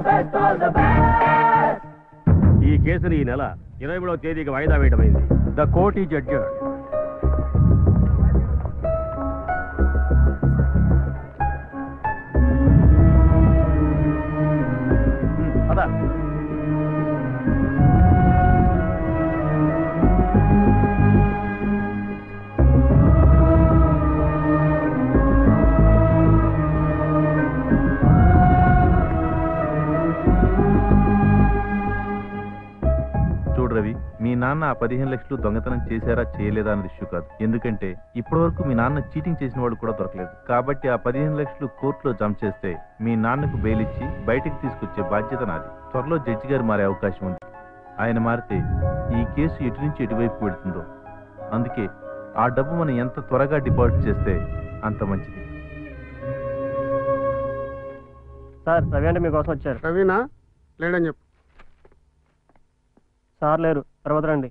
ఈ కేసుని ఈ నెల ఇరవై మూడవ తేదీకి వాయిదా వేయడమైంది ద కోర్ట్ ఈజ్ అడ్జర్డ్ పద చూడు రవి మీ నాన్న ఆ పదిహేను లక్షలు దొంగతనం చేశారా చేయలేదా అన్నది ఇష్యూ కాదు ఎందుకంటే ఇప్పటివరకు మీ నాన్న చీటింగ్ చేసిన వాళ్ళు కూడా దొరకలేదు కాబట్టి ఆ పదిహేను లక్షలు కోర్టులో జమ చేస్తే మీ నాన్నకు బెయిల్ ఇచ్చి బయటికి తీసుకొచ్చే బాధ్యత నాది త్వరలో జడ్జి గారు మారే అవకాశం ఉంది ఆయన మారితే ఈ కేసు ఎటు నుంచి ఎటువైపు వెళుతుందో అందుకే ఆ డబ్బు మనం ఎంత త్వరగా డిపాజిట్ చేస్తే అంత మంచిది సార్ రవి అంటే మీకోసం వచ్చారు రవీనా లేడని చెప్పు సార్ లేరు తర్వాత రండి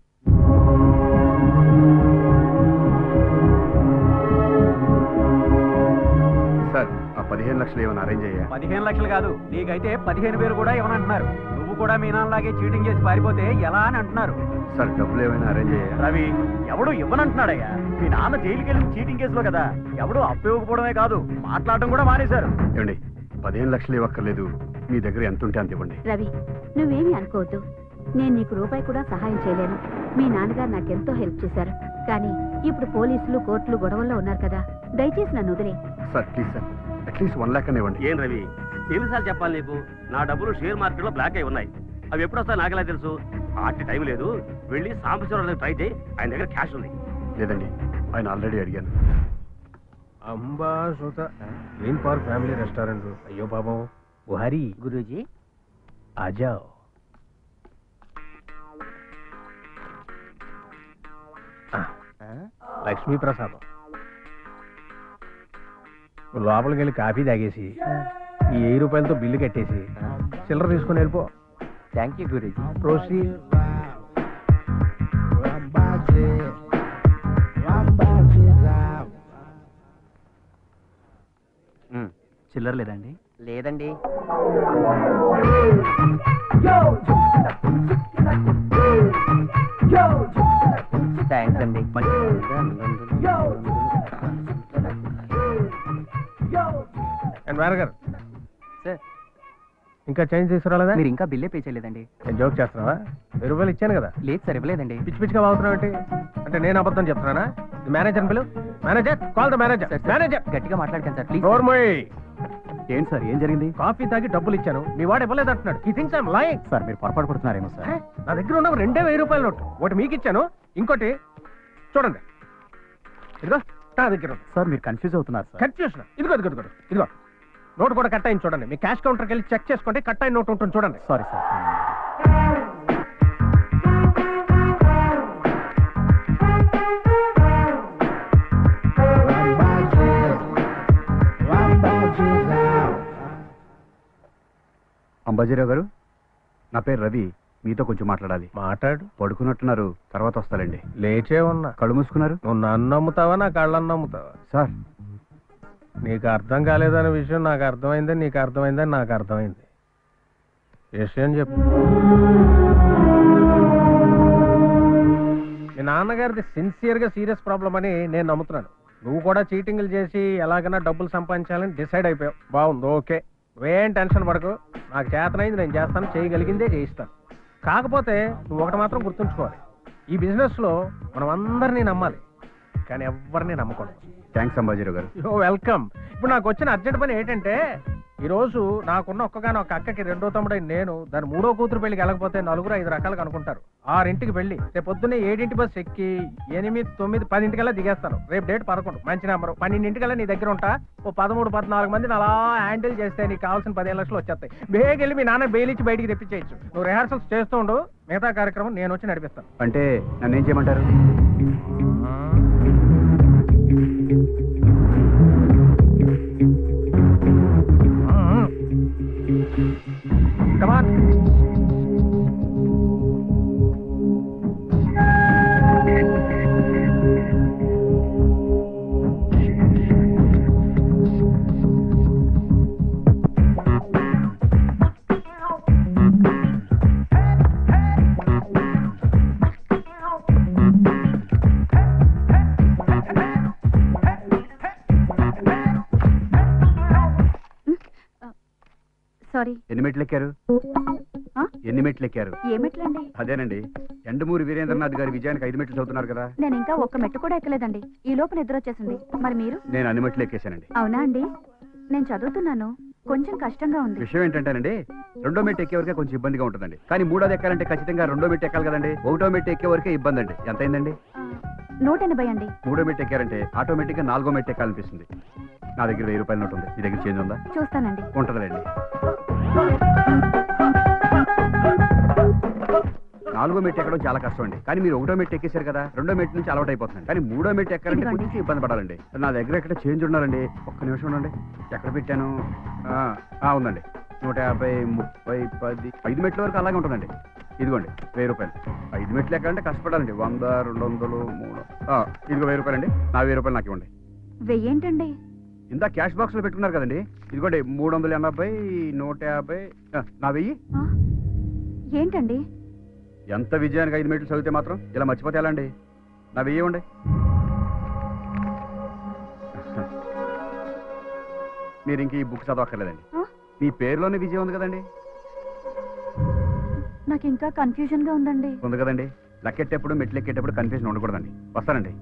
సార్ ఆ పదిహేను లక్షలు ఏమైనా అరేంజ్ అయ్యా పదిహేను లక్షలు కాదు నీకైతే పదిహేను వేలు కూడా ఇవ్వనంటున్నారు నువ్వు కూడా మీ నాన్నలాగే చీటింగ్ చేసి పారిపోతే ఎలా అని అంటున్నారు సార్ డబ్బులు ఏమైనా అరేంజ్ అయ్యా రవి ఎవడు ఇవ్వనంటున్నాడయ్యా మీ నాన్న జైలుకి వెళ్ళిన చీటింగ్ కేసులో కదా ఎవడు అప్పు ఇవ్వకపోవడమే కాదు మాట్లాడడం కూడా మానేశారు ఏమండి పదిహేను లక్షలు ఇవ్వక్కర్లేదు మీ దగ్గర ఎంత ఉంటే అంత ఇవ్వండి రవి నువ్వేమీ అనుకోవద్దు నేను నీకు రూపాయి కూడా సహాయం చేయలేను మీ నాన్నగారు నాకెంతో హెల్ప్ చేశారు కానీ ఇప్పుడు పోలీసులు కోర్టులు గొడవల్లో ఉన్నారు కదా దయచేసి నన్ను వదిలే sir please sir at least one lakh అని ఇవ్వండి ఏం రవి ఎన్నిసార్లు చెప్పాలి నీకు నా డబ్బులు షేర్ మార్కెట్ లో బ్లాక్ అయి ఉన్నాయి అవి ఎప్పుడు వస్తాయి నాకెలా తెలుసు ఆటి టైం లేదు వెళ్ళి సాంబశివరావు ట్రై చేయి ఆయన దగ్గర క్యాష్ ఉంది లేదండి ఆయన ఆల్రెడీ అడిగాను అంబా సుత గ్రీన్ పార్క్ ఫ్యామిలీ రెస్టారెంట్ అయ్యో పాపం బుహారీ గురూజీ ఆజావ్ లక్ష్మీ ప్రసాదం లోపలికి వెళ్ళి కాఫీ తాగేసి ఈ వెయ్యి రూపాయలతో బిల్లు కట్టేసి చిల్లర తీసుకుని వెళ్ళిపో థ్యాంక్ యూ గురూజీ ప్రోసీ చిల్లర లేదండి లేదండి థ్యాంక్స్ అండి అండ్ మేనేజర్ సార్ ఇంకా చేంజ్ తీసుకురాలేదా మీరు ఇంకా బిల్లే పే చేయలేదండి నేను జోక్ చేస్తున్నావా వెయ్యి రూపాయలు ఇచ్చాను కదా లేదు సార్ ఇవ్వలేదండి పిచ్చి పిచ్చిగా వాగుతున్నావు ఏంటి అంటే నేను అబద్ధం చెప్తున్నానా మేనేజర్ పిలు manager call the manager manager గట్టిగా మాట్లాడకండి సార్ ప్లీజ్ నోర్మోయ్ ఏంటి సార్ ఏం జరిగింది కాఫీ తాగి డబ్బులు ఇచ్చాను మీ వాడు ఇవ్వలేదు అంటున్నాడు ఈ థింగ్స్ ఐమ్ లైక్ సార్ మీరు పొరపాటు పడుతున్నారేమో సార్ నా దగ్గర ఉన్న రెండే వెయ్యి రూపాయల నోటు ఒకటి మీకు ఇచ్చాను ఇంకోటి చూడండి ఇదిగో నా దగ్గర ఉంది. సార్ మీరు కన్ఫ్యూజ్ అవుతున్నారు సార్ కన్ఫ్యూషన్ ఇదిగో ఇదిగో ఇదిగో ఇదిగో నోటు కూడా కట్ అయింది చూడండి మీ క్యాష్ కౌంటర్కి వెళ్ళి చెక్ చేసుకోండి కట్ అయిన నోట్ ఉంటుంది చూడండి సారీ సార్ అంబాజీరావు గారు నా పేరు రవి మీతో కొంచెం మాట్లాడాలి మాట్లాడు పడుకున్నట్టున్నారు తర్వాత వస్తాలండి లేచే ఉన్నా కళ్ళు మూసుకున్నారు నువ్వు నన్ను నమ్ముతావా నా కళ్ళని నమ్ముతావా సార్ నీకు అర్థం కాలేదనే విషయం నాకు అర్థమైంది నీకు అర్థమైందని నాకు అర్థమైంది విషయం చెప్పు మీ నాన్నగారిది సిన్సియర్గా సీరియస్ ప్రాబ్లం అని నేను నమ్ముతున్నాను నువ్వు కూడా చీటింగ్లు చేసి ఎలాగైనా డబ్బులు సంపాదించాలని డిసైడ్ అయిపోయావు బాగుంది ఓకే నువ్వేం టెన్షన్ పడకు నాకు చేతనైంది నేను చేస్తాను చేయగలిగిందే చేయిస్తాను కాకపోతే నువ్వు ఒకటి మాత్రం గుర్తుంచుకోవాలి ఈ బిజినెస్లో మనం అందరినీ నమ్మాలి కానీ ఎవరిని నమ్మకూడదు థ్యాంక్స్ అంబాజీరావు గారు యో వెల్కమ్ ఇప్పుడు నాకు వచ్చిన అర్జెంట్ పని ఏంటంటే ఈ రోజు నాకున్న ఒక్కగానో ఒక అక్కకి రెండో తమ్ముడైన నేను దాని మూడో కూతురు పెళ్లికి వెళ్ళకపోతే నలుగురు ఐదు రకాలుగా అనుకుంటారు ఆరింటికి వెళ్ళి రేపు పొద్దున్నే ఏడింటి బస్ ఎక్కి ఎనిమిది తొమ్మిది పదింటికల్లా దిగేస్తాను రేపు డేట్ పదకొండు మంచి నెంబరు పన్నెండింటికల్లా నీ దగ్గర ఉంటా ఓ పదమూడు పద్నాలుగు మందిని అలా హ్యాండిల్ చేస్తే నీకు కావాల్సిన పదిహేను లక్షలు వచ్చేస్తాయి బేగ వెళ్ళి మీ నాన్న బెయిల్ ఇచ్చి బయటికి తెప్పించేయచ్చు నువ్వు రిహార్సల్స్ చేస్తూ ఉండు మిగతా కార్యక్రమం నేను వచ్చి నడిపిస్తాను అంటే నన్ను ఏం చేయమంటారు Come on. సారీ ఎన్ని మెట్లు ఎక్కారు ఆ? ఎన్ని మెట్లు ఎక్కారు ఏమిట్లండి అదేనండి ఎండమూరి వీరేంద్రనాథ్ గారి విజయానికి ఐదు మెట్లు చదువుతున్నారు కదా నేను ఇంకా ఒక్క మెట్టు కూడా ఎక్కలేదండి ఈ లోపు నిద్ర వచ్చేసింది మరి మీరు నేను అన్ని మెట్లు ఎక్కేశానండి అవునా అండి నేను చదువుతున్నాను కొంచెం కష్టంగా ఉంది విషయం ఏంటంటేనండి రెండో మెట్టు ఎక్కే వరకే కొంచెం ఇబ్బందిగా ఉంటుందండి కానీ మూడోది ఎక్కాలంటే ఖచ్చితంగా రెండో మెట్టు ఎక్కాలి కదండి ఒకటో మెట్టు ఎక్కే వరకే ఇబ్బంది అండి ఎంత అయిందండి ఆ, నూట ఎనభై అండి మూడో మెట్టు ఎక్కారంటే ఆటోమేటిక్గా నాలుగో మెట్టు ఎక్కాలనిపిస్తుంది నా దగ్గర వెయ్యి రూపాయల నోట్ ఉంది మీ దగ్గర చేంజ్ ఉందా చూస్తానండి ఉంటుందండి నాలుగో మెట్టు ఎక్కడం చాలా కష్టం అండి కానీ మీరు ఒకటో మెట్టు ఎక్కేశారు కదా రెండో మెట్టు నుంచి అలవాటు అయిపోతుంది కానీ మూడో మెట్టు ఎక్కాలంటే ఇదిగోండి. కొంచెం ఇబ్బంది పడాలండి నా దగ్గర ఎక్కడ చేంజ్ ఉండాలండి ఒక్క నిమిషం ఉండండి ఎక్కడ పెట్టాను ఆ, ఆ, ఉందండి నూట యాభై ముప్పై పది ఐదు మెట్ల వరకు అలాగే ఉంటుందండి ఇదిగోండి వెయ్యి రూపాయలు ఐదు మెట్లు ఎక్కాలంటే కష్టపడాలండి వంద రెండు వందలు మూడు ఆ, ఇదిగో వెయ్యి రూపాయలండి నా వెయ్యి రూపాయలు నాకు ఇవ్వండి వెయ్యేంటండి ఇందా క్యాష్ బాక్స్ లో పెట్టుకున్నారు కదండి ఇదిగోండి మూడు వందల ఎనభై నూట యాభై ఆ, నా వెయ్యి ఆ, ఏంటండి ఎంత విజయానికి ఐదు మీటర్లు చదివితే మాత్రం ఇలా మర్చిపోతే ఎలా అండి నా వెయ్యి ఇవ్వండి మీరు ఇంక ఈ బుక్ చదవక్కర్లేదండి ఆ? మీ పేరులోనే విజయం ఉంది కదండి నాకు ఇంకా కన్ఫ్యూజన్ గా ఉందండి ఉంది కదండి లెక్కెట్టేప్పుడు మెట్లు ఎక్కేటప్పుడు కన్ఫ్యూజన్ ఉండకూడదండి వస్తానండి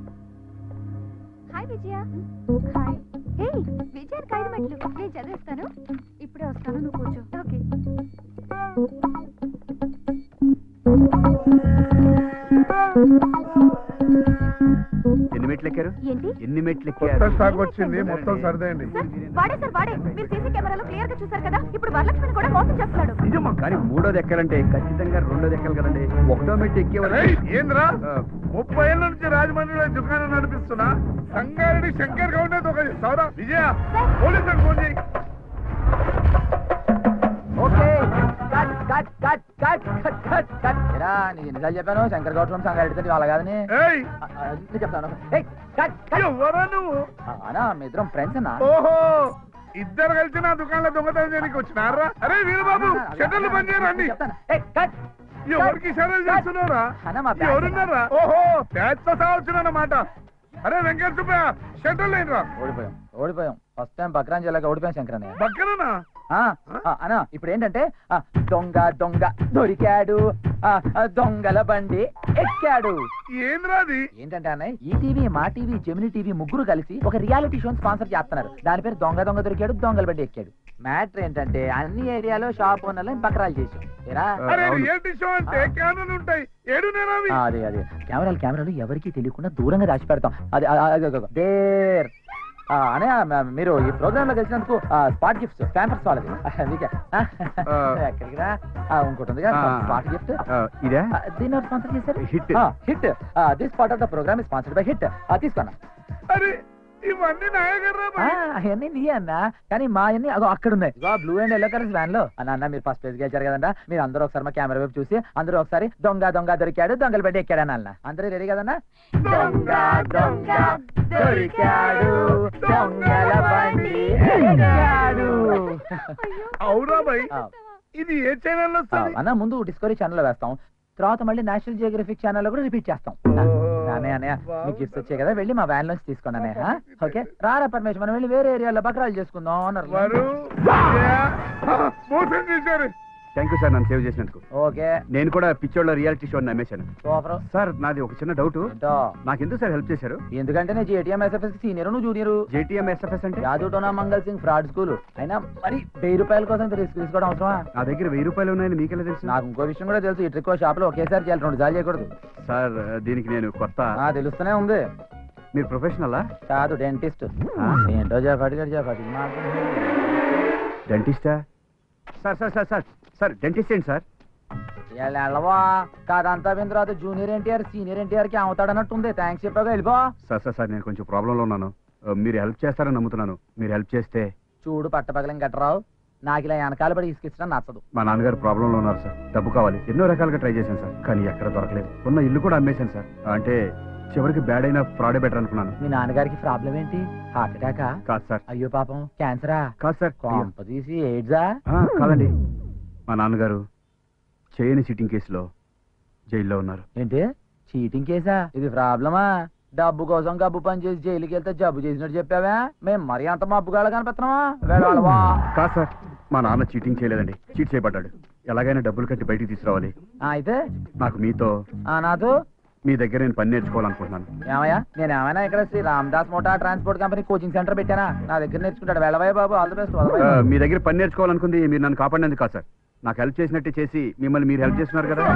హాయ్ విజయ హాయ్ హే విజయానికి ఐదు మెట్లు నేను చదివిస్తాను ఇప్పుడే వస్తాను నువ్వు కూర్చో ఓకే ఎన్ని మెట్లు ఎక్కారు ఏంటి ఎన్ని మెట్లు కొత్త ఎక్కారు స్టాక్ వచ్చింది మొత్తం సర్దేయండి సార్ వాడే సార్ వాడే మీరు సీసీ కెమెరాలో క్లియర్ గా చూసారు కదా ఇప్పుడు వరలక్ష్మిని కూడా మోసం చేస్తున్నాడు నిజమా కానీ మూడోది ఎక్కాలంటే ఖచ్చితంగా రెండోది ఎక్కాలి కదండి ఒకటో మెట్టు ఎక్కే వరకు- రేయ్, ఏంద్రా ఆ, ముప్పై ఏళ్ళ నుంచి రాజమండ్రిలో ఈ దుకాణం నడిపిస్తున్నా సంగారెడ్డి శంకర్ గౌండే ఒక సౌరా విజయ పోలీసులకు ఫోన్ చేయి okay cut cut cut cut cut cut cut ఎరా నీకు ఎన్నిసార్లు చెప్పాను శంకర్ గౌడ్ ఫ్రమ్ సంగారెడ్డి వాళ్ళ కాదని ఏయ్ ఆ, ఆ, నేను చెప్తాను ఏయ్, కట్ కట్ ఎవరా నువ్వు ఆ, అన్నా మీ ఇద్దరం ఫ్రెండ్స్ అన్నా ఓహో ఇద్దరు కలిసి నా దుకాణంలో దొంగతనం చేయడానికి వచ్చినారా అరే వీరబాబు షట్టర్లు బంద్ చేయరండి చెప్తాను ఏయ్, కట్ ఎవరికి షట్టర్లు చేస్తున్నారా అన్న మా బ్యాగ్ ఎవరున్నారా ఓహో ప్యాచ్ తో సావచ్చునన్నమాట అరే వెంకట సుబ్బయ్య షట్టర్లు ఏంట్రా ఓడిపోయాం ఓడిపోయాం ఫస్ట్ టైం బక్రాన్ జిల్లాగా ఓడిపోయాం శంకర్ అన్నయ్య పక్కననా ఆ, ఆ, అన్నా ఇప్పుడు ఏంటంటే ఆ, దొంగ దొంగ దొరికాడు ఆ, ఆ, దొంగల బండి ఎక్కాడు ఏంద్రా అది ఏంటంటే అన్నయ్య ఈ టీవీ మా టీవీ జెమిని టీవీ ముగ్గురు కలిసి ఒక రియాలిటీ షోని స్పాన్సర్ చేస్తున్నారు దాని పేరు దొంగ దొంగ దొరికాడు దొంగల బండి ఎక్కాడు మ్యాటర్ ఏంటంటే అన్ని ఏరియాలో షాప్ ఓనర్లను బకరాలు చేసాం ఏరా అరే అవును. రియాలిటీ షో అంటే క్యానలు ఉంటాయి ఏడు నేరావి ఆ, అదే అదే కెమెరాలు కెమెరాలు ఎవరికీ తెలియకుండా దూరంగా దాచి పెడతాం అది ఆ, ఆ, అదిగో, దేర్ ఆ, అనే మీరు ఈ ప్రోగ్రామ్ లో కలిసినందుకు స్పాట్ గిఫ్ట్స్ ప్యాంపర్స్ వాళ్ళది ఆ, మీకే ఆ, ఎక్కడికి రా ఆ, ఇంకోటి ఉంది ఆ, స్పాట్ గిఫ్ట్ ఆ, ఇదే దీన్ని ఎవరు స్పాన్సర్ చేశారు hit hit this part of the programme is sponsored by hit తీసుకున్నా అరే ఇవన్నీ నాయగర్రా అవన్నీ నీయే అన్న కానీ మా అన్ని అగో అక్కడ ఉన్నాయి ఇగో blue and yellow colours van లో అన్న అన్న మీరు ఫస్ట్ పేజ్ గెలిచారు కదండ మీరు అందరూ ఒకసారి మా కెమెరా వైపు చూసి అందరూ ఒకసారి దొంగ దొంగ దొరికాడు దొంగల బెడ్ ఎక్కాడు అన్న అందరూ రెడీ కదన్నా దొంగ దొంగ దొరికాడు దొంగల బండి ఎక్కాడు అవురా భయ్ ఆ, ఇది ఏ ఛానల్ ఆ, వస్తుంది అన్న ముందు డిస్కవరీ ఛానల్ లో వేస్తాం తర్వాత మళ్ళీ నేషనల్ జియోగ్రఫిక్ ఛానల్ లో కూడా రిపీట్ చేస్తాం అన్నయ్య అన్నయ్య మీకు గిఫ్ట్స్ వచ్చాయి కదా వెళ్ళి మా వ్యాన్ నుంచి తీసుకోండి అన్నయ్య ఓకే రారా పరమేశ్వర్ మనం వెళ్ళి వేరే ఏరియాలో బకరాలు చేసుకుందాం అన్నారు వారు విజయ, మోసం చేశారు థ్యాంక్ యూ సార్ నన్ను సేవ్ చేసినందుకు ఓకే నేను కూడా పిచ్చోళ్ళ రియాలిటీ షో నమ్మేశాను సూపర్ సార్ నాది ఒక చిన్న డౌట్ ఏంటో నాకు ఎందుకు సార్ హెల్ప్ చేశారు ఎందుకంటే నేను జేటీఎం ఎస్ఎఫ్ఎస్ సీనియర్ నువ్వు జూనియర్ జేటీఎం ఎస్ఎఫ్ఎస్ అంటే యాదవ్ టోనా మంగల్ సింగ్ ఫ్రాడ్ స్కూల్ అయినా మరి వెయ్యి రూపాయల కోసం ఇంత రిస్క్ తీసుకోవడం అవసరమా నా దగ్గర వెయ్యి రూపాయలు ఉన్నాయని మీకెలా తెలుసు నాకు ఇంకో విషయం కూడా తెలుసు ఈ ట్రిక్ షాప్ లో ఒకేసారి చేయాలి రెండు సార్లు చేయకూడదు సార్ దీనికి నేను కొత్త ఆ తెలుస్తూనే ఉంది మీరు ప్రొఫెషనలా కాదు డెంటిస్ట్ ఏంటో చెప్పాడు గారు చెప్పాడు డెంటిస్టా sir sir sir sir sir dentist ఏంటి సార్ వెళ్ళవా కాదంతా విన్న తర్వాత జూనియర్ ఎన్టీఆర్ సీనియర్ ఎన్టీఆర్ కి అవుతాడన్నట్టు ఉంది థ్యాంక్స్ చెప్పాక వెళ్ళిపో సార్ సార్ సార్ నేను కొంచెం ప్రాబ్లంలో ఉన్నాను ఆ, మీరు హెల్ప్ చేస్తారని నమ్ముతున్నాను మీరు హెల్ప్ చేస్తే చూడు పట్టపగలం గట్టరావు నాకు ఇలా వెనకాల పడి ఇసుకిచ్చడం నచ్చదు మా నాన్నగారు ప్రాబ్లంలో ఉన్నారు సార్ డబ్బు కావాలి ఎన్నో రకాలుగా ట్రై చేశాను సార్ కానీ ఎక్కడ దొరకలేదు ఉన్న ఇల్లు కూడా అమ్మేశాను సార్ అంటే చివరికి బ్యాడ్ అయినా ఫ్రాడే బెటర్ అనుకున్నాను మీ నాన్నగారికి ప్రాబ్లం ఏంటి హార్ట్ అటాకా కాదు సార్ అయ్యో పాపం క్యాన్సరా కాదు సార్ కొంప తీసి ఎయిడ్సా ఆ, కాదండి మా నాన్నగారు చేయని చీటింగ్ కేసులో జైల్లో ఉన్నారు ఏంటి చీటింగ్ కేసా ఇది ప్రాబ్లమా డబ్బు కోసం గబ్బు పని చేసి జైలుకి వెళ్తే జబ్బు చేసినట్టు చెప్పావా మేము మరీ అంత మబ్బుగాళ్ళ కనిపిస్తున్నావా వెళ్ళవా కాదు సార్ మా నాన్న చీటింగ్ చేయలేదండి చీట్ చేయబడ్డాడు ఎలాగైనా డబ్బులు కట్టి బయటికి తీసుకురావాలి ఆ, అయితే నాకు మీతో ఆ, నాతో మీ దగ్గర నేను పని నేర్చుకోవాలనుకుంటున్నాను ఏమయ్యా నేను ఏమైనా ఇక్కడ Shri Ramdas motor transport company coaching centre పెట్టానా నా దగ్గర నేర్చుకుంటాడు వెళ్ళవయ్య బాబు ఆల్ ది బెస్ట్ ఆ, మీ దగ్గర పని నేర్చుకోవాలనుకుంది మీరు నన్ను కాపాడినందుకు కాదు సార్ నాకు హెల్ప్ చేసినట్టే చేసి మిమ్మల్ని మీరు హెల్ప్ చేస్తున్నారు కదా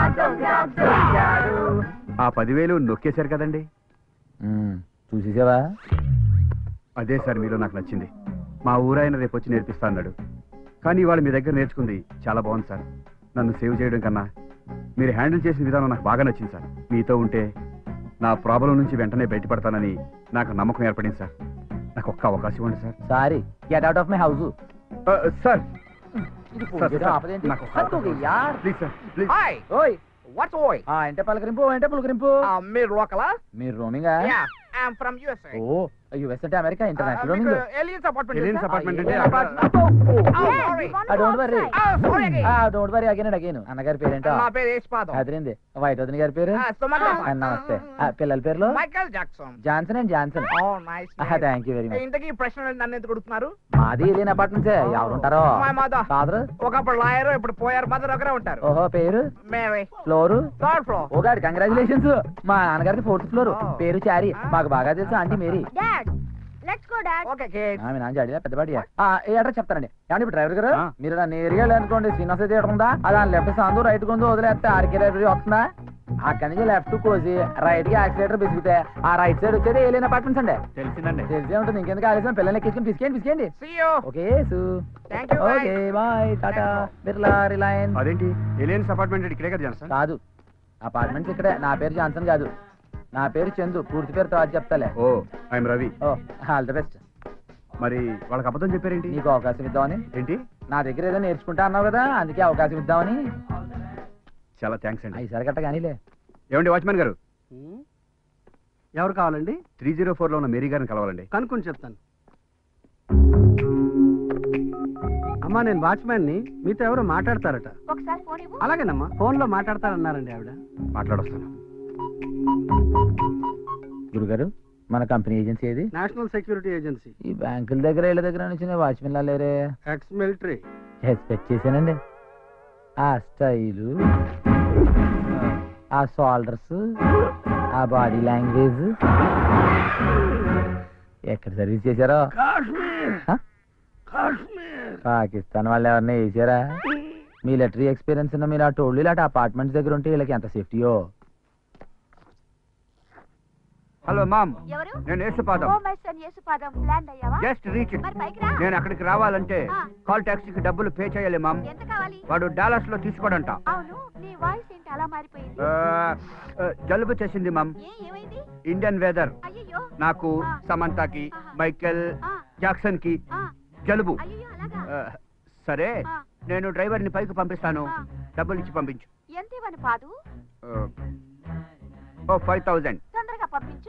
ఆ పదివేలు నొక్కేశారు కదండి చూసేసావా అదే సార్ మీలో నాకు నచ్చింది మా ఊరాయన రేపు వచ్చి నేర్పిస్తా అన్నాడు కానీ ఇవాళ మీ దగ్గర నేర్చుకుంది చాలా బాగుంది సార్ నన్ను సేవ్ చేయడం కన్నా మీరు హ్యాండిల్ చేసిన విధానం నాకు బాగా నచ్చింది సార్ మీతో ఉంటే నా ప్రాబ్లం నుంచి వెంటనే బయటపడతానని నాకు నమ్మకం ఏర్పడింది సార్ నాకు ఒక్క అవకాశం ఇవ్వండి sir sorry get out of my house ఆ, సార్ ఇది సార్, పూజ సార్, ఆపదేంటి నాకు ఒక్క హద్దుకి అవకాశం. యార్ ప్లీజ్ సార్ ప్లీజ్ హాయ్ ఓయ్ వాట్స్ ఓయ్ ఆ అంటే పలకరింపు అంటే పులకరింపు మీరు లోకలా మీరు రోమింగా yeah I'm from USA oh US అంటే America international roaming aliens apartment aliens apartment అంటే ఆ, sorry don't worry sorry don't worry again and again అన్నగారి పేరేంటో నా పేరు యశ్పాదం అదిరింది వైట్ వదిన గారి పేరు ఆ, నమస్తే ఆ, పిల్లల పేర్లు Michael Jackson Johnson and Johnson oh nice thank you very much ఇంతకీ ఈ ప్రశ్న నన్ను ఎందుకు అడుగుతున్నారు మాది ఇదేనా అపార్ట్మెంట్స్ ఎవరుంటారో My mother. ఫాదర్ ఒకప్పుడు లాయర్ ఇప్పుడు పోయారు మదర్ ఒకరే ఉంటారు ఓహో పేరు Mary floor third floor oh god congratulations మా నాన్నగారిది ఫోర్త్ ఫ్లోర్ Oh. పేరు చారి మాకు బాగా తెలుసు aunty Mary dad let's go dad okay kid ఆమె నాన్న జాడి పెద్దపాటి ఏ అడ్రస్ చెప్తానండి ఏమండి ఇప్పుడు డ్రైవర్ గారు ఆ. మీరు నన్ను ఏరియా అనుకోండి శ్రీనివాస థియేటర్ ఉందా అది లెఫ్ట్ సందు రైట్ కొందు వదిలేస్తే ఆర్కే లైబ్రరీ వస్తుందా అక్కడి నుంచి లెఫ్ట్ కోసి రైట్ కి యాక్సిలేటర్ బిసిగితే ఆ రైట్ సైడ్ వచ్చేది ఏలియన్ అపార్ట్మెంట్స్ అండి తెలిసిందండి తెలిసే ఉంటుంది ఇంకెందుకు ఆలస్యం పిల్లల్ని ఎక్కించుకుని పిసికేయండి పిసికేయండి సీ యూ ఓకే సు thank you okay bye Tata Birla Reliance అదేంటి ఎలియన్స్ అపార్ట్మెంట్ ఇక్కడే కదా జాన్సన్ కాదు అపార్ట్మెంట్స్ ఇక్కడే నా పేరు జాన్సన్ కాదు నా పేరు చందు పూర్తి పేరు తర్వాత చెప్తాలే oh I'm Ravi oh all the best మరి వాళ్ళకి అబద్ధం చెప్పారేంటి నీకు అవకాశం ఇద్దామని ఏంటి నా దగ్గర ఏదో నేర్చుకుంటా అన్నావు కదా అందుకే అవకాశం ఇద్దామని చాలా థ్యాంక్స్ అండి ఐసారి గట్ట కానీలే ఏమండి వాచ్మెన్ గారు ఎవరు కావాలండి త్రీ జీరో ఫోర్ లో ఉన్న మేరీ గారిని కలవాలండి కనుక్కొని చెప్తాను అమ్మా నేను వాచ్మ్యాన్ ని మీతో ఎవరు మాట్లాడతారట ఒకసారి ఫోన్ ఇవ్వు అలాగేనమ్మా ఫోన్ లో మాట్లాడతారన్నారండి ఆవిడ మాట్లాడొస్తాను గురుగారు మన కంపెనీ ఏజెన్సీ ఏది నేషనల్ సెక్యూరిటీ ఏజెన్సీ ఈ బ్యాంకుల దగ్గర ఇళ్ళ దగ్గర నుంచి వాచ్మెన్ లా లేరే ఎక్స్ మిలిటరీ ఎక్స్పెక్ట్ చేశానండి ఆ స్టైలు ఆ షోల్డర్స్ ఆ బాడీ లాంగ్వేజ్ ఎక్కడ సర్వీస్ చేశారో హ? పాకిస్తాన్ వాళ్ళు ఎవరిని వేసారా మిలిటరీ ఎక్స్పీరియన్స్ ఉన్న మీరు ఆ టోళ్ళు ఇలాంటి అపార్ట్మెంట్స్ దగ్గర ఉంటే వీళ్ళకి ఎంత సేఫ్టీయో హలో మామ్ ఎవరు నేను Yesupadam oh my son Yesupadam land అయ్యావా జస్ట్ రీచ్ మరి పైకి రా నేను అక్కడికి రావాలంటే ఆ. కాల్ టాక్సీకి డబ్బులు పే చేయాలి మామ్ ఎంత కావాలి వాడు డాలర్స్ లో తీసుకోడంట అవును నీ వాయిస్ ఏంటి అలా మారిపోయింది ఆ, ఆ, జలుబు చేసింది మామ్ ఏ ఏమైంది ఇండియన్ వెదర్ అయ్యయ్యో నాకు ఆ. సమంతాకి ఆహా. మైకెల్ ఆ, జాక్సన్ కి ఆ, జలుబు అయ్యయ్యో అలాగా ఆ, సరే ఆ. నేను డ్రైవర్ని పైకి పంపిస్తాను ఆ. డబ్బులు ఇచ్చి పంపించు ఎంత ఇవ్వను పాదు ఆ, ఓ ఫైవ్ థౌజండ్ తొందరగా పంపించు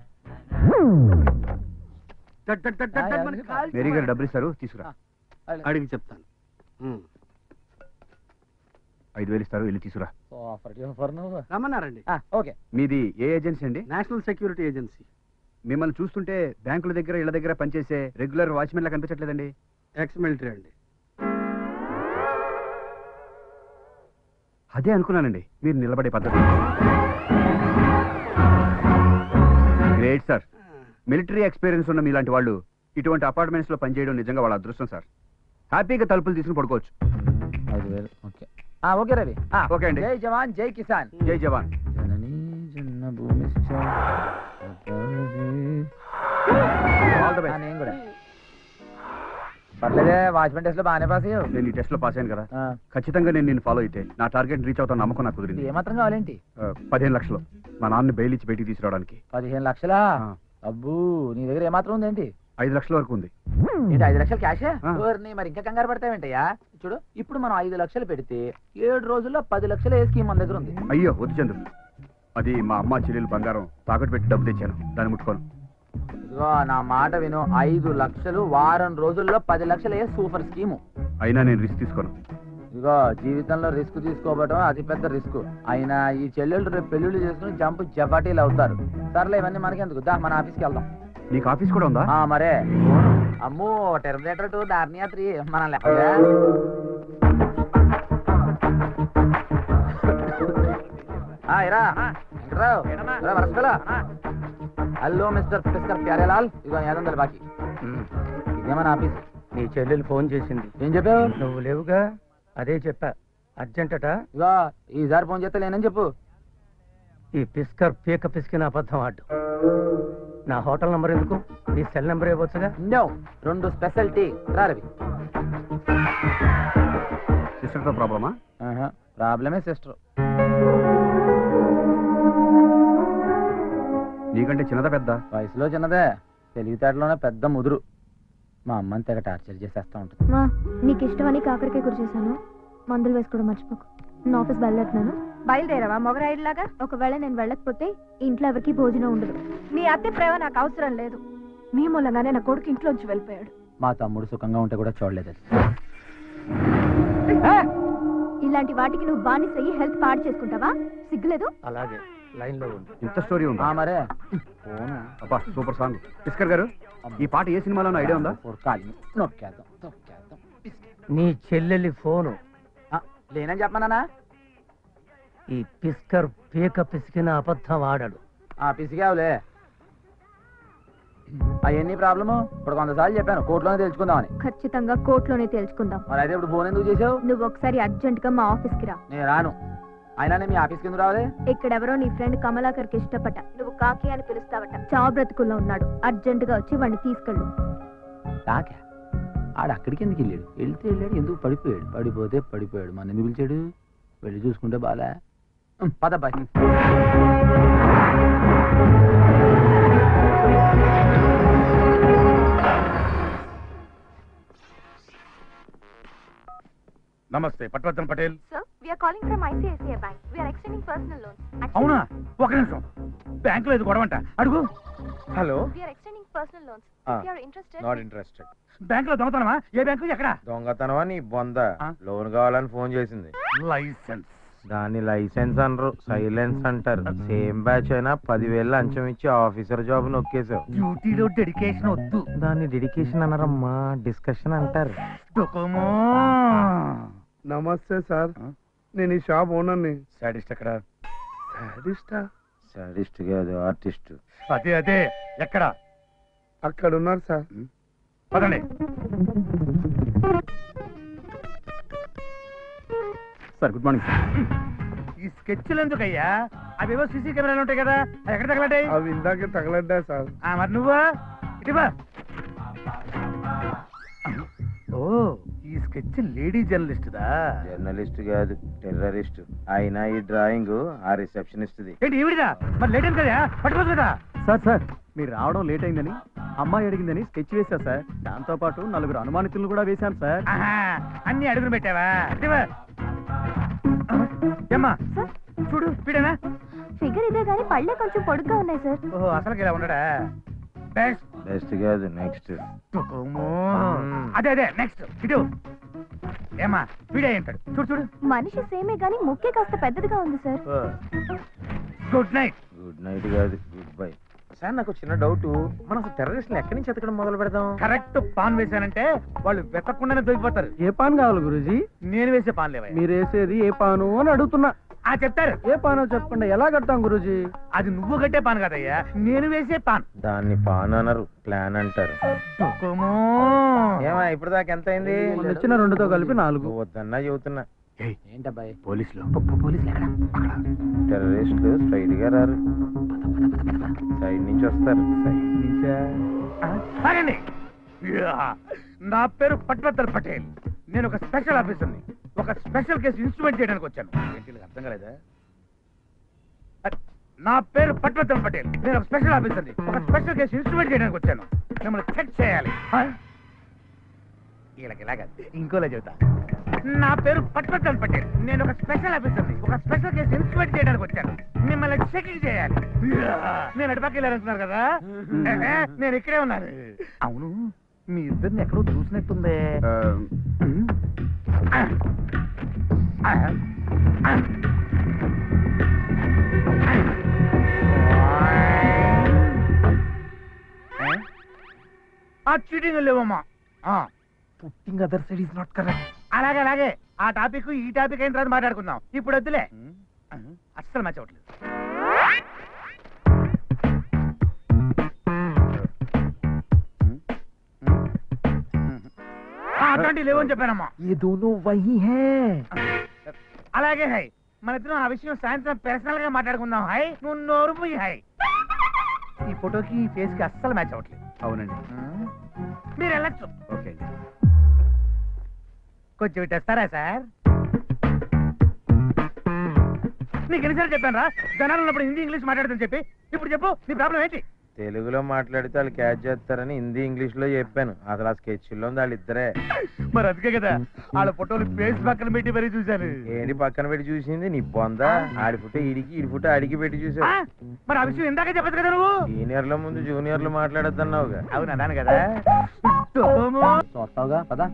మేరీ గారు డబ్బులు ఇస్తారు తీసుకురా అడిగి చెప్తాను ఉమ్. ఐదు వేలు ఇస్తారు వెళ్ళి తీసుకురా ఆఫర్ ఆఫర్ నువ్వు రమ్మన్నారండి ఓకే మీది ఏ ఏజెన్సీ అండి నేషనల్ సెక్యూరిటీ ఏజెన్సీ మిమ్మల్ని చూస్తుంటే బ్యాంకుల దగ్గర ఇళ్ళ దగ్గర పనిచేసే రెగ్యులర్ వాచ్మెన్ లా కనిపించట్లేదండి ఎక్స్ మిలిటరీ అండి అదే అనుకున్నానండి మీరు నిలబడే పద్ధతి గ్రేట్ సార్ మిలిటరీ ఎక్స్పీరియన్స్ ఉన్న మీలాంటి వాళ్ళు ఇటువంటి అపార్ట్మెంట్స్ లో పనిచేయడం నిజంగా వాళ్ళ అదృష్టం సార్ హ్యాపీగా తలుపులు తీసుకుని పడుకోవచ్చు ఐదు వేలు ఓకే ఆ, ఓకే రవి ఆ, ఓకే అండి. జై జవాన్ జై కిసాన్ జై జవాన్ జననీ జన్మభూమిశ్చ ఆల్ ద ఆ, బెస్ట్ నేను కూడా పర్లేదే వాచ్మెన్ టెస్ట్ లో బాగానే పాస్ అయ్యావు నేను ఈ టెస్ట్ లో పాస్ అయ్యాను కదా ఆ, ఖచ్చితంగా నేను నిన్ను ఫాలో అయితే నా టార్గెట్ రీచ్ అవుతాను నమ్మకం నాకు ఇది కుదిరింది ఏమాత్రం కావాలేంటి ఆ, పదిహేను లక్షలు మా నాన్న బెయిల్ ఇచ్చి బయటికి తీసుకురావడానికి పదిహేను లక్షలా ఆ, అబ్బూ నీ దగ్గర ఏమాత్రం ఉందేంటి ఐదు లక్షల వరకు ఉంది ఏంటి ఐదు లక్షలు క్యాష్ ఆ. మరి ఇంకా కంగారు పడతావేంటయ్యా చూడు ఇప్పుడు మనం ఐదు లక్షలు పెడితే ఏడు రోజుల్లో పది లక్షలు ఏ స్కీమ్ మన దగ్గర ఉంది అయ్యో వద్దు చందు అది మా అమ్మ చెల్లెలు బంగారం తాకట్టు పెట్టి డబ్బు తెచ్చాను దాన్ని ముట్టుకోను ఇదిగో నా మాట విను ఐదు లక్షలు వారం రోజుల్లో పది లక్షలు ఏ సూపర్ స్కీము అయినా నేను రిస్క్ తీసుకోను ఇదిగో జీవితంలో రిస్క్ తీసుకోవడం అతి పెద్ద రిస్క్ అయినా ఈ చెల్లెళ్ళు రేపు పెళ్లిళ్ళు చేసుకుని జంప్ జపాటీలు అవుతారు సర్లే ఇవన్నీ మనకెందుకు దా మన ఆఫీస్కి వెళ్దాం నీకు ఆఫీస్ కూడా ఉందా ఆ, మరే అమ్మో టెర్మినేటర్ టు డార్నియా త్రీ మనం లెక్క హలో మిస్టర్ పిస్కర్ ప్యారేలాల్ ఇదిగో ఐదు వందలు బాకీ ఇదేమన్నా ఆఫీస్ నీ చెల్లెలు ఫోన్ చేసింది ఏం చెప్పావు నువ్వు లేవుగా అదే చెప్పా అర్జెంటట ఇగో ఈసారి ఫోన్ చేస్తే లేనని చెప్పు ఈ పిస్కర్ పీక పిసికిన అబద్ధం ఆడు నా హోటల్ నంబర్ ఎందుకు నీ సెల్ నెంబర్ ఇవ్వచ్చుగా నో రెండు స్పెషల్ టీ రా రవి సిస్టర్తో ప్రాబ్లమా ప్రాబ్లమే సిస్టర్ నీకంటే చిన్నదా పెద్ద వయసులో చిన్నదే తెలివితేటలోనే పెద్ద ముదురు మా అమ్మని తెగ టార్చర్ చేసేస్తా ఉంటుంది మా నీకు ఇష్టమని కాకరకాయ కూర చేశాను మందులు వేసుకోవడం మర్చిపోకు నా ఆఫీస్ బయలుదేరుతున్నాను బయలుదేరావా మొగరాయిలాగా ఒకవేళ నేను వెళ్ళకపోతే ఇంట్లో ఎవరికి భోజనం ఉండదు మీ అత్తే ప్రేమ నాకు అవసరం లేదు మీ మూలంగానే నా కొడుకు ఇంట్లోంచి వెళ్ళిపోయాడు మా తమ్ముడు సుఖంగా ఉంటే కూడా చూడలేదు అది. ఇలాంటి వాటికి నువ్వు బానిస అయ్యి హెల్త్ పాడు చేసుకుంటావా సిగ్గులేదు అలాగే లైన్ లో ఉంది ఇంత స్టోరీ ఉందా ఆ మరే అబ్బా సూపర్ సాంగ్ పిస్కర్ గారు ఈ పాట ఏ సినిమాలోనో ఐడియా ఉందా కాలి నొక్కేద్దాం తొక్కేద్దాం నీ చెల్లెలి ఫోను ఆ, లేనని చెప్పమన్నానా ఈ పిస్కర్ పీక పిసికిన అబద్ధం ఆడడు ఆ పిసిగావులే అవన్నీ ప్రాబ్లము ఇప్పుడు కొంతసార్లు చెప్పాను కోర్టులోనే తెలుసుకుందామని ఖచ్చితంగా కోర్టులోనే తేల్చుకుందాం మరి అయితే ఇప్పుడు ఫోన్ ఎందుకు చేసావు నువ్వు ఒకసారి అర్జెంట్ గా మా ఆఫీస్ కి రా నేను రాను అయినా మీ ఆఫీస్కి ఎందుకు రావాలి ఇక్కడెవరో నీ ఫ్రెండ్ కమలాకర్కి ఇష్టపడ్డ నువ్వు కాకి అని పిలుస్తావట చావు బ్రతుకుల్లో ఉన్నాడు అర్జెంట్ గా వచ్చి వాడిని తీసుకెళ్ళు కాకా ఆడ అక్కడికి ఎందుకు వెళ్ళాడు వెళ్తే వెళ్ళాడు ఎందుకు పడిపోయాడు పడిపోతే పడిపోయాడు మన ఎందుకు పిలిచాడు వెళ్ళి చూసుకుంటే బాలే పదబ్బాయి నమస్తే Patwardhan Patel sir we're calling from ICICI bank we're extending personal loans అవునా ఒక నిమిషం బ్యాంకులో ఇది గొడవంట అడుగు hello we're extending personal loans Ah. You are interested not interested బ్యాంకులో దొంగతనమా ఏ బ్యాంకు ఎక్కడ దొంగతనమా నీ బొంద ఆ? లోన్ కావాలని ఫోన్ చేసింది లైసెన్స్ దాన్ని లైసెన్స్ అనరు సైలెన్స్ అంటారు సేమ్ బ్యాచ్ అయినా పదివేలు లంచం ఇచ్చి ఆఫీసర్ జాబ్ నొక్కేసావు డ్యూటీలో డెడికేషన్ వద్దు దాన్ని డెడికేషన్ అనరమ్మా డిస్కషన్ అంటారు డొకోమో నమస్తే సార్ నేను ఈ షాప్ ఓనర్ని సాడిస్ట్ ఎక్కడ సాడిస్టా సడిస్ట్ కాదు ఆర్టిస్ట్ అదే అదే ఎక్కడ అక్కడ ఉన్నారు సార్ పదండి సార్ గుడ్ మార్నింగ్ సార్ ఈ స్కెచ్లు ఎందుకయ్యా అవేవో సీసీ కెమెరాలు ఉంటాయి కదా అవి ఎక్కడ తగలటాయి అవి ఇందాకే తగలడ్డా సార్ ఆ, మరి నువ్వా ఇటువా ఓ ఈ స్కెచ్ లేడీ జర్నలిస్ట్దా జర్నలిస్ట్ కాదు టెర్రరిస్ట్ అయినా ఈ డ్రాయింగ్ ఆ రిసెప్షనిస్ట్ది ఏంటి ఈవిడిదా మరి లేట్ అయింది కదా పట్టుకోదు కదా సార్ సార్ మీరు రావడం లేట్ అయిందని అమ్మాయి అడిగిందని స్కెచ్ వేశా సార్ దాంతో పాటు నలుగురు అనుమానితులను కూడా వేశాను సార్ ఆహా, అన్ని అడుగులు పెట్టావా ఇటువా. ఏమ్మా చూడు వీడేనా ఫిగర్ ఇదే కానీ పళ్ళే కొంచెం పొడుగ్గా ఉన్నాయి సార్ ఓహో అసలు ఇలా ఉండడా బెస్ట్ బెస్ట్ కాదు నెక్స్ట్ తుకుము. అదే అదే నెక్స్ట్ ఇటు ఏమ్మా వీడే ఉంటాడు చూడు చూడు మనిషి సేమే కానీ ముక్కే కాస్త పెద్దదిగా ఉంది sir good night good night కాదు గుడ్ బై సార్ నాకు చిన్న డౌట్ మనం అసలు టెర్రరిస్ట్ని ఎక్కడి నుంచి ఎతకడం మొదలు పెడదాం కరెక్ట్ పాన్ వేశానంటే వాళ్ళు వెతకుండానే దొరికిపోతారు ఏ పాన్ కావాలి గురూజీ నేను వేసే పాన్ లేవా మీరు వేసేది ఏ పాను అని అడుగుతున్నా ఆ చెప్తారు ఏ పానో చెప్పకుండా ఎలా కడతాం గురూజీ అది నువ్వు కట్టే పాన్ కదయ్యా నేను వేసే పాన్ దాన్ని పాన్ అనరు ప్లాన్ అంటారు తుకుము. ఏమా ఇప్పుడు దాకా ఎంత అయింది మొన్న ఇచ్చిన రెండుతో కలిపి నాలుగు నువ్వు వద్దన్నా చెబుతున్నా ఏంటబ్బాయి పోలీసులు పోలీసులు ఎక్కడ టెర్రరిస్టులు స్ట్రైట్ గా రారు సైడ్ నుంచి వస్తారు ఆ, ఆగండి యా, నా పేరు పట్వత్తర్ పటేల్ నేను ఒక స్పెషల్ ఆఫీసర్ని ఒక స్పెషల్ కేసు ఇన్స్ట్రుమెంట్ చేయడానికి వచ్చాను ఏంటి వీళ్ళకి అర్థం కాలేదా అ- నా పేరు పట్వత్తర్ పటేల్ నేను ఒక స్పెషల్ ఆఫీసర్ని ఒక స్పెషల్ కేసు ఇన్స్ట్రుమెంట్ చేయడానికి వచ్చాను మిమ్మల్ని చెక్ చేయాలి ఆ? వీళ్ళకి ఇలాగ ఇంకోలా చెబుతా నా పేరు పట్వత్తర్ పటేల్ నేను ఒక స్పెషల్ ఆఫీసర్ని ఒక స్పెషల్ కేసు ఇన్స్ట్రుమెంట్ చేయడానికి వచ్చాను మిమ్మల్ని చెకింగ్ చేయాలి యా, నేను అటుపక్క వెళ్ళాలనుకున్నారు కదా ఏ, ఏ, నేను ఇక్కడే ఉన్నాను అవును మీ ఇద్దరిని ఎక్కడో చూసినట్టుందే ఆ. ఆ. ఆ. ఏ? ఆ చీటింగ్ లేవమ్మా ఆ, putting other side is not correct అలాగే అలాగే ఆ టాపిక్ ఈ టాపిక్ అయిన తర్వాత మాట్లాడుకుందాం ఇప్పుడు వద్దులే అస్సలు మ్యాచ్ అవ్వట్లేదు ఆ, అట్లాంటివి లేవని చెప్పానమ్మా ये दोनों वही हैं అలాగే హై మన ఇద్దరం ఆ విషయం సాయంత్రం పర్సనల్ గా మాట్లాడుకుందాం హై నువ్వు నోరు పోయి హై ఈ ఫోటోకి ఈ ఫేస్ కి అస్సలు మ్యాచ్ అవ్వట్లేదు అవునండి మీరు వెళ్ళొచ్చు ఓకే అండి కొంచెం ఇటు వస్తారా సార్ నీకు ఎన్నిసార్లు చెప్పాను రా జనాలు ఉన్నప్పుడు హిందీ ఇంగ్లీష్ మాట్లాడుతుంది చెప్పి ఇప్పుడు చెప్పు నీ ప్రాబ్లం ఏంటి తెలుగులో మాట్లాడితే వాళ్ళు క్యాచ్ చేస్తారని హిందీ ఇంగ్లీష్ లో చెప్పాను అసలు ఆ స్కెచ్ లో ఉంది వాళ్ళిద్దరే మరి అందుకే కదా వాళ్ళ ఫోటోలు ఫేస్ పక్కన పెట్టి మరీ చూశాను ఏంటి పక్కన పెట్టి చూసింది నీ బొందా ఆడి ఫుట ఇడికి ఇడి ఫుట అడిగి పెట్టి ఆ? చూసావు మరి ఆ విషయం ఇందాక చెప్పదు కదా నువ్వు సీనియర్ల ముందు జూనియర్లు మాట్లాడద్దన్నావుగా అవును అన్నాను కదా చూస్తావుగా పదా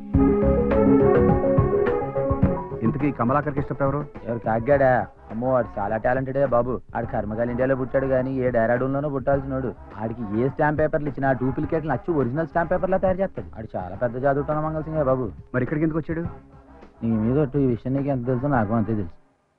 ఇంతకీ కమలాకర్కి ఇష్టం ఎవరు ఎవరు కాగ్గాడా అమ్మో వాడు చాలా టాలెంటెడే బాబు ఆడు కర్మగాలి ఇండియాలో పుట్టాడు కానీ ఏ డైరాడూన్లోనో పుట్టాల్సినాడు ఆడికి ఏ స్టాంప్ పేపర్లు ఇచ్చినా డూప్లికేట్లు నచ్చి ఒరిజినల్ స్టాంప్ పేపర్లా తయారు చేస్తాడు ఆడు చాలా పెద్ద చదువుతున్న మంగళ సింగే బాబు మరి ఇక్కడికి ఎందుకు వచ్చాడు నీ మీద ఒట్టు ఈ విషయం నీకు ఎంత తెలుసో నాకు అంతే తెలుసు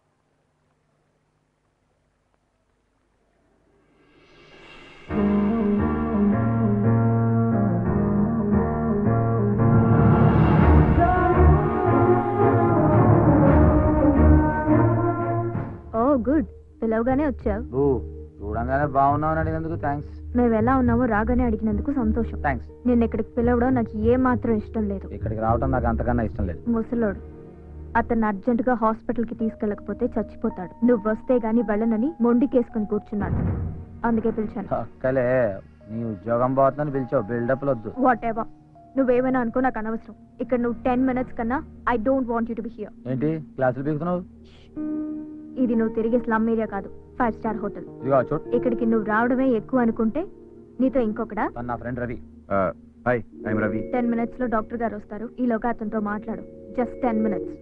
ఓ గుడ్ పిలవగానే వచ్చావు ఓ చూడంగానే బాగున్నావు అని అడిగినందుకు థ్యాంక్స్ మేము ఎలా ఉన్నామో రాగానే అడిగినందుకు సంతోషం థ్యాంక్స్ నిన్న ఇక్కడికి పిలవడం నాకు ఏ మాత్రం ఇష్టం లేదు ఇక్కడికి రావడం నాకు అంతకన్నా ఇష్టం లేదు ముసలోడు అతన్ని అర్జెంటుగా హాస్పిటల్కి తీసుకెళ్ళకపోతే చచ్చిపోతాడు నువ్వు వస్తే గాని వెళ్ళనని మొండికేసుకుని కూర్చున్నాడు అందుకే పిలిచాను అక్కలే నీ ఉద్యోగం పోతుందని పిలిచావు బిల్డప్ వద్దు వాట్ ఎవర్ నువ్వేమైనా అనుకో నాకు అనవసరం ఇక్కడ నువ్వు టెన్ మినిట్స్ కన్నా I don't want you to be here ఏంటి క్లాసులు పీకుతున్నావు ఇది నువ్వు తిరిగే స్లమ్ ఏరియా కాదు ఫైవ్ స్టార్ హోటల్ ఇదిగో చూడు ఇక్కడికి నువ్వు రావడమే ఎక్కువ అనుకుంటే నీతో ఇంకొకడా తను నా friend Ravi hi I'm Ravi ten minutes లో డాక్టర్ గారు వస్తారు ఈలోగా అతనితో మాట్లాడు జస్ట్ టెన్ మినిట్స్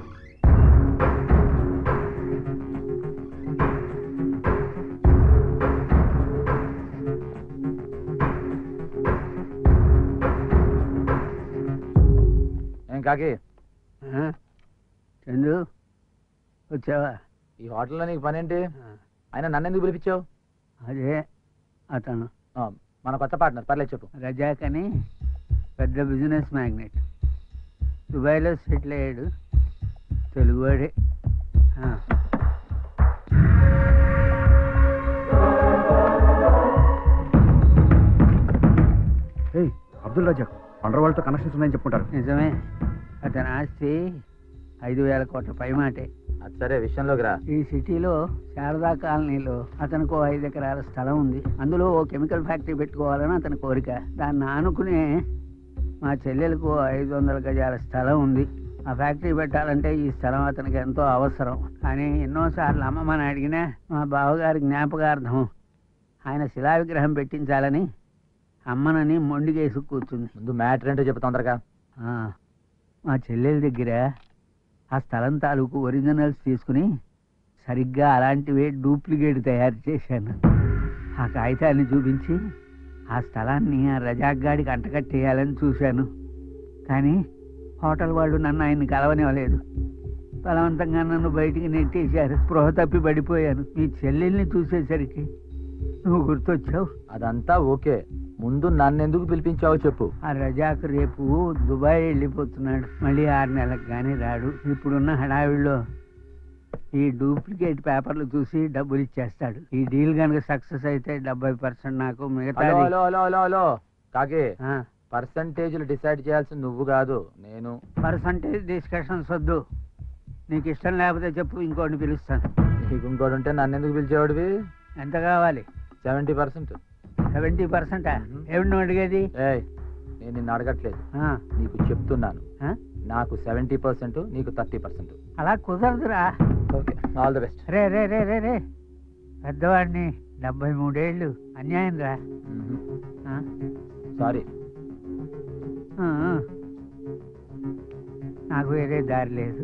ఏం కాకి చందు వచ్చావా ఈ హోటల్లో నీకు పని ఏంటి ఆయన నన్ను ఎందుకు పిలిపించావు అదే అతను ఆ, మన కొత్త పార్ట్నర్ పర్లేదు చెప్పు రజాక్ అని పెద్ద బిజినెస్ మ్యాగ్నెట్ దుబాయ్లో సెటిల్ అయ్యాడు తెలుగువాడే ఆ. ఏయ్ అబ్దుల్ రజాక్ పండ్ర వాళ్ళతో కనెక్షన్స్ ఉన్నాయని చెప్పుకుంటారు నిజమే అతని ఆస్తి ఐదు వేల కోట్ల పైమాటే అది సరే విషయంలోకి రా ఈ సిటీలో శారదా కాలనీలో అతనికి ఓ ఐదు ఎకరాల స్థలం ఉంది అందులో ఓ కెమికల్ ఫ్యాక్టరీ పెట్టుకోవాలని అతని కోరిక దాన్ని ఆనుకునే మా చెల్లెలకు ఓ ఐదు వందల గజాల స్థలం ఉంది ఆ ఫ్యాక్టరీ పెట్టాలంటే ఈ స్థలం అతనికి ఎంతో అవసరం కానీ ఎన్నోసార్లు అమ్మమ్మని అడిగినా మా బావగారి జ్ఞాపకార్థం ఆయన శిలా విగ్రహం పెట్టించాలని అమ్మనని మొండిగేసి కూర్చుంది ముందు మ్యాటర్ ఏంటో చెప్పు తొందరగా ఆ, మా చెల్లెల దగ్గర ఆ స్థలం తాలూకు ఒరిజినల్స్ తీసుకుని సరిగ్గా అలాంటివే డూప్లికేట్ తయారు చేశాను ఆ కాగితాన్ని చూపించి ఆ స్థలాన్ని ఆ రజాక్ గాడికి అంటకట్టేయాలని చూశాను కానీ హోటల్ వాళ్ళు నన్ను ఆయన్ని కలవనివ్వలేదు బలవంతంగా నన్ను బయటికి నెట్టేశారు స్పృహ తప్పి పడిపోయాను మీ చెల్లెల్ని చూసేసరికి నువ్వు గుర్తొచ్చావు అదంతా ఓకే ముందు నన్ను ఎందుకు పిలిపించావో చెప్పు ఆ రజాక్ రేపు దుబాయ్ వెళ్ళిపోతున్నాడు మళ్ళీ ఆరు నెలలకు కానీ రాడు ఇప్పుడున్న హడావిడిలో ఈ డూప్లికేట్ పేపర్లు చూసి డబ్బులు ఇచ్చేస్తాడు ఈ డీల్ కనుక సక్సెస్ అయితే డెబ్బై పర్సెంట్ నాకు మిగతా hello hello hello hello hello కాకి పర్సంటేజ్లు డిసైడ్ చేయాల్సింది నువ్వు కాదు నేను పర్సంటేజ్ డిస్కషన్స్ వద్దు నీకు ఇష్టం లేకపోతే చెప్పు ఇంకోటిని పిలుస్తాను నీకు ఇంకోటి ఉంటే నన్ను ఎందుకు పిలిచేవాడివి ఎంత కావాలి సెవెంటీ పర్సెంట్ సెవెంటీ పర్సెంటా ఏమిటి నువ్వు అడిగేది ఏయ్ నేను నిన్ను అడగట్లేదు ఆ, నీకు చెప్తున్నాను ఆ? నాకు సెవెంటీ పర్సెంట్ నీకు థర్టీ పర్సెంట్ అలా కుదరదురా ఓకే ఆల్ ది బెస్ట్ రే రే రే రే రే పెద్దవాడిని డెబ్బై మూడేళ్ళు అన్యాయం రా ఆ? సారీ ఆ, ఆ. నాకు వేరే దారి లేదు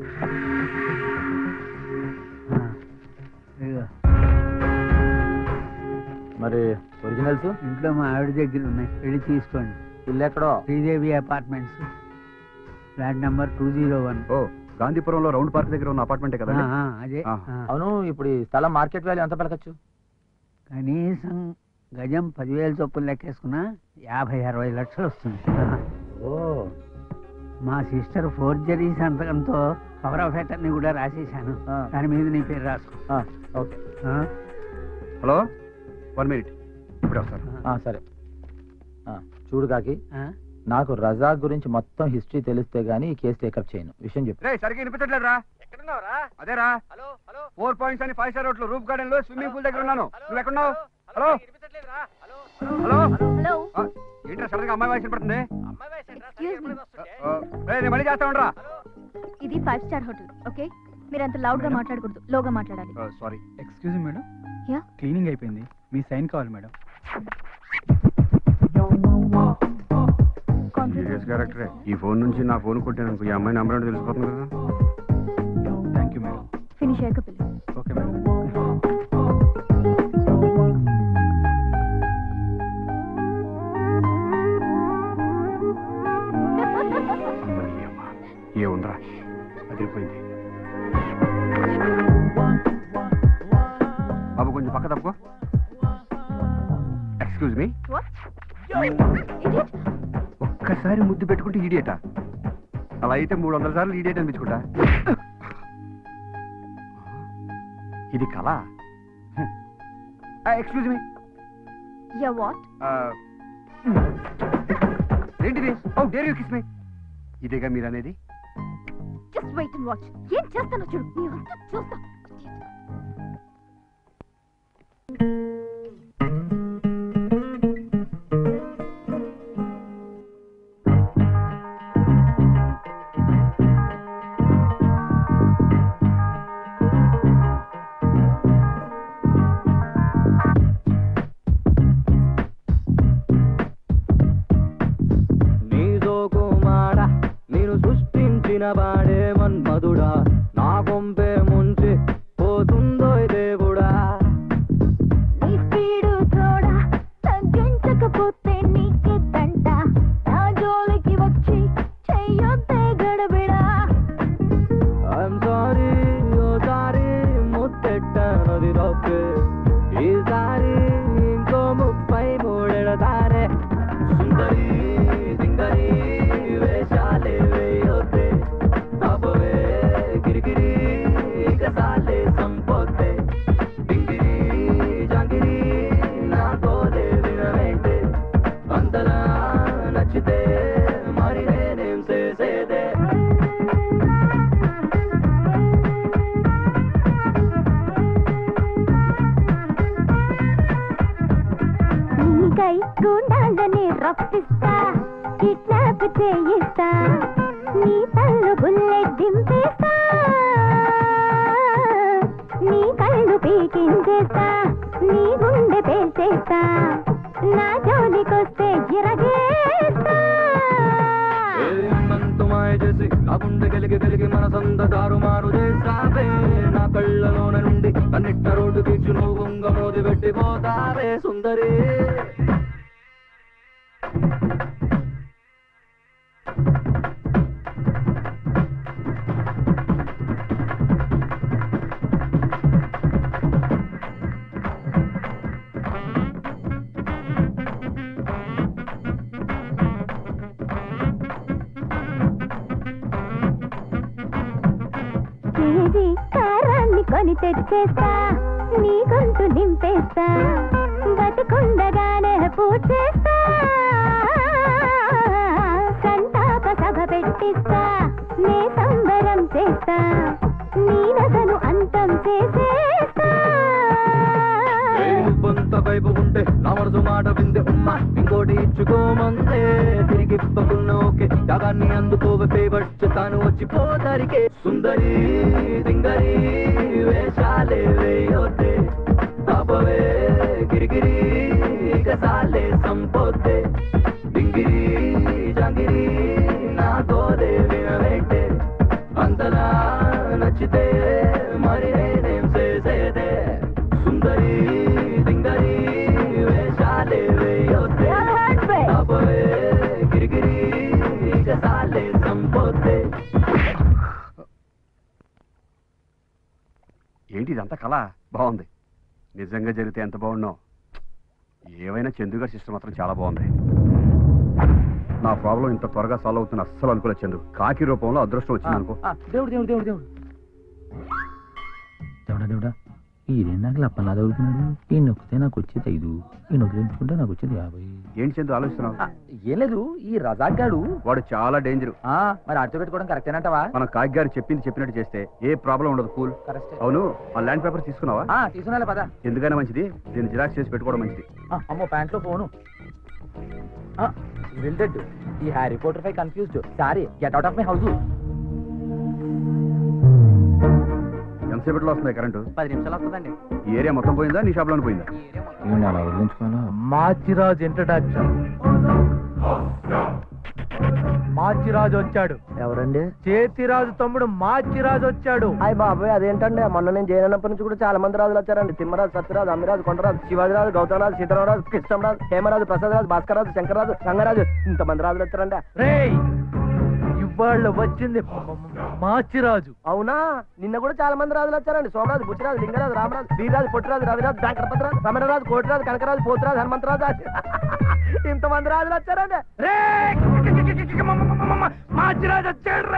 ఆ, ఇదిగో మరి ఒరిజినల్స్ ఇంట్లో మా ఆవిడ దగ్గర ఉన్నాయి వెళ్ళి తీసుకోండి ఇల్లు ఎక్కడో Sridevi apartments flat number two zero one ఓ గాంధీపురంలో రౌండ్ పార్క్ దగ్గర ఉన్న అపార్ట్మెంటే కదండి అదే ఆ. ఆ. అవును ఇప్పుడు ఈ స్థలం మార్కెట్ వాల్యూ ఎంత పలకచ్చు కనీసం గజం పదివేల చొప్పులు లెక్కేసుకున్నా యాభై అరవై లక్షలు వస్తుంది ఓ మా సిస్టర్ ఫోర్జరీ సంతకంతో పవర్ ఆఫ్ అటర్నీ కూడా రాసేశాను ఆ. దాని మీద నీ పేరు రాసుకో ఆ, ఓకే ఆ? హలో వన్ మినిట్ ఇప్పుడే వస్తాను ఆ, సరే ఆ, చూడు కాకి ఆ? నాకు రజాక్ గురించి మొత్తం హిస్టరీ తెలిస్తే గానీ ఈ కేసు టేకప్ చేయను విషయం చెప్పు రే సరిగ్గా వినిపించట్లేదు రా ఎక్కడున్నావురా అదేరా హలో హలో ఫోర్ పాయింట్స్ అని five star road Roop garden లో స్విమ్మింగ్ పూల్ దగ్గర ఉన్నాను నువ్వు ఎక్కడున్నావు హలో వినిపించట్లేదురా హలో హలో హలో ఆ, ఏంట్రా సడన్ గా అమ్మాయి వాయిస్ పడుతుంది అమ్మాయి వయసు ఏంట్రా? Excuse me. ఎప్పుడు వస్తుంటే? రే నేను మళ్ళీ చేస్తా ఉండరా ఇది ఫైవ్ స్టార్ హోటల్ ఓకే మీరు అంత లౌడ్ గా మాట్లాడకూడదు లోగా మాట్లాడాలి sorry excuse madam yeah cleaning అయిపోయింది మీ సైన్ కావాలి మేడం సీరియస్ క్యారెక్టరే ఈ ఫోన్ నుంచి నా ఫోన్ కొట్టాను ఈ అమ్మాయి నెంబర్ అంటే తెలిసిపోతుంది కదా థ్యాంక్ యూ మేడం ఫినిష్ అయ్యాక పిల్లి ఓకే మేడం అమ్మని అమ్మ ఏ ఉందరా అదిరిపోయింది బాబు కొంచెం పక్క తప్పుకో ఎక్స్క్యూజ్ మీ ఒక్కసారి ముద్దు పెట్టుకుంటే ఈడియట అలా అయితే మూడు వందల సార్లు ఈడియట్ అనిపించుకుంటా ఇది కళ ఎక్స్క్యూజ్ మీ యా వాట్ ఏంటిది oh dare you kiss me ఇదేగా మీరు అనేది జస్ట్ వెయిట్ అండ్ వాచ్ ఏం చేస్తానో చూడు నీ అంతా చూస్తా నీదో కుమార నేను సృష్టించిన వాడే మన్మధుడా నా కొంపే ముంచి పోతుందో దేవుడా నీ స్పీడు తోడా తగ్గించకపోతే నీకే తంట నా జోలికి వచ్చి చెయ్యొద్దే గడబిడా ఐఎమ్ సారీ ఓసారి ముత్తెట్టనది రొక్కే ఈసారి ఇంకో ముప్పై మూడెడతారే సుందరి దింగరి వేషాలే వేయొద్దే పాపవే గిరిగిరి ఇక సాలే సంపోతే డింగిరి జాంగిరి నా కోదే వినవేంటే అంతలా నచ్చితే మరి నేనేం చేసేదే నీకై గుండాలని రప్పిస్తా కిడ్నాప్ చేయిస్తా నీ తల్లు బుల్లెట్ దింపేస్తా నీ కళ్ళు పీకించేస్తా నీ గుండె పేల్చేస్తా నా జోలికొస్తే ఇరగేస్తా ఏమంతు మాయ చేసి నా గుండె కలిగి కలిగి మనసంత తారుమారు చేసావే నా కళ్ళలోన నుండి కన్నిట్ట రోడ్డు తీర్చి నువ్వు గుంగ మోది పెట్టిపోతావే సుందరి కేజీ కారాన్ని కొని తెచ్చేస్తా నీ గొంతు నింపేస్తా బతికుండగానే పూచేస్తా సంతాప సభ పెట్టిస్తా నే సంబరం చేస్తా నీ నగను అంతం చేసేస్తా నువ్వంత వైపు ఉంటే నా మనసు మాట విందే ఉమ్మా ఇంకోటి ఇచ్చుకోమందే తిరిగి ఇప్పకున్న ఓకే జగాన్ని అందుకోవే ఫేవర్ చేస్తాను వచ్చి పోతారికే సుందరి దింగరి వేషాలే వేయొద్దే పాపవే గిరిగిరి ఇక సాలే సంపోతే డింగిరి జాంగిరి నా కోదే వినవేంటే అంతలా నచ్చితే మరి నేనేం చేసేదే సుందరి దింగరి వేషాలే వేయొద్దే పాపవే ప్రాణం పోతే ఏంటి ఇదంతా కళ బాగుంది నిజంగా జరిగితే ఎంత బాగున్నావు ఏవైనా చందు గారి సిస్టమ్ మాత్రం చాలా బాగుంది నా ప్రాబ్లం ఇంత త్వరగా సాల్వ్ అవుతుంది అస్సలు అనుకోలేదు చందు కాకి రూపంలో అదృష్టం వచ్చింది అనుకో ఆ, దేవుడు దేవుడు దేవుడు దేవుడు దేవుడా దేవుడా ఈ రెండు నాకు లప్పలా చదువుతున్నాడు ఈ నొక్కితే నాకు వచ్చేది ఐదు ఈ నొక్కించుకుంటే నాకు వచ్చేది యాభై ఏంటి చందు ఆలోచిస్తున్నావు ఏం లేదు ఈ రజాక్ గాడు వాడు చాలా డేంజర్ మరి అర్థం పెట్టుకోవడం కరెక్టేనంటావా మన కాకి గారు చెప్పింది చెప్పినట్టు చేస్తే ఏ ప్రాబ్లం ఉండదు కూల్ కరెక్ట్ అవును ఆ ల్యాండ్ పేపర్ తీసుకున్నావా తీసుకున్నా పద ఎందుకైనా మంచిది దీన్ని జిరాక్స్ చేసి పెట్టుకోవడం మంచిది ఆ, అమ్మో ప్యాంట్లో ఫోను వెల్డెడ్ ఈ హ్యారీ పోటర్ పై confused sorry get out of my house ఎంతసేపట్లో వస్తుంది కరెంటు పది నిమిషాలు వస్తుందండి ఈ ఏరియా మొత్తం పోయిందా నీ షాప్లోనే పోయిందా అలా వదిలించుకోవాలా మాచిరాజ్ ఇంట్రడక్షన్ మాచిరాజు వచ్చాడు ఎవరండి చేతిరాజు తమ్ముడు మాచిరాజు వచ్చాడు అయ్య బాబాయ్ అదేంటండి మొన్న నేను జైనప్పటి నుంచి కూడా చాలా మంది రాజులు వచ్చారండి తిమ్మరాజు సత్యరాజు అమ్మిరాజు కొండరాజు శివాజీరాజు గౌతమరాజు సీతారామరాజు కృష్ణరాజు హేమరాజు ప్రసాదరాజు భాస్కరరాజు శంకరరాజు రంగరాజు ఇంతమంది రాజులు వచ్చారండి రేయ్ ఇవాళ వచ్చింది మాచిరాజు అవునా నిన్న కూడా చాలా మంది రాజులు వచ్చారండి సోమరాజు బుచ్చిరాజు లింగరాజు రామరాజు వీరరాజు పొట్టిరాజు రవిరాజు వెంకటపతిరాజు సమరరాజు కోటిరాజు కనకరాజు పోతురాజు హనుమంతరాజు ఇంతమంది రాజులు వచ్చారండి మాచిరాజు వచ్చాడు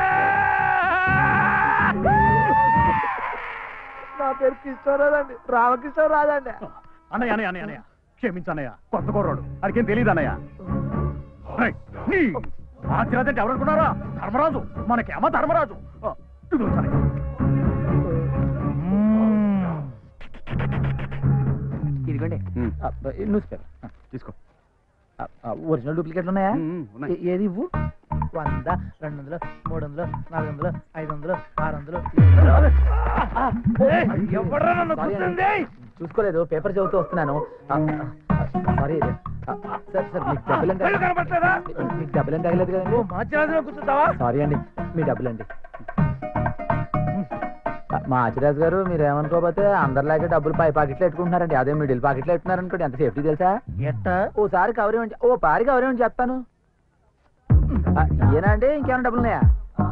నా పేరు కిషోరాజు అండి రామకిషోరాజు అండి అన్నయ్య అన్నయ్య అన్నయ్య అన్నయ్య క్షమించు అన్నయ్య కొత్త కుర్రాడు అడిగేం తెలియదు అన్నయ్య రేయ్, నీ మాచిరాజు అంటే ఎవరు అనుకున్నారా ధర్మరాజు మనకేమో ధర్మరాజు ఆ, ఇదిగో అన్నయ్య. ఇదిగోండి ఉమ్, న్యూస్ పేపర్ తీసుకో ఒరిజినల్ డూప్లికేట్లు ఉన్నాయా ఉమ్, ఉమ్, ఉన్నాయి. ఏ- ఏది ఇవ్వు వంద రెండు వందలు మూడు వందలు నాలుగు వందలు ఐదు వందలు ఆరు వందలు ఎవర్రా నన్ను గుర్తుంది? చూసుకోలేదు పేపర్ చదువుతూ వస్తున్నాను సారీ సార్ సార్ మీకు డబ్బులు ఎంత కళ్ళు కనపడలేదా? మీకు డబ్బులు ఎంత తగలేదు కదండి మాచిరాజులో కూర్చుంటావా సారీ అండి మీ డబ్బులండి మా ఆచిరాజు గారు మీరు ఏమనుకోకపోతే అందరిలాగే డబ్బులు పై పాకెట్లో పెట్టుకుంటున్నారండి అదే మిడిల్ పాకెట్లో పెట్టుకున్నారు అనుకోండి ఎంత సేఫ్టీ తెలుసా ఎట్టా ఓసారి కవర్ ఇవ్వండి ఓ పారి కవర్ ఇవ్వండి చెప్తాను ఆ, ఈయనా అండి ఇంకేమైనా డబ్బులు ఉన్నాయా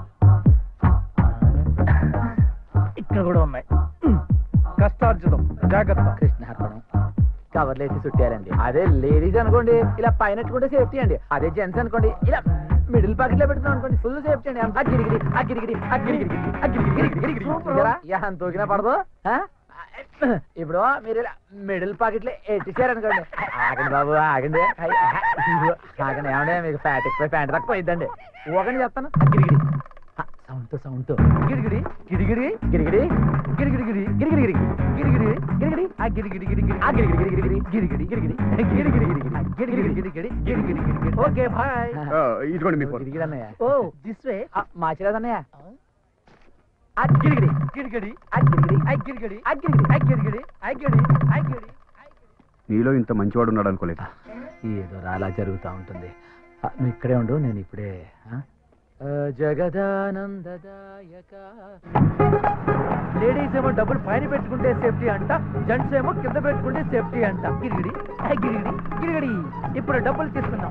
ఇక్కడ కూడా ఉన్నాయి కష్టార్జితం జాగ్రత్త కృష్ణార్పణం కవర్లు వేసి చుట్టారండి అదే లేడీస్ అనుకోండి ఇలా పైన పెట్టుకుంటే సేఫ్టీ అండి అదే జెంట్స్ అనుకోండి ఇలా మిడిల్ పాకెట్ లో పెడుతున్నాం అనుకోండి ఫుల్ సేఫ్టీ అండి ఆ గిరిగిరి ఆ గిరిగిరి ఆ గిరిగిరి ఆ గిరిగిరి గిరిగిరి చూసారా? యా, అంత తోకినా పడదు ఆ? ఇప్పుడు మీరు ఇలా మిడిల్ పాకెట్ లో ఎట్టిసారు అనుకోండి ఆగండి బాబు ఆగండి ఐ, ఆగండి ఏమంటే మీకు ఫ్యాట్ ఎక్కువ ఫ్యాట్ తక్కువ పోయిద్దండి ఒకని చెప్తాను ఆ గిరిగిరి సౌండ్ తో సౌండ్ తో గిరిగిరి గిరిగిరి గిరిగిరి గిరిగిరి గిరి గిరిగిరి గిరిగిరి గిరిగిరి గిరిగిరి ఆ గిరిగిరి గిరిగిరి ఆ గిరిగిరి గిరిగిరి గిరిగిరి గిరిగిరి గిరిగిరి గిరిగిరి ఆ గిరిగిరి గిరిగిరి గిరిగిరి గిరిగిరి ఓకే బాయ్ ఆ, ఇదిగోండి మీ ఫోన్ గిరిగిరి అన్నయ్య ఓ దిస్ వే మాచిరాదు అన్నయ్య ఆ గిరిగిరి గిరిగడి ఆ గిరిగిరి ఐ గిరిగడి ఆ గిరిగిరి ఐ గిరిగడి ఐ గిరి ఐ గిరి నీలో ఇంత మంచివాడు ఉన్నాడు అనుకోలేదు ఏదో అలా జరుగుతూ ఉంటుంది ఆ, నువ్వు ఇక్కడే ఉండు నేను ఇప్పుడే ఆ? ఆ, జగదానందదాయక లేడీస్ ఏమో డబ్బులు పైన పెట్టుకుంటే సేఫ్టీ అంట జెంట్స్ ఏమో కింద పెట్టుకుంటే సేఫ్టీ అంట గిరిగిడి ఐ గిరిగిడి గిరిగడి ఇప్పుడు డబ్బులు తీసుకుందాం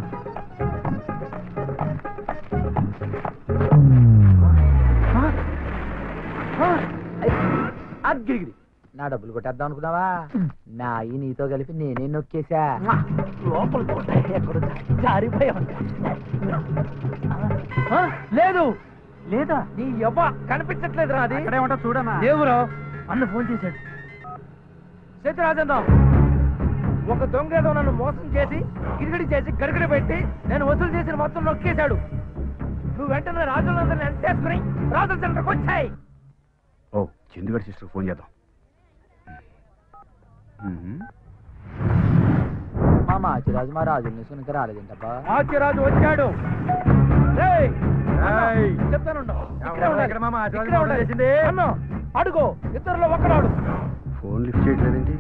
ఆ గిరిగిరి నా డబ్బులు కొట్టేద్దాం అనుకున్నావా నా ఈ నీతో కలిపి నేనే నొక్కేశా లోపల ఎక్కడ జారిపోయా లేదు లేదా నీ ఎవ్వ కనిపించట్లేదు రా అది అక్కడే ఉంటా చూడనా దేవురా అన్న ఫోన్ చేశాడు చేతిరాజేందాం ఒక దొంగ ఏదో నన్ను మోసం చేసి గిరిగిడి చేసి గడిగడి పెట్టి నేను వసూలు చేసిన మొత్తం నొక్కేశాడు నువ్వు వెంటనే రాజులందరిని ఎంటేసుకుని రాజుల సెంటర్కి వచ్చాయి ఓ చందుగారి సిస్టర్ ఫోన్ చేద్దాం ఉమ్. మా మాచిరాజు మా రాజుల నుంచి ఇంకా రాలేదేంటబ్బా ఆచిరాజు వచ్చాడు రేయ్! అన్న, ఏయ్! చెప్తానుండు. ఇక్కడే ఎవరు ఉండాలి. ఇక్కడ మా ఆచిరాజు ఇక్కడే ఫోన్ ఉండాలి. చేసింది? అన్న, అడుగో ఇద్దరులో ఒకడాడు ఫోన్ లిఫ్ట్ చేయట్లేదేంటి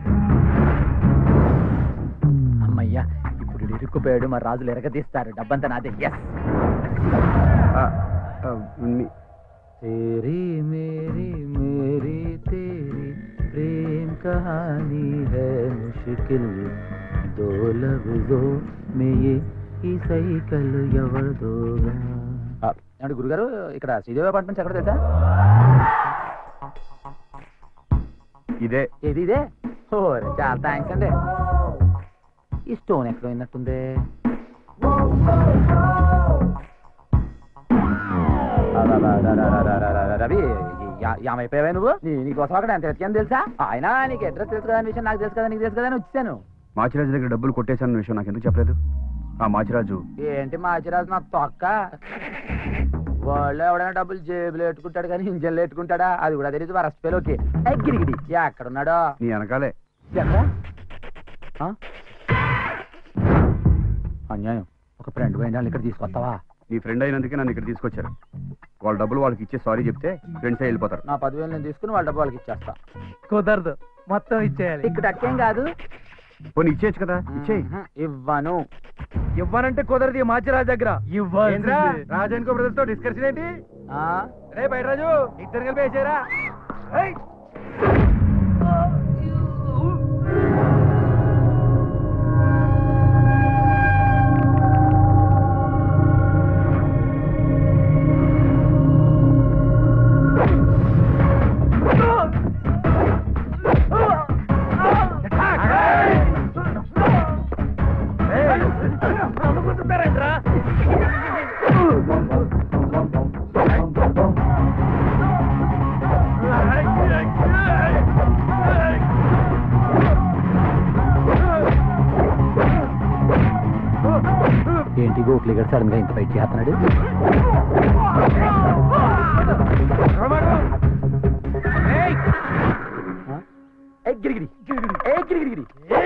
అమ్మయ్యా ఇప్పుడు వీడు ఇరుక్కుపోయాడు మా రాజులు ఎరగదీస్తారు డబ్బంతా నాదే ఎస్ ఆ, ఆ, మీ- तेरी मेरी मेरी तेरी प्रेम कहानी है मुश्किल दो लफ्जों में ये ఈ సైకిల్ ఎవరిదోగా అంటే గురుగారు ఇక్కడ శ్రీదేవి అపార్ట్మెంట్స్ ఎక్కడ తెలుసా ఇదే ఏది ఇదే ఓ చాలా థ్యాంక్స్ అండి ఈ స్టోన్ ఎక్కడ పోయినట్టుంది రవి ఏమైపోయావా నువ్వు నీ- నీకోసం అక్కడ ఎంత వెతికాను తెలుసా ఆయన నీకు అడ్రస్ తెలుసు కదా అనే విషయం నాకు తెలుసు కదా నీకు తెలుసు కదా అని వచ్చాను మాచిరాజు దగ్గర డబ్బులు కొట్టేశాను విషయం నాకు ఎందుకు చెప్పలేదు ఆ మాచిరాజు ఏంటి మాచిరాజు నా తొక్క వాళ్ళు ఎవడైనా డబ్బులు జేబులో పెట్టుకుంటాడు కానీ ఇంజన్లో పెట్టుకుంటాడా అది కూడా తెలియదు వరస్ట్ పేలోకి గిరిగిడి ఎక్కడున్నాడో నీ వెనకాలే ఎక్కడ ఆ? అన్యాయం ఒక ఫ్రెండ్ పోయిన ఇక్కడ తీసుకొస్తావా నీ ఫ్రెండ్ అయినందుకే నన్ను ఇక్కడ తీసుకొచ్చారు వాళ్ళ డబ్బులు వాళ్ళకి ఇచ్చే సారీ చెప్తే ఫ్రెండ్సే వెళ్ళిపోతారు నా పదివేలు నేను తీసుకుని వాళ్ళ డబ్బు వాళ్ళకి ఇచ్చేస్తా కుదరదు మొత్తం ఇచ్చేయాలి ఇక్కడ అక్కేం కాదు పోనీ ఇచ్చేయచ్చు కదా ఇచ్చేయి ఇవ్వను ఇవ్వనంటే కుదరదు ఈ మాచిరాజు దగ్గర ఇవ్వాల్సిందే. రాజనుకో బ్రదర్స్ తో డిస్కషన్ ఏంటి ఆ? రే బయట రాజు ఇద్దరు కలిపి వేసారా ఏంటి గోకులు ఇక్కడ సడన్ గా ఇంత బయట చేస్తున్నాడు ఆ? ఏ గిరిగిరి ఏ గిరిగిరి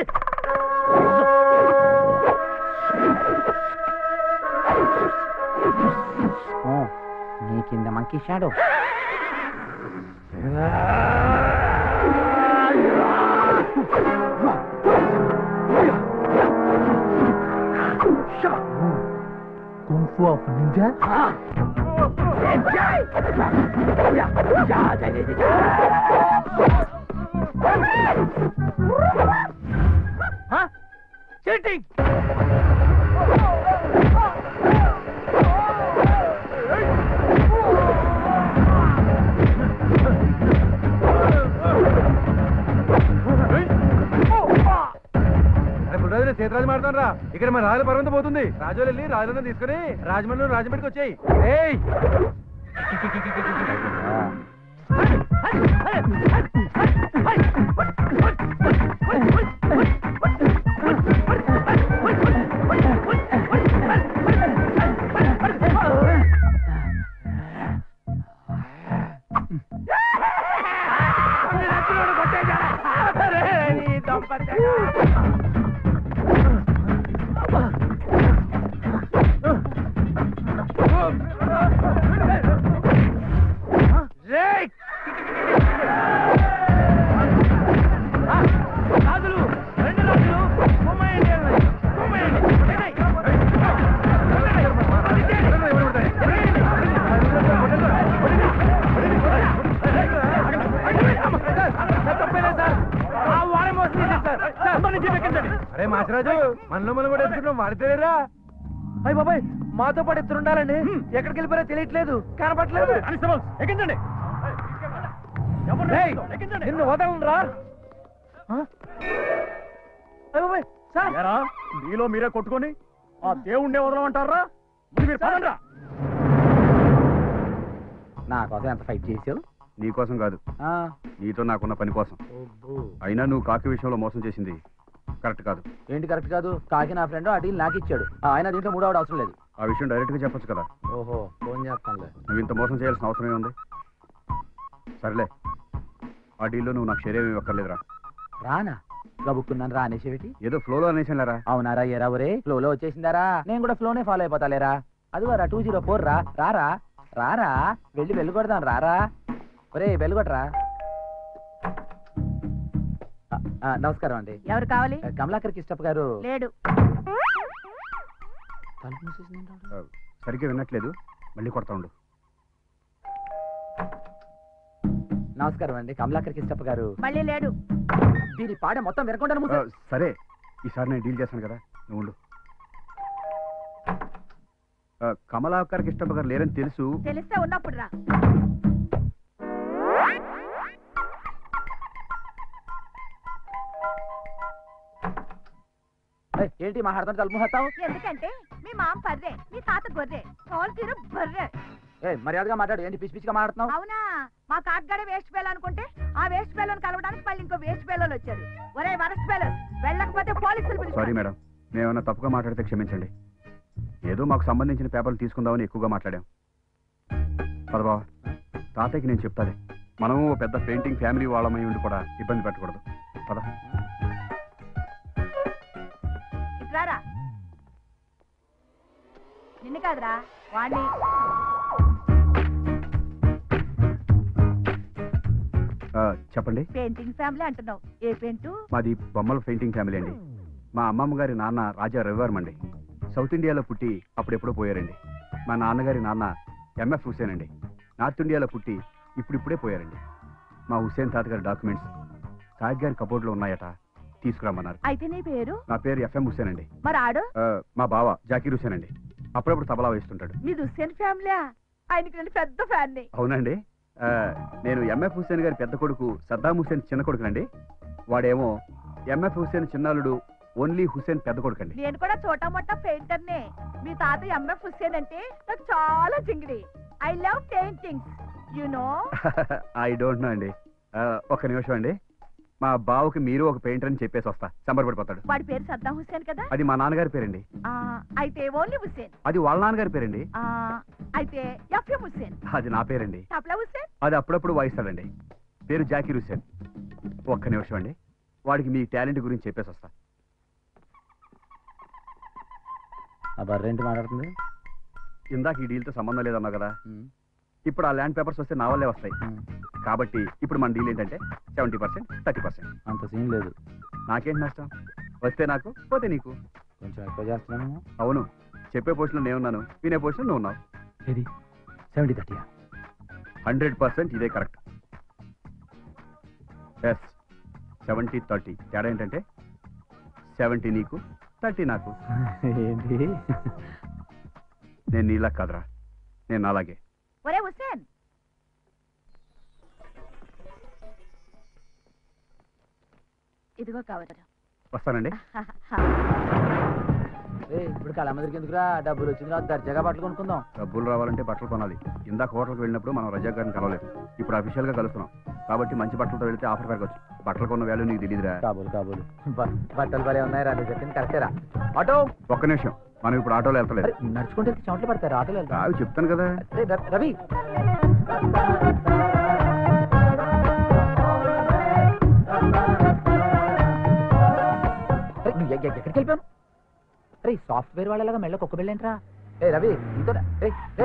ఓ, నీ కింద monkey shadow kung fu of ninja cheating Bulraju Sethuraju మాడుతాను రా ఇక్కడ మన రాజుల పర్వంతం పోతుంది రాజు వెళ్ళి రాజులను తీసుకుని రాజమండ్రి రాజమండ్రికి వచ్చాయి ఏయ్ అరే మాసరాజు మనలో మనం కూడా ఎత్తుకున్నాం వాడితేరా అయ్యి బాబాయ్ మాతో పాటు ఎత్తులు ఉండాలండి ఎక్కడికి వెళ్ళిపోయారో తెలియట్లేదు కనపట్లేదు ఎక్కించండి ఏయ్, నిన్ను వదలను రా మీలో మీరే కొట్టుకొని ఆ దేవుణ్ణే వదలమంటారా ముందు మీరు పదండ్రా. నా కోసం ఎంత ఫైట్ చేసావు నీ కోసం కాదు ఆ, నీతో నాకున్న పని కోసం అయినా నువ్వు కాకి విషయంలో మోసం చేసింది కరెక్ట్ కాదు ఏంటి కరెక్ట్ కాదు కాకి నా ఫ్రెండ్ ఆ డీల్ నాకు ఇచ్చాడు ఆ, ఆయన దీంట్లో మూడో ఆవిడ అవసరం లేదు ఆ విషయం డైరెక్ట్ గా చెప్పొచ్చు కదా ఓహో ఫోన్ చేస్తానులే నువ్వు ఇంత మోసం చేయాల్సిన అవసరమే ఉంది సరేలే ఆ డీల్లో నువ్వు నాకు షేర్ ఏమి ఇవ్వక్కర్లేదురా రానా గబుక్కున్నాను రా అనేసేవిటి ఏదో ఫ్లోలో అనేసానులేరా అవునారా ఎరా ఒరే ఫ్లోలో వచ్చేసిందారా నేను కూడా ఫ్లోనే ఫాలో అయిపోతా లేరా అది రా టూ జీరో ఫోర్ రా రారా రారా వెళ్ళి వెళ్ళి కొడదాం రారా ఒరే వెళ్ళి కొట్టరా ఆ, ఆ, నమస్కారం అండి ఎవరు కావాలి ఆ, కమలాకర్ కిష్టప్ గారు లేడు తలుపు మూసేసిందేంటి ఆవిడ? ఆ, సరిగ్గా వినట్లేదు మళ్ళీ కొడతా ఉండు నమస్కారం అండి కమలాకర్ కిష్టప్ గారు మళ్ళీ లేడు దీని పాడ మొత్తం వినకుండా ఆ, మూసే సరే ఈసారి నేను డీల్ చేస్తాను కదా నువ్వు ఉండు ఆ, కమలాకర్ కిష్టప్ప గారు లేరని తెలుసు తెలిస్తే ఉన్నప్పుడు రా ఏయ్, ఏంటి మాట్లాడుతున్నా తలుపు మూసేస్తావు ఎందుకంటే మీ మామ పర్రే మీ తాత గొర్రె తోలు తీరు బర్రె ఏ మర్యాదగా మాట్లాడు ఏంటి పిచ్చి పిచ్చిగా మాట్లాడుతున్నావు అవునా మా కాకిగాడే వేస్ట్ పేలు అనుకుంటే ఆ వేస్ట్ పేలను కలవడానికి మళ్ళీ ఇంకో వేస్ట్ పేలోలు వచ్చారు ఒరే వరస్ట్ పేలు వెళ్ళకపోతే పోలీసులు సారీ పిలుస్తారు మేడం మేమేమన్నా తప్పుగా మాట్లాడితే క్షమించండి ఏదో మాకు సంబంధించిన పేపర్లు తీసుకుందామని ఎక్కువగా మాట్లాడాం పదబావ తాతయ్యకి నేను చెప్తాలే మనము ఓ పెద్ద పెయింటింగ్ ఫ్యామిలీ వాళ్ళమై ఉండి కూడా ఇబ్బంది పెట్టకూడదు పద ఇట్లారా నిన్ను కాదురా వాణ్ణి ఆ, చెప్పండి పెయింటింగ్ ఫ్యామిలీ అంటున్నావు ఏ పెయింటు మాది బొమ్మల పెయింటింగ్ ఫ్యామిలీ అండి మా అమ్మమ్మ గారి నాన్న రాజా రవివర్మ అండి సౌత్ ఇండియాలో పుట్టి అప్పుడెప్పుడో పోయారండి మా నాన్నగారి నాన్న ఎంఎఫ్ హుసేన్ అండి నార్త్ ఇండియాలో పుట్టి ఇప్పుడిప్పుడే పోయారండి మా హుసేన్ తాతగారి డాక్యుమెంట్స్ తాత్ గారి కబోర్డ్లో ఉన్నాయట తీసుకురమ్మన్నారు అయితే నీ పేరు నా పేరు ఎఫ్ఎం హుసేన్ అండి మరి ఆడు ఆ, మా బావ జాకీర్ హుసేన్ అండి అప్పుడప్పుడు తబలా వేస్తుంటాడు మీ దుస్సేన్ ఫ్యామిలీ ఆయనకి నేను పెద్ద ఫ్యాన్ని అవునండి ఆ, నేను ఎంఎఫ్ హుసేన్ గారి పెద్ద కొడుకు సద్దాం హుసేన్ చిన్న కొడుకునండి వాడేమో ఎంఎఫ్ హుసేన్ చిన్నాలుడు ఓన్లీ హుసేన్ పెద్ద కొడుకండి నేను కూడా చోటా మొట్టా పెయింటర్నే మీ తాత ఎంఎఫ్ హుస్సేన్ అంటే నాకు చాలా చింగిడి I love paintings you know I don't know అండి ఆ, ఒక్క నిమిషం అండి మా బావకి మీరు ఒక పెయింటర్ అని చెప్పేసి వస్తా సంబరపడిపోతాడు వాడి పేరు సద్దాం హుస్సేన్ కదా అది మా నాన్నగారి పేరండి ఆ, అయితే ఓన్లీ హుస్సేన్ అది వాళ్ళ నాన్నగారి పేరండి ఆ, అయితే ఎఫ్ఎం హుస్సేన్ అది నా పేరండి తప్లా హుస్సేన్ అది అప్పుడప్పుడు వాయిస్తాడండి పేరు జాకీర్ హుసేన్ ఒక్క నిమిషం అండి వాడికి మీ టాలెంట్ గురించి చెప్పేసి వస్తా ఆ బర్రెంటి మాట్లాడుతుంది ఇందాక ఈ డీల్తో సంబంధం లేదన్నావు కదా ఇప్పుడు ఆ ల్యాండ్ పేపర్స్ వస్తే నా వల్లే వస్తాయి కాబట్టి ఇప్పుడు మన డీల్ ఏంటంటే సెవెంటీ పర్సెంట్ థర్టీ పర్సెంట్ అంత సీన్ లేదు నాకేంటి నష్టం వస్తే నాకు పోతే నీకు కొంచెం ఎక్కువ చేస్తున్నాను అవును చెప్పే పోషన్లో నేను ఉన్నాను వినే పోషన్ నువ్వు ఉన్నావు ఇది సెవెంటీ థర్టీ హండ్రెడ్ పర్సెంట్ ఇదే కరెక్ట్ ఎస్ సెవెంటీ థర్టీ తేడా ఏంటంటే సెవెంటీ నీకు థర్టీ నాకు ఏంటి నేను నీలా కాదురా నేను అలాగే ఒరే హుస్సేన్ ఇదిగో కావచ్చు వస్తానండి ఇప్పుడు కళామందిరికి ఎందుకురా డబ్బులు వచ్చింది తర్వాత దర్జాగా బట్టలు కొనుక్కుందాం డబ్బులు రావాలంటే బట్టలు కొనాలి ఇందాక హోటల్కి వెళ్ళినప్పుడు మనం రజా గారిని కలవలేదు ఇప్పుడు అఫీషియల్ గా కలుస్తున్నాం కాబట్టి మంచి బట్టలతో వెళ్తే ఆఫర్ పెరగచ్చు బట్టలు కొన్న వాల్యూ నీకు తెలియదురా కాబోలు కాబోలు బ- బట్టలు భలే ఉన్నాయి రా నువ్వు చెప్పింది కరెక్టేరా ఆటో ఒక్క నిమిషం మనం ఇప్పుడు ఆటోలో వెళ్తలేదు అరే, నడుచుకుంటే చెమటలు పడతారు ఆటోలో వెళ్తాం అవి చెప్తాను కదా అరే, ర- రవి అరే, నువ్వు ఎక్క- ఎక్కడికి వెళ్ళిపోయాను అరే సాఫ్ట్వేర్ వాళ్ళలాగా మెళ్ళకి ఒక్క వెళ్ళేంట్రా ఏ రవి ఇంతో రే రే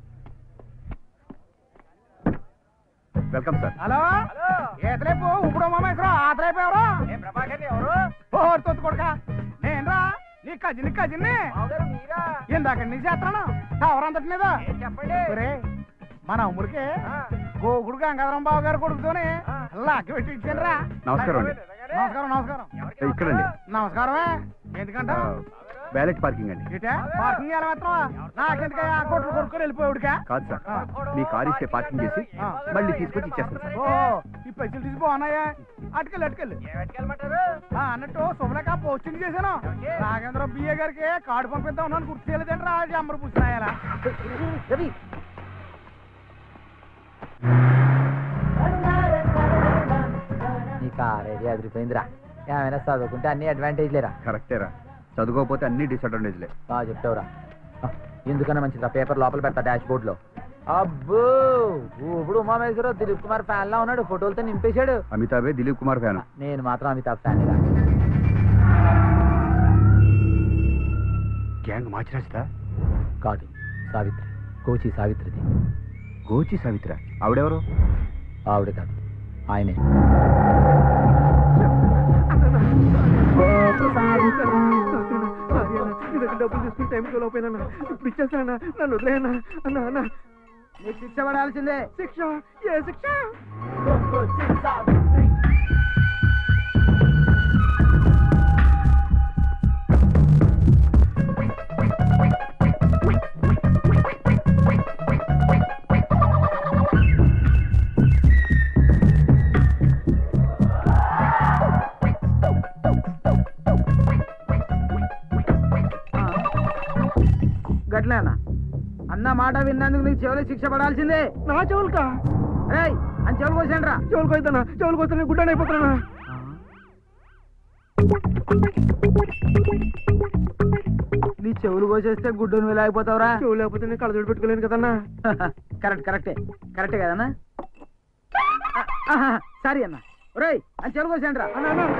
వెల్కమ్ సార్ హలో ఏతలేపు ఇప్పుడు మామేశ్వరం ఆతలైపోయారు ఓ తొత్తు కొడుక నేనరా నీ కజిన్ కజిన్ని ఇందాక నీ చేస్తాను టవర్ అంతటి మీద చెప్పండి మన అమ్ముడికి గోకుడు గంగాధరం బాబు గారు కొడుకుతోనే లాక్కి పెట్టి ఇచ్చానురా నమస్కారం అండి నమస్కారం నమస్కారం ఇక్కడండి నమస్కారమే ఎందుకంట వ్యాలెట్ పార్కింగ్ అండి ఇటే పార్కింగ్ ఎలా మాత్రం నాకెందుకయ్యా కొట్లు కొడుకొని వెళ్ళిపోయాడుగా కాదు సార్ మీ కార్ ఇస్తే పార్కింగ్ చేసి మళ్ళీ తీసుకొచ్చి ఇచ్చేస్తాను సార్ ఓ ఈ ఫెసిలిటీస్ బాగున్నాయా అటుకెళ్ళి అటుకెళ్ళి ఆ, అన్నట్టు శుభలేక పోస్టింగ్ చేశాను నాగేంద్ర బిఏ గారికి కార్డు పంపిద్దాం ఉన్నాను గుర్తు చేయలేదంటే రా అమ్మరు పూసినాయాలా రవి నీ కార్ ఏది అదిరిపోయిందిరా ఏమైనా చదువుకుంటే అన్ని అడ్వాంటేజ్ లేరా కరెక్టేరా చదువుకోకపోతే అన్ని డిసడ్వాంటేజ్లే బాగా చెప్తావురా ఆ, ఎందుకన్నా మంచిది పేపర్ లోపల పెడతా డాష్ బోర్డ్ లో అబ్బో ఇప్పుడు ఉమామేశ్వరరావు దిలీప్ కుమార్ ఫ్యాన్ లా ఉన్నాడు ఫోటోలతో నింపేశాడు అమితాబే దిలీప్ కుమార్ ఫ్యాన్ నేను మాత్రం అమితాబ్ ఫ్యాన్ రా గ్యాంగ్ మార్చిరాజుదా కాదు సావిత్రి కోచి సావిత్రిది గోచి సావిత్ర ఆవిడెవరు ఆవిడ కాదు ఆయనే డబ్బులు తీసుకుని టైంకి లోపోయినా ఇప్పుడు ఇచ్చేస్తానా నన్ను వదిలేయనా అన్న అన్న నీకు శిక్ష పడాల్సిందే శిక్ష ఏ శిక్ష అట్లే అన్న అన్న మాట విన్నందుకు నీకు చెవులు శిక్ష పడాల్సిందే నా చెవులుకా రేయ్ అని చెవులు కోసేయండి రా చెవులు కోయితానా చెవులు కోస్తాను గుడ్డని అయిపోతున్నా నీ చెవులు కోసేస్తే గుడ్డు నువ్వు అయిపోతావురా చెవులు లేకపోతే నేను కళ్ళజోడు పెట్టుకోలేను కదన్నా కరెక్ట్ కరెక్టే కరెక్టే కదన్నా సారీ అన్న ఒరేయ్ అని చెవులు కోసేయండి రా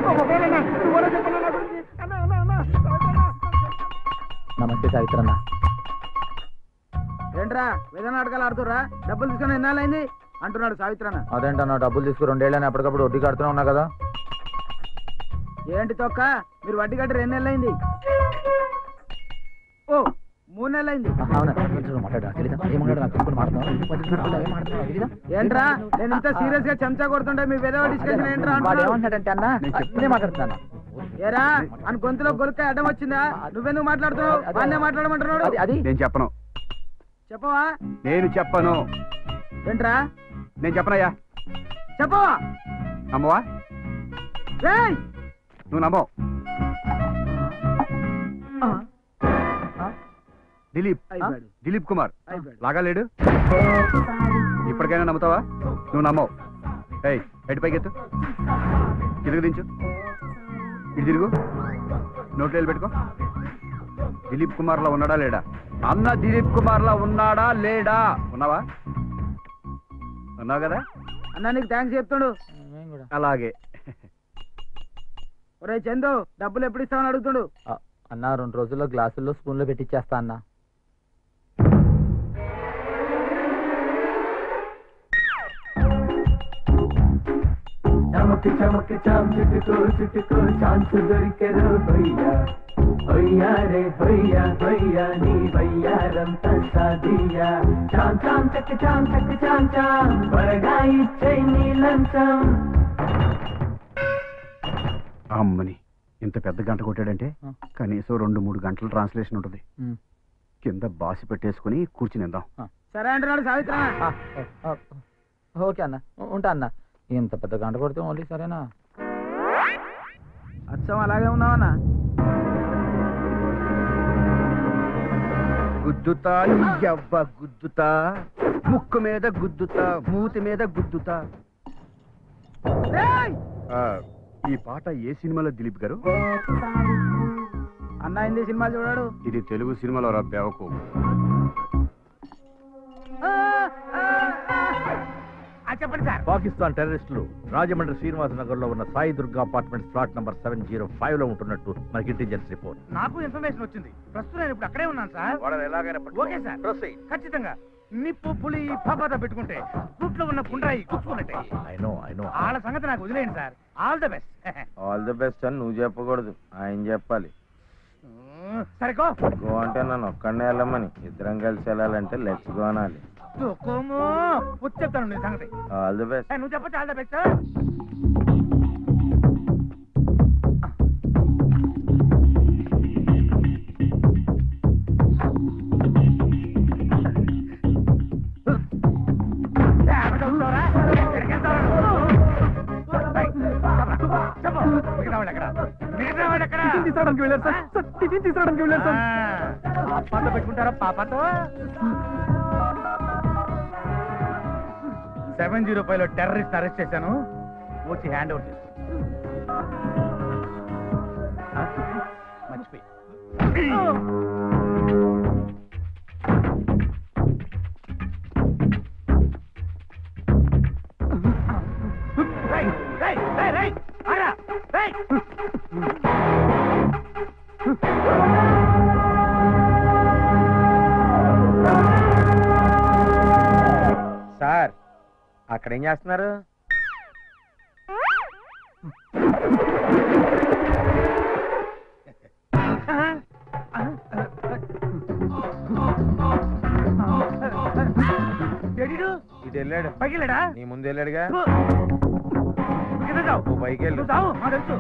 నమస్తే సావిత్ర అన్న ఏంట్రా వేద నాటకాలు ఆడుతురా డబ్బులు తీసుకుని ఎన్నాళ్ళైంది అంటున్నాడు సావిత్ర అన్న అదేంటన్నా డబ్బులు తీసుకుని రెండేళ్ళని ఎప్పటికప్పుడు వడ్డీ కడుతూనే ఉన్నా కదా ఏంటి తొక్క మీరు వడ్డీ కట్టి రెండు నెలలైంది ఓ మూడు నెలలైంది ఏంట్రా నేను ఇంత సీరియస్ గా చెంచా కొడుతుంటే మీ వేరే డిస్కషన్ ఏంట్రా అంటున్నావు? ఏమంటాడంటే అన్న నేను మాట్లాడుతున్నాను ఏరా అని గొంతులో గొలుక అడ్డం వచ్చిందా నువ్వెందుకు మాట్లాడుతున్నావు అన్నే మాట్లాడమంటున్నాడు అది నేను చెప్పను చెప్పవా నేను చెప్పను ఏంట్రా నేను చెప్పనయ్యా చెప్పవా నమ్మవా రేయ్ నువ్వు నమ్మవు దిలీప్ అయిపోయాడు. దిలీప్ కుమార్ అయిపోయాడు. లాగా లేడు ఇప్పటికైనా నమ్ముతావా నువ్వు నమ్మవు ఏయ్ ఎటు పైకెత్తు తిరుగు దించు ఇటు తిరుగు నోట్లో వెళ్ళి పెట్టుకో దిలీప్ కుమార్ లా ఉన్నాడా లేడా అన్న దిలీప్ కుమార్ లా ఉన్నాడా లేడా ఉన్నావా ఉన్నావు కదా అన్నా నీకు థ్యాంక్స్ చెప్తాడు అలాగే ఒరే చందు డబ్బులు ఎప్పుడు ఇస్తామని అడుగుతాడు అన్న రెండు రోజుల్లో గ్లాసుల్లో స్పూన్లో పెట్టిచ్చేస్తా అన్న చమక్ చమక్ చాం చిటుకు చిటుకు ఛాన్స్ దొరికెరు హొయ్యా హొయ్యా రే హొయ్యా హొయ్యా నీ వయ్యారంతా సాదియా చాం చాం చక్ చాం చక్ చాం చాం త్వరగా ఇచ్చే నీ లంచం అమ్మని ఇంత పెద్ద గంట కొట్టాడంటే కనీసం రెండు మూడు గంటల ట్రాన్స్లేషన్ ఉంటుంది కింద బాసి పెట్టేసుకుని కూర్చునిద్దాం సరే అంటున్నాడు సావిత్ర ఓకే అన్న ఉ- ఉంటా అన్న ఇంత పెద్ద గంట కొడితే ఓన్లీ సరేనా అచ్చం అలాగే ఉన్నావన్నా గుద్దుతా ఎవ్వ గుద్దుతా ముక్కు మీద గుద్దుతా మూతి మీద గుద్దుతా ఆ, ఈ పాట ఏ సినిమాలో దిలీప్ గారు అన్న హిందీ సినిమాలు చూడాడు ఇది తెలుగు సినిమాలో రా బేవకు చెప్పండి సార్ పాకిస్తాన్ టెర్రరిస్టులు రాజమండ్రి శ్రీనివాస నగర్ లో ఉన్న Sai Durga apartment flat number seven zero five లో ఉంటున్నట్టు మనకి ఇంటెలిజెన్స్ రిపోర్ట్ నాకు ఇన్ఫర్మేషన్ వచ్చింది ప్రస్తుతం నేను ఇప్పుడు అక్కడే ఉన్నాను సార్ వాళ్ళని ఎలాగైనా ఓకే సార్ ఖచ్చితంగా నిప్పు పులి పాపాత పెట్టుకుంటే గుట్లో ఉన్న పుండ్రాయి గుచ్చుకున్నట్టే ఐ నో ఐ నో వాళ్ళ సంగతి నాకు వదిలేయండి sir all the best all the best అని నువ్వు చెప్పకూడదు ఆయన చెప్పాలి సరికో గో అంటే నన్ను ఒక్కడనే వెళ్ళమని ఇద్దరం కలిసి వెళ్ళాలంటే లెట్స్ గో అనాలి దుఃఖము వచ్చి చెప్తాను నీ సంగతి ఆల్ ది బెస్ట్ ఏ, నువ్వు చెప్పచ్చు ఆల్ ద బెస్ట్ తీసుకురావడానికి వెళ్ళారు సార్ సార్ టిఫిన్ తీసుకురావడానికి వెళ్ళారు సార్ పాపతో పెట్టుకుంటారా పాపతో సెవెన్ జీరో ఫైవ్ లో టెర్రరిస్ట్ అరెస్ట్ చేశాను వచ్చి హ్యాండ్ ఓవర్ చేస్తాను మర్చిపోయి రేయ్, రేయ్, రేయ్, రేయ్, ఆగ్రా, రేయ్. సార్ అక్కడ ఏం చేస్తున్నారు ఏడీడు? ఇటు వెళ్ళాడు పైకి వెళ్ళాడా నీ ముందు వెళ్ళాడుగా నువ్వు కింద చావు. నువ్వు పైకి వెళ్ళు నువ్వు చావు, మాకు తెలుసు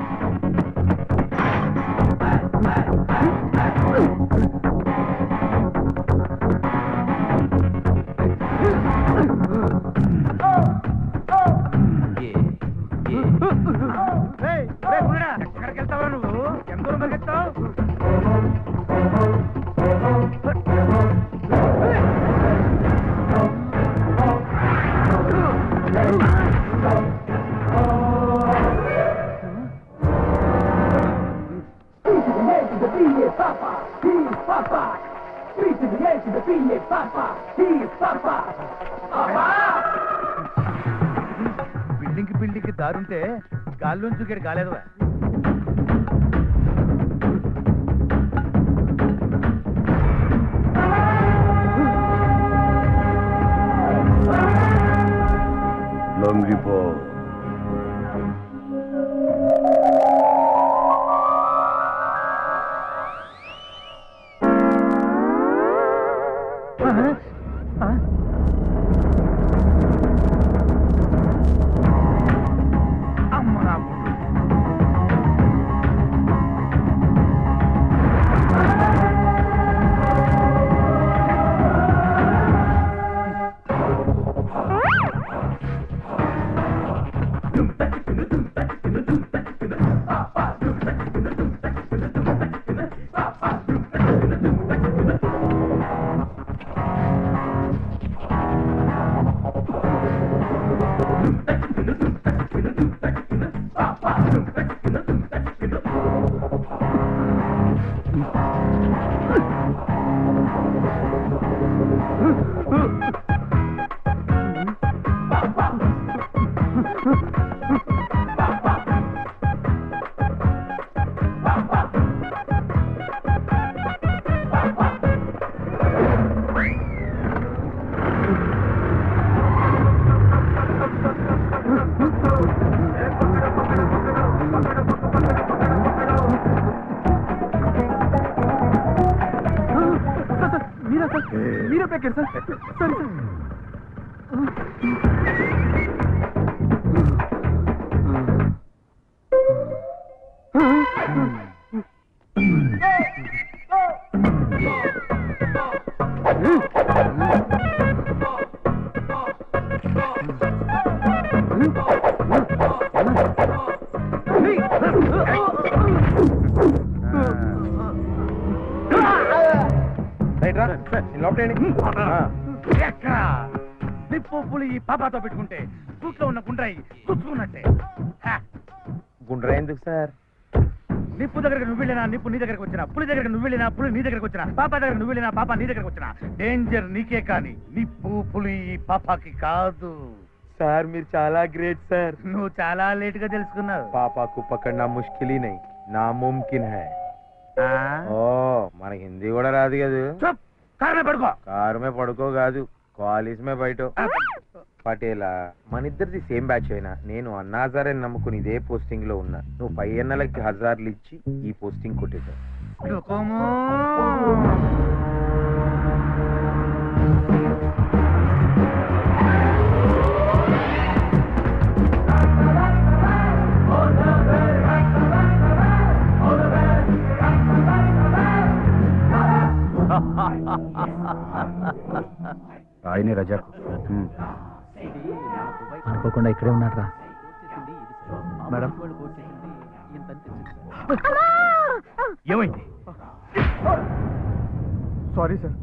రేయ్, రేయ్, గురుడా, ఎక్కడికి వెళ్తావా నువ్వు ఎంత దూరం పరిగెత్తావు బండికి దారుంటే గాల్లోంచి ఇక్కడ కాలేదు లొంగిపో అమ్మ నా పుట్టు. మీరా సార్ మీరే ప్యాకెట్ సార్ సరే సార్ రైట్ రా లోపలేండి ఎక్కడా నిప్పు పులి ఈ పాపాతో పెట్టుకుంటే సూట్లో ఉన్న గుండ్రాయి గుచ్చుకున్నట్టే హా. గుండ్రా ఎందుకు సార్ నిప్పు దగ్గరకు నువ్వు వెళ్ళినా నిప్పు నీ దగ్గరకు వచ్చినా పులి దగ్గరకు నువ్వు వెళ్ళినా పులి నీ దగ్గరకు వచ్చినా పాప దగ్గర నువ్వు వెళ్ళినా పాప నీ దగ్గరకు వచ్చినా డేంజర్ నీకే కానీ నిప్పు పులి ఈ పాపాకి కాదు సార్ మీరు చాలా గ్రేట్ సార్ నువ్వు చాలా లేట్ గా తెలుసుకున్నావు पापा को पकड़ना मुश्किल ही नहीं नामुमकिन है ఓ మనకి హిందీ కూడా రాదు కదా కారణం పడుకో కారు మే పడుకో కాదు కాలేజ్ మే బయట పటేలా మన ఇద్దరిది సేమ్ బ్యాచ్ అయినా నేను అన్నా హజార్ అని నమ్ముకుని ఇదే పోస్టింగ్ లో ఉన్నా నువ్వు పై ఎన్నెలకి హజార్లు ఇచ్చి ఈ పోస్టింగ్ కొట్టేశావు రుకోము. ఆయనే రజాకు హ్మ్. అనుకోకుండా ఇక్కడే ఉన్నారా మేడం ఏమైంది సారీ సార్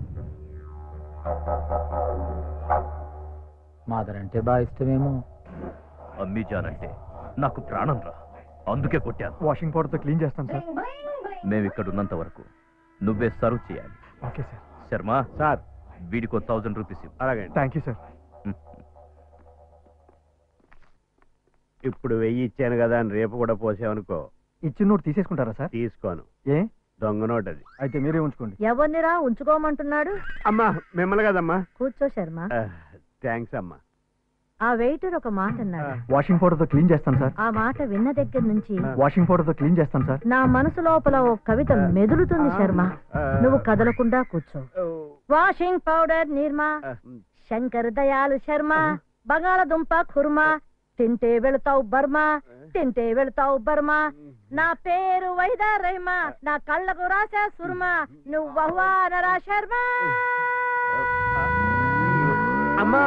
మాదర్ అంటే బాగా ఇష్టమేమో అమ్మిజానంటే నాకు ప్రాణం రా అందుకే కొట్టాను వాషింగ్ పౌడర్తో క్లీన్ చేస్తాను సార్ మేము ఇక్కడ ఉన్నంత వరకు నువ్వే సర్వ్ చేయాలి ఓకే సార్ శర్మ సార్ వీడికో థౌజండ్ రూపీస్ అలాగే థ్యాంక్ యూ సార్ ఇప్పుడు వెయ్యి ఇచ్చాను కదా అని రేపు కూడా పోసావనుకో ఇచ్చిన నోట్ తీసేసుకుంటారా సార్ తీసుకోను ఏ దొంగ నోట్ అది అయితే మీరే ఉంచుకోండి ఎవరినిరా ఉంచుకోమంటున్నాడు అమ్మా మిమ్మల్ని కదమ్మా కూర్చో శర్మ థ్యాంక్స్ అమ్మా ఆ వెయిటర్ ఒక మాట అన్నాడు వాషింగ్ పౌడర్తో క్లీన్ చేస్తాను సార్ ఆ మాట విన్న దగ్గర నుంచి వాషింగ్ పౌడర్తో క్లీన్ చేస్తాను సార్ నా మనసు లోపల ఓ కవిత మెదులుతుంది శర్మ నువ్వు కదలకుండా కూర్చో వాషింగ్ పౌడర్ నిర్మా శంకర్ దయాలు శర్మ బంగాళదుంప కుర్మా తింటే వెళతావు బర్మా తింటే వెళతావు బర్మా నా పేరు వైదా రైమా నా కళ్ళకు రాసా సుర్మా నువ్వు బహువానరా శర్మ అమ్మా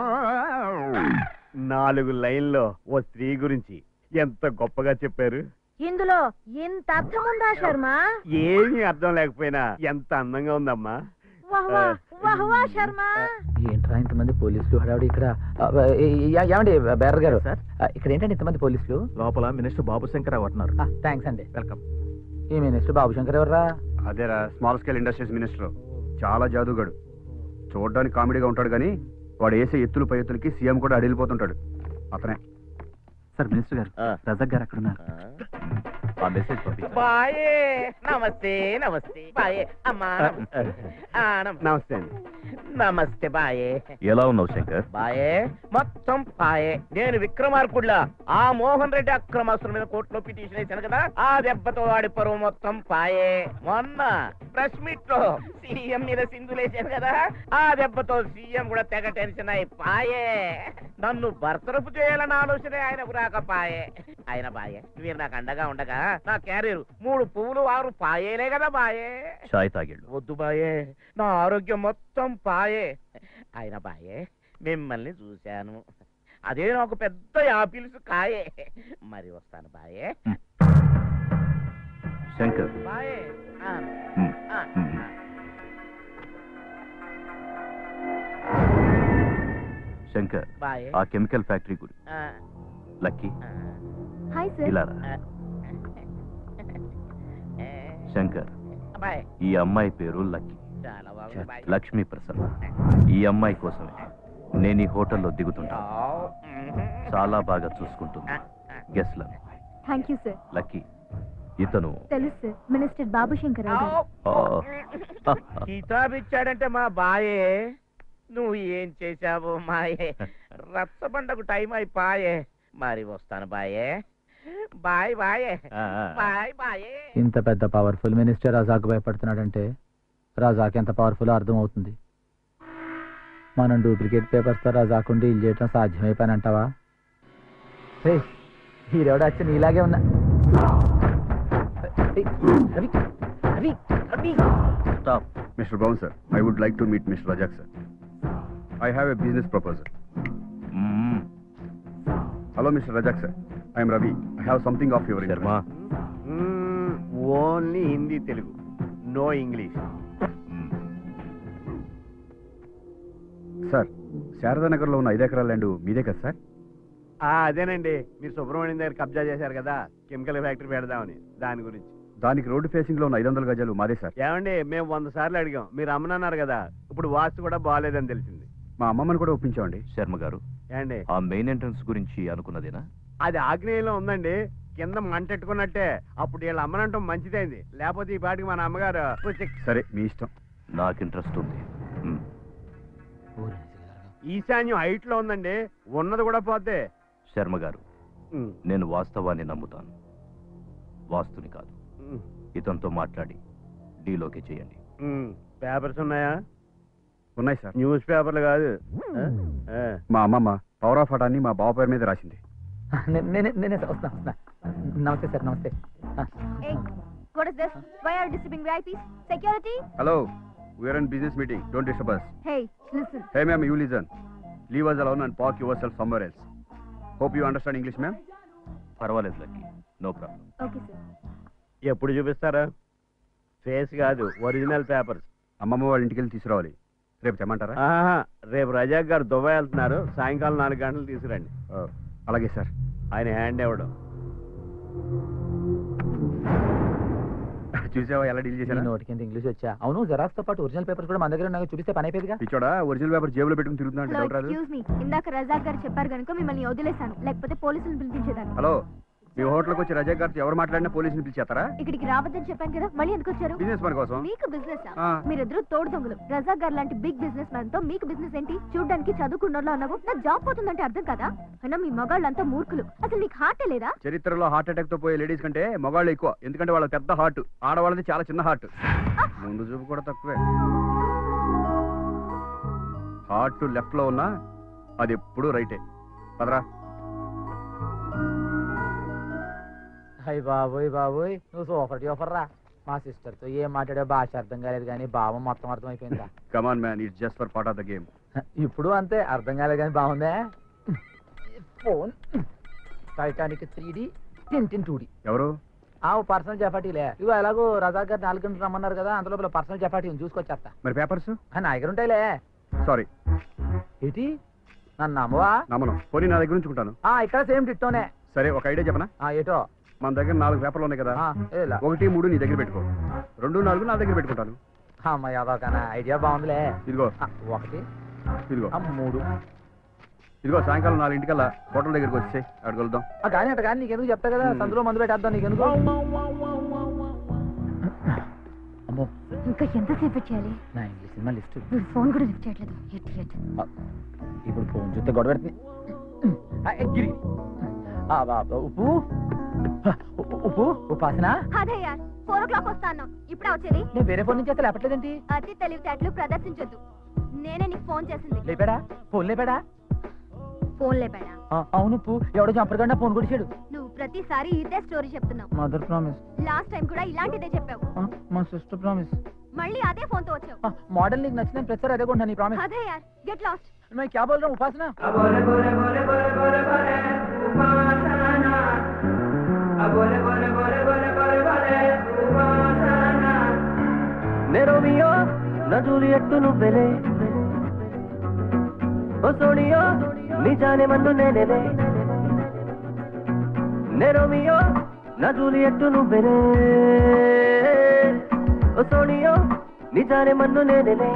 నాలుగు లైన్లో ఓ స్త్రీ గురించి ఎంత గొప్పగా చెప్పారు ఇందులో ఇంత అర్థం ఉందా శర్మ ఏమీ అర్థం లేకపోయినా ఎంత అందంగా ఉందమ్మా వహ్వా వహ్వా శర్మ ఏంట్రా ఇంతమంది పోలీసులు హడావిడి ఇక్కడ ఆ, ఏ- ఏ- ఏమండి బేరర్ గారు ఆ, ఇక్కడ ఏంటండి ఇంతమంది పోలీసులు లోపల మినిస్టర్ బాబు శంకర్ అంటున్నారు థ్యాంక్స్ అండి వెల్కమ్ ఈ మినిస్టర్ బాబు శంకర్ ఎవర్రా అదేరా స్మాల్ స్కేల్ ఇండస్ట్రీస్ మినిస్టర్ చాలా జాదుగాడు చూడడానికి కామెడీగా ఉంటాడు కానీ వాడు వేసే ఎత్తులు పై ఎత్తులకి సీఎం కూడా అడిగిపోతుంటాడు అతనే సార్ మినిస్టర్ గారు రజాక్ గారు అక్కడ ఉన్నారు ఆ మెసేజ్ పంపించండి బాయే నమస్తే నమస్తే బాయే అమ్మా నమస్తే. ఆ, నమస్తే. నమస్తే అండి నమస్తే బాయే ఎలా ఉన్నావు శంకర్ బాయే మొత్తం పాయే నేను విక్రమార్కుడ్లా ఆ మోహన్ రెడ్డి అక్రమాస్తుల మీద కోర్టులో పిటిషన్ వేశాను కదా ఆ దెబ్బతో వాడి పరువు మొత్తం పాయే మొన్న ప్రెస్ మీట్ లో సీఎం మీద సింధులేశాను కదా ఆ దెబ్బతో సీఎం కూడా తెగ టెన్షన్ అయి పాయే నన్ను బర్తరఫు చేయాలన్న ఆలోచనే ఆయనకు రాకపాయే ఆయన బాయే మీరు నాకు అండగా ఉండగా నా క్యారియర్ మూడు పువ్వులు ఆరు పాయేలే కదా బాయే చాయ్ తాగిళ్ళు వద్దు బాయే నా ఆరోగ్యం మొత్తం పాయే ఆయన బాయే మిమ్మల్ని చూశాను అదే నాకు పెద్ద యాపిల్స్ కాయే మరి వస్తాను బాయే శంకర్ బాయే ఆ, మ్మ్. ఆ, మ్మ్. శంకర్ బాయే ఆ కెమికల్ ఫ్యాక్టరీ గురి ఆ, లక్కీ హాయ్ సార్ ఇలా రా. శంకర్ బాయ్ ఈ అమ్మాయి పేరు లక్కీ చాలా బాగుంది బాయ్ లక్ష్మీ ప్రసన్న ఈ అమ్మాయి కోసమే నేను ఈ హోటల్లో దిగుతుంటా చాలా బాగా చూసుకుంటుంది గెస్ట్ల థ్యాంక్ యూ సార్ లక్కీ ఇతను తెలుసు సార్ మినిస్టర్ బాబు శంకర్ రావు గారు. ఆ, కితాబ్ ఇచ్చాడంటే మా బాయే నువ్వు ఏం చేశావు మాయే రచ్చబండకు టైం అయిపోయే మరి వస్తాను బాయే బాయ్ బాయే ఆ, ఆ. బాయ్ బాయే ఇంత పెద్ద పవర్ఫుల్ మినిస్టర్ రజాక్ భయపడుతున్నాడంటే రజాక్ ఎంత పవర్ఫుల్ అర్థం అవుతుంది మనం డూప్లికేట్ పేపర్స్తో రజాక్ డీల్ చేయటం సాధ్యమైపోయినంటావా హీరోడు వచ్చి నీలాగే ఉన్నా ఏయ్, Ravi Ravi Ravi Stop. Mr. Brown, sir, I would like to meet Mr. Rajak, sir. I have a business proposal. Hmm. Hello, Mr. Rajak, sir. I am Ravi. I have something of your Sharma only Hindi Telugu no English sir శారదానగర్లో ఉన్న ఐదు ఎకరాల land మీదే కదా sir అదేనండి మీరు సుబ్రహ్మణ్యం దగ్గర కబ్జా చేశారు కదా కెమికల్ ఫ్యాక్టరీ పెడదామని దాని గురించి దానికి రోడ్డు ఫేసింగ్ లో ఉన్న ఐదు వందల గజాలు మాదే సార్ ఏమండి మేము వంద సార్లు అడిగాం మీరు అమ్మనన్నారు కదా ఇప్పుడు వాస్తు కూడా బాగాలేదని తెలిసింది మా అమ్మమ్మని కూడా ఒప్పించామండి శర్మ గారు ఏమండి ఆ మెయిన్ ఎంట్రన్స్ గురించి అనుకున్నదేనా అది ఆగ్నేయంలో ఉందండి కింద మంటెట్టుకున్నట్టే అప్పుడు వీళ్ళ అమ్మనంటాం మంచిదైంది లేకపోతే ఈ పాటికి మన అమ్మగారు పుచ్చిక్ సరే మీ ఇష్టం నాకు ఇంట్రెస్ట్ ఉంది మ్మ్. ఈశాన్యం హైట్ లో ఉందండి ఉన్నది కూడా పోతే శర్మ గారు ఉమ్, నేను వాస్తవాన్ని నమ్ముతాను వాస్తుని కాదు ఉమ్, ఇతనితో మాట్లాడి డీలోకి చేయండి ఉమ్. పేపర్స్ ఉన్నాయా ఉన్నాయి సార్ న్యూస్ పేపర్లు కాదు ఆ? ఆ. మా అమ్మమ్మ పవర్ ఆఫ్ అటాన్ని మా బావ పేరు మీద రాసింది నే- నేనే నేనే వస్తున్నా వస్తున్నా నమస్తే సార్ నమస్తే Hey, what is this? Why are you disturbing VIPs? Security? Hello we are in business meeting don't disturb us Hey, listen. Hey ma'am you listen leave us alone and park yourself somewhere else hope you understand English ma'am పర్వాలేదు lucky no problem Okay, sir. ఎప్పుడు చూపిస్తారా face కాదు original papers అమ్మమ్మ వాళ్ళ ఇంటికి వెళ్ళి తీసుకురావాలి రేపు తెమ్మంటారా ఆహా రేపు రజాక్ గారు దుబాయ్ వెళ్తున్నారు సాయంకాలం నాలుగు గంటలు తీసుకురండి ఆ, అలాగే సార్ ఆయన హ్యాండ్ ఇవ్వడం చూసావా ఎలా డీల్ నీ చేశారా నోటి కింద ఇంగ్లీష్ వచ్చా అవును జెరాక్స్ తో పాటు ఒరిజినల్ పేపర్స్ కూడా మన దగ్గర ఉన్నాయి చూపిస్తే పని అయిపోయిందిగా పిచ్చోడా ఒరిజినల్ పేపర్ జేబులో పెట్టుకుని తిరుగుతున్నా Hello, డౌట్ రాదు excuse me. ఇందాక రజాక్ గారు చెప్పారు కనుక మిమ్మల్ని వదిలేశాను లేకపోతే పోలీసులు పిలిపించేదాన్ని హలో మీ హోటల్కి వచ్చి రజాక్ గారితో ఎవరు మాట్లాడినా పోలీసుని పిలిచేస్తారా ఇక్కడికి రావద్దని చెప్పాను కదా మళ్ళీ ఎందుకు వచ్చారు బిజినెస్ పని కోసం మీకు బిజినెస్ ఆ. మీరిద్దరు తోడు దొంగలు రజాక్ గారు లాంటి బిగ్ బిజినెస్ మ్యాన్ తో మీకు బిజినెస్ ఏంటి చూడడానికి చదువుకున్నోళ్ళు అన్నావు నా జాబ్ పోతుందంటే అర్థం కదా అయినా మీ మగాళ్ళంతా మూర్ఖులు అసలు నీకు హార్టే లేదా చరిత్రలో హార్ట్ అటాక్ తో పోయే లేడీస్ కంటే మగాళ్ళు ఎక్కువ ఎందుకంటే వాళ్ళ పెద్ద హార్ట్ ఆడవాళ్ళది చాలా చిన్న హార్ట్ ముందు చూపు కూడా తక్కువే హార్ట్ లెఫ్ట్ లో ఉన్నా అది ఎప్పుడూ రైటే పదరా అయ్య బాబోయ్ బాబోయ్ నువ్వు సూపర్ డూపర్ రా మా సిస్టర్ తో ఏం మాట్లాడే భాష అర్థం కాలేదు కానీ భావం మొత్తం అర్థం అయిపోయిందా come on man it's just for part of the game ఇప్పుడు అంతే అర్థం కాలేదు కానీ బాగుందే ఫోన్ టైటానిక్ త్రీ డి టిన్ టూ డి ఎవరు ఆ పర్సనల్ జపాటీలే ఇవి ఎలాగో రజాక్ గారు నాలుగు గంటలు రమ్మన్నారు కదా అందులో పర్సనల్ జపాటీ ఉంది చూసుకొచ్చేస్తా మరి పేపర్స్ ఆ, నా దగ్గర ఉంటాయిలే సారీ ఏంటి నన్ను నమ్మవా నమ్మను పోనీ నా దగ్గర ఉంచుకుంటాను ఆ, ఇక్కడ సేమ్ డిట్టోనే సరే ఒక ఐడియా చెప్పనా ఆ, ఏటో మన దగ్గర నాలుగు పేపర్లు ఉన్నాయి కదా ఆ, ఏలా ఒకటి మూడు నీ దగ్గర పెట్టుకో రెండు నాలుగు నా దగ్గర పెట్టుకుంటాను అమ్మ యాదవ్ కన్నా ఐడియా బాగుందిలే ఇదిగో ఆ, ఒకటి ఇదిగో ఆ, మూడు ఇదిగో సాయంకాలం నాలుగింటికల్లా హోటల్ దగ్గరికి వచ్చేసాయి అక్కడికి వెళ్దాం ఆ, కానీ అట్ట కానీ నీకెందుకు చెప్తా కదా సందులో మందు పెట్టేద్దాం నీకెందుకు అమ్మో ఇంకా ఎంతసేపు చేయాలి నా ఇంగ్లీష్ సినిమా లిస్ట్ వీడు ఫోన్ కూడా లిఫ్ట్ చేయట్లేదు ఇడియట్ ఇప్పుడు ఫోన్ చూస్తే గొడవ పెడుతుంది ఆ, ఏ, గిరి ఆ, బా, బా, ఉప్పు ఆ, ఉప్పు ఉప్పు ఉపాసన అదే యార్ ఫోర్ ఓ క్లాక్ వస్తాను ఇప్పుడే వచ్చేది నేను వేరే ఫోన్ నుంచి చేస్తే లేపట్లేదేంటి అతి తెలివితేటలు ప్రదర్శించొద్దు నేనే నీకు ఫోన్ చేసింది లేపాడా ఫోన్ లేపాడా ఫోన్ లేపాడా ఆ, అవును ఉప్పు ఎవడో చంపరగండా ఫోన్ కొడిచాడు నువ్వు ప్రతిసారి ఇదే స్టోరీ చెప్తున్నావు మదర్ ప్రామిస్ లాస్ట్ టైం కూడా ఇలాంటిదే చెప్పావు మా సిస్టర్ ప్రామిస్ మళ్ళీ అదే ఫోన్ తో వచ్చావు మోడల్ నీకు నచ్చిన ప్రతిసారి అదే కొంటున్నా నీ ప్రామిస్ అదే యార్ గెట్ లాస్ట్ मैं क्या बोल रहा हूँ उपासना నే రోమియో నా జూలియట్టు నువ్వెలే ఓ సోనియో నీ జానే మన్ను నేనేలే నే రోమియో నా జూలియట్టు నువ్వెలే ఓ సోనియో నీ జానే మన్ను నేనేలే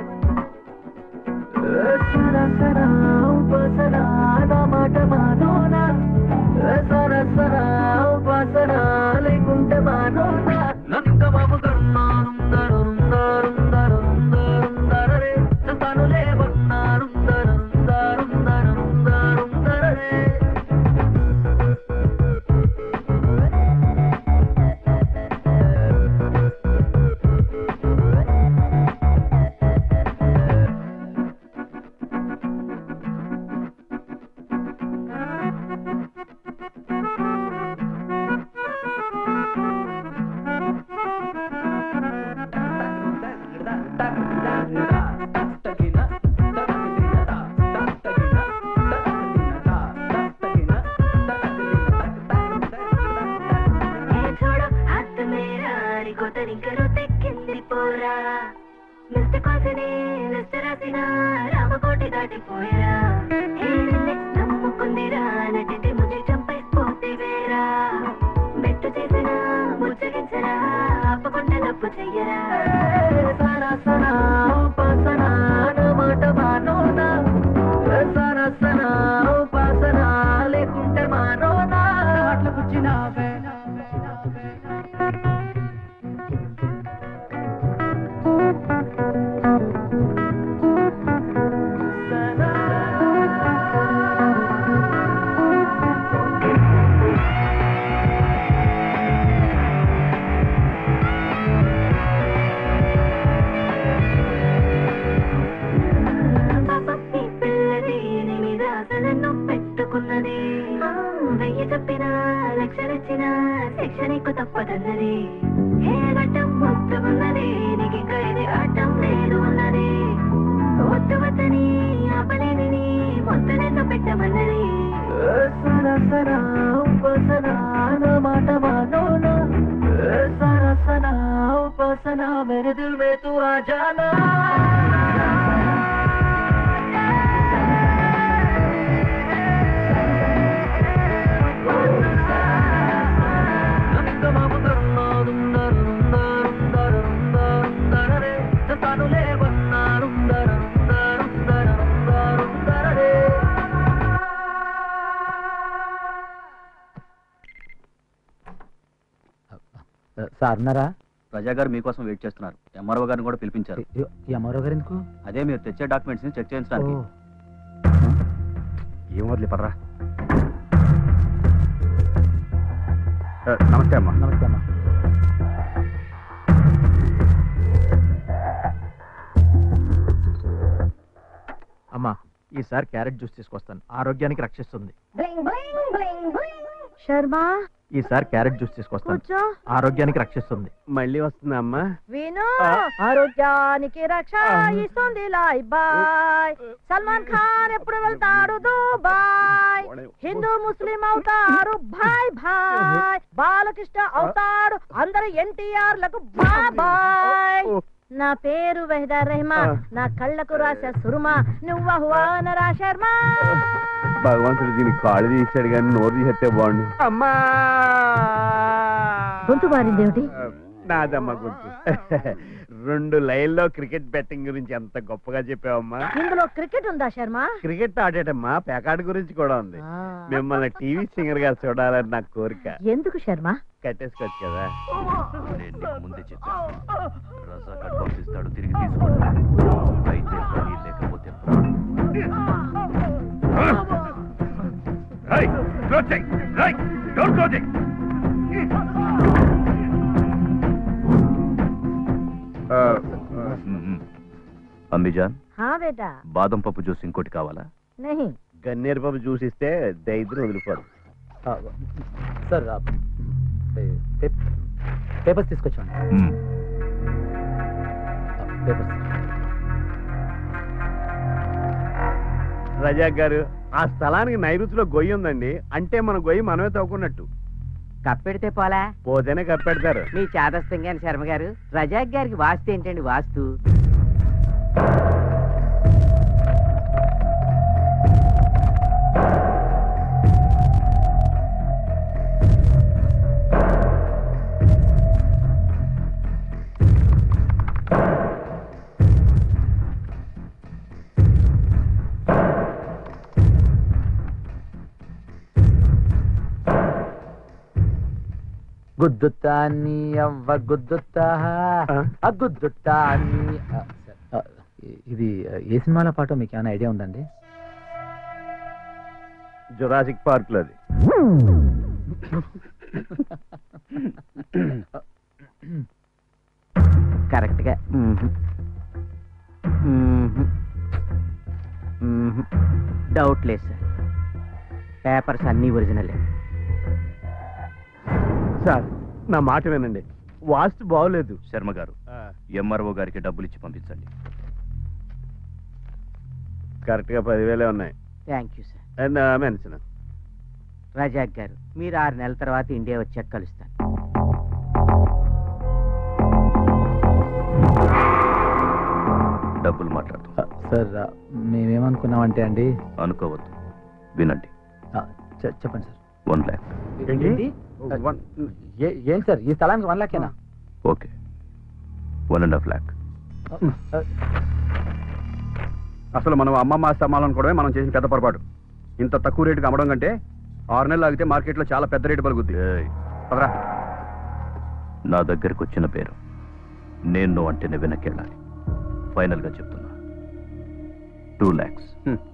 సరా సరా ఉపాసనా నా మాట మానోనా సరా సరా ఉపాసనా లేకుంటే మానోనా నన్ను బాబు छोड़ो हाथ मेरा निको तनिकरो తెక్కింది పోరా మిస్టర్ కాసిని మిస్టర్ రాసిన రామకోటి దాటిపోయారా హే నిన్నే నమ్ముకుందిరా నటింటి ముంచి చంపైపోతే వేరా బెట్టు చేసిన ముచ్చగించరా ఆపకుండా తప్పు చెయ్యరా సరా సరా ఉపాసనా నా మాట మానోనా సరా సరా ఉపాసనా లేకుంటే మానోనా అట్లా కూర్చున్నావే ఈ పిల్లది నీ మీద అసలు పెట్టుకున్నది ఆ, వెయ్యి చెప్పిన లక్షలిచ్చిన శిక్ష నీకు తప్పదన్నది ఏ గట్టం ముట్టుకున్నది నీకు ఇంకా ఇది ఆటం లేదు అన్నది వద్దు వద్దని ఆపలేని మొత్తం నిన్ను పెట్టమన్నది సరా సరా ఉపాసనా నా మాట మానోనా సరా సరా ఉపాసనా मेरे दिल में तू आ जाना సార్ ఉన్నారా ప్రజా గారు మీకోసం వెయిట్ చేస్తున్నారు ఎంఆర్ఓ గారిని కూడా పిలిపించారు ఎంఆర్ఓ గారు ఎందుకు అదే మీరు తెచ్చే డాక్యుమెంట్స్ ని చెక్ చేయించడానికి ఓ. ఏం వదిలే పడరా ఆ, నమస్తే అమ్మా నమస్తే అమ్మా అమ్మా ఈసారి క్యారెట్ జ్యూస్ తీసుకొస్తాను ఆరోగ్యానికి రక్షిస్తుంది శర్మ ఈసారి క్యారెట్ జ్యూస్ తీసుకొస్తాను కూర్చో ఆరోగ్యానికి రక్షిస్తుంది మళ్ళీ వస్తుందా అమ్మా విను ఆ. ఆరోగ్యానికి రక్ష ఇస్తుంది లాయ్ బాయ్ సల్మాన్ ఖాన్ ఎప్పుడు వెళ్తాడు దుబాయ్ హిందూ ముస్లిం అవుతారు భాయ్ భాయ్ బాలకృష్ణ అవుతాడు అందరు ఎన్టీఆర్ లకు బాబాయ్ నా పేరు వెహదా రెహమాన్ నా కళ్ళకు రాసా సురుమా నువ్వు హువానరా శర్మ భగవంతుడు దీనికి కాళ్ళు తీసాడు కానీ నోరు తీసేస్తే బాగుండు అమ్మా గొంతు మారిందేమిటి నాదమ్మ గుర్తు రెండు లైన్లో క్రికెట్ బెట్టింగ్ గురించి ఎంత గొప్పగా చెప్పావమ్మా ఇందులో క్రికెట్ ఉందా శర్మ క్రికెట్ ఆడేటమ్మా పేకాడ్ గురించి కూడా ఉంది మిమ్మల్ని టీవీ సింగర్ గా చూడాలని నా కోరిక ఎందుకు శర్మ కట్టేసుకోవచ్చు కదా నేను నీకు ముందే చెప్పాను రజాక్ అడ్వాన్స్ ఇస్తాడు తిరిగి తీసుకోండి అయితే పని లేకపోతే ప్రాణం. మ్మ్. అమ్మిజాన్ हाँ बेटा బాదం పప్పు జ్యూస్ ఇంకోటి కావాలా नहीं గన్నేరు పప్పు చూసిస్తే దైద్యం వదిలిపోదు సార్ పేపర్స్ తీసుకొచ్చాను మ్మ్. పేపర్స్ రజాక్ గారు ఆ స్థలానికి నైరుతిలో గొయ్యి ఉందండి అంటే మన గొయ్యి మనమే తవ్వుకున్నట్టు కప్పెడితే పోలా పోతేనే కప్పెడతారు మీ చాదస్తం గాని శర్మ గారు రజాక్ గారికి వాస్తు ఏంటండి వాస్తు గుద్దుతా నీ అవ్వ గుద్దుతా ఆ గుద్దుతా నీ ఆ, సార్, ఆ, ఇది ఏ సినిమాల పాట మీకు ఏమైనా ఐడియా ఉందండి జురాసిక్ పార్క్ లోది కరెక్ట్ గా డౌట్ లేదు సార్ పేపర్స్ అన్ని ఒరిజినల్ సార్ నా మాట వినండి వాస్తు బాగోలేదు శర్మ గారు ఎంఆర్ఓ గారికి డబ్బులు ఇచ్చి పంపించండి కరెక్ట్ గా పదివేలే ఉన్నాయి thank you sir and mention Rajak garu మీరు ఆరు నెలల తర్వాత ఇండియా వచ్చాక కలుస్తాను డబ్బులు మాట్లాడుతూ సార్ ఆ, మేమేమనుకున్నామంటే అండి అనుకోవద్దు వినండి ఆ, చె- చెప్పండి సార్ వన్ ల్యాక్ ఏంటి? ఏ- ఏంటి సార్ ఈ స్థలానికి వన్ లాకేనా okay one and half lakh అసలు మనం అమ్మమ్మ అమ్మాలనుకోవడమే మనం చేసిన పెద్ద పొరపాటు ఇంత తక్కువ రేటుకి అమ్మడం కంటే ఆరు నెలలు ఆగితే మార్కెట్లో చాలా పెద్ద రేటు పలుకుద్ది పదరా నా దగ్గరకు వచ్చిన పేరు నేను నువ్వు అంటేనే వెనక్కెళ్ళాలి ఫైనల్గా చెప్తున్నా two lakhs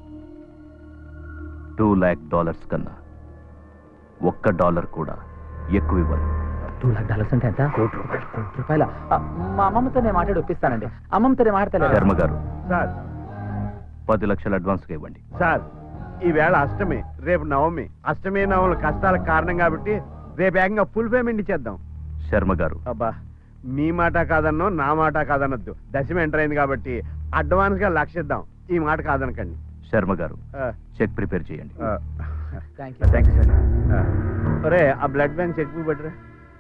two lakh dollars కన్నా ఒక్క డాలర్ కూడా ఎక్కువ ఇవ్వను టూ లాక్ డాలర్స్ అంటే ఎంత కోటి రూపాయలు కోటి రూపాయల ఆ, మా అమ్మమ్మతో నేను మాట్లాడి ఒప్పిస్తానండి అమ్మమ్మతో నేను మాట్లాడలేదు శర్మ గారు సార్ పది లక్షల అడ్వాన్స్గా ఇవ్వండి సార్ ఈవేళ అష్టమి రేపు నవమి అష్టమి నవమి కష్టాలకు కారణం కాబట్టి రేపు ఏకంగా ఫుల్ పేమెంట్ ఇచ్చేద్దాం శర్మ గారు అబ్బా మీ మాట కాదన్నో నా మాట కాదనొద్దు దశమి ఎంటర్ అయింది కాబట్టి అడ్వాన్స్ గా లక్ష ఇద్దాం ఈ మాట కాదనకండి శర్మ గారు ఆ, చెక్ ప్రిపేర్ చేయండి ఆ, థ్యాంక్ థ్యాంక్ యూ సార్ ఆ, ఒరే ఆ బ్లడ్ బ్యాంక్ చెక్ బుక్ పెట్టరా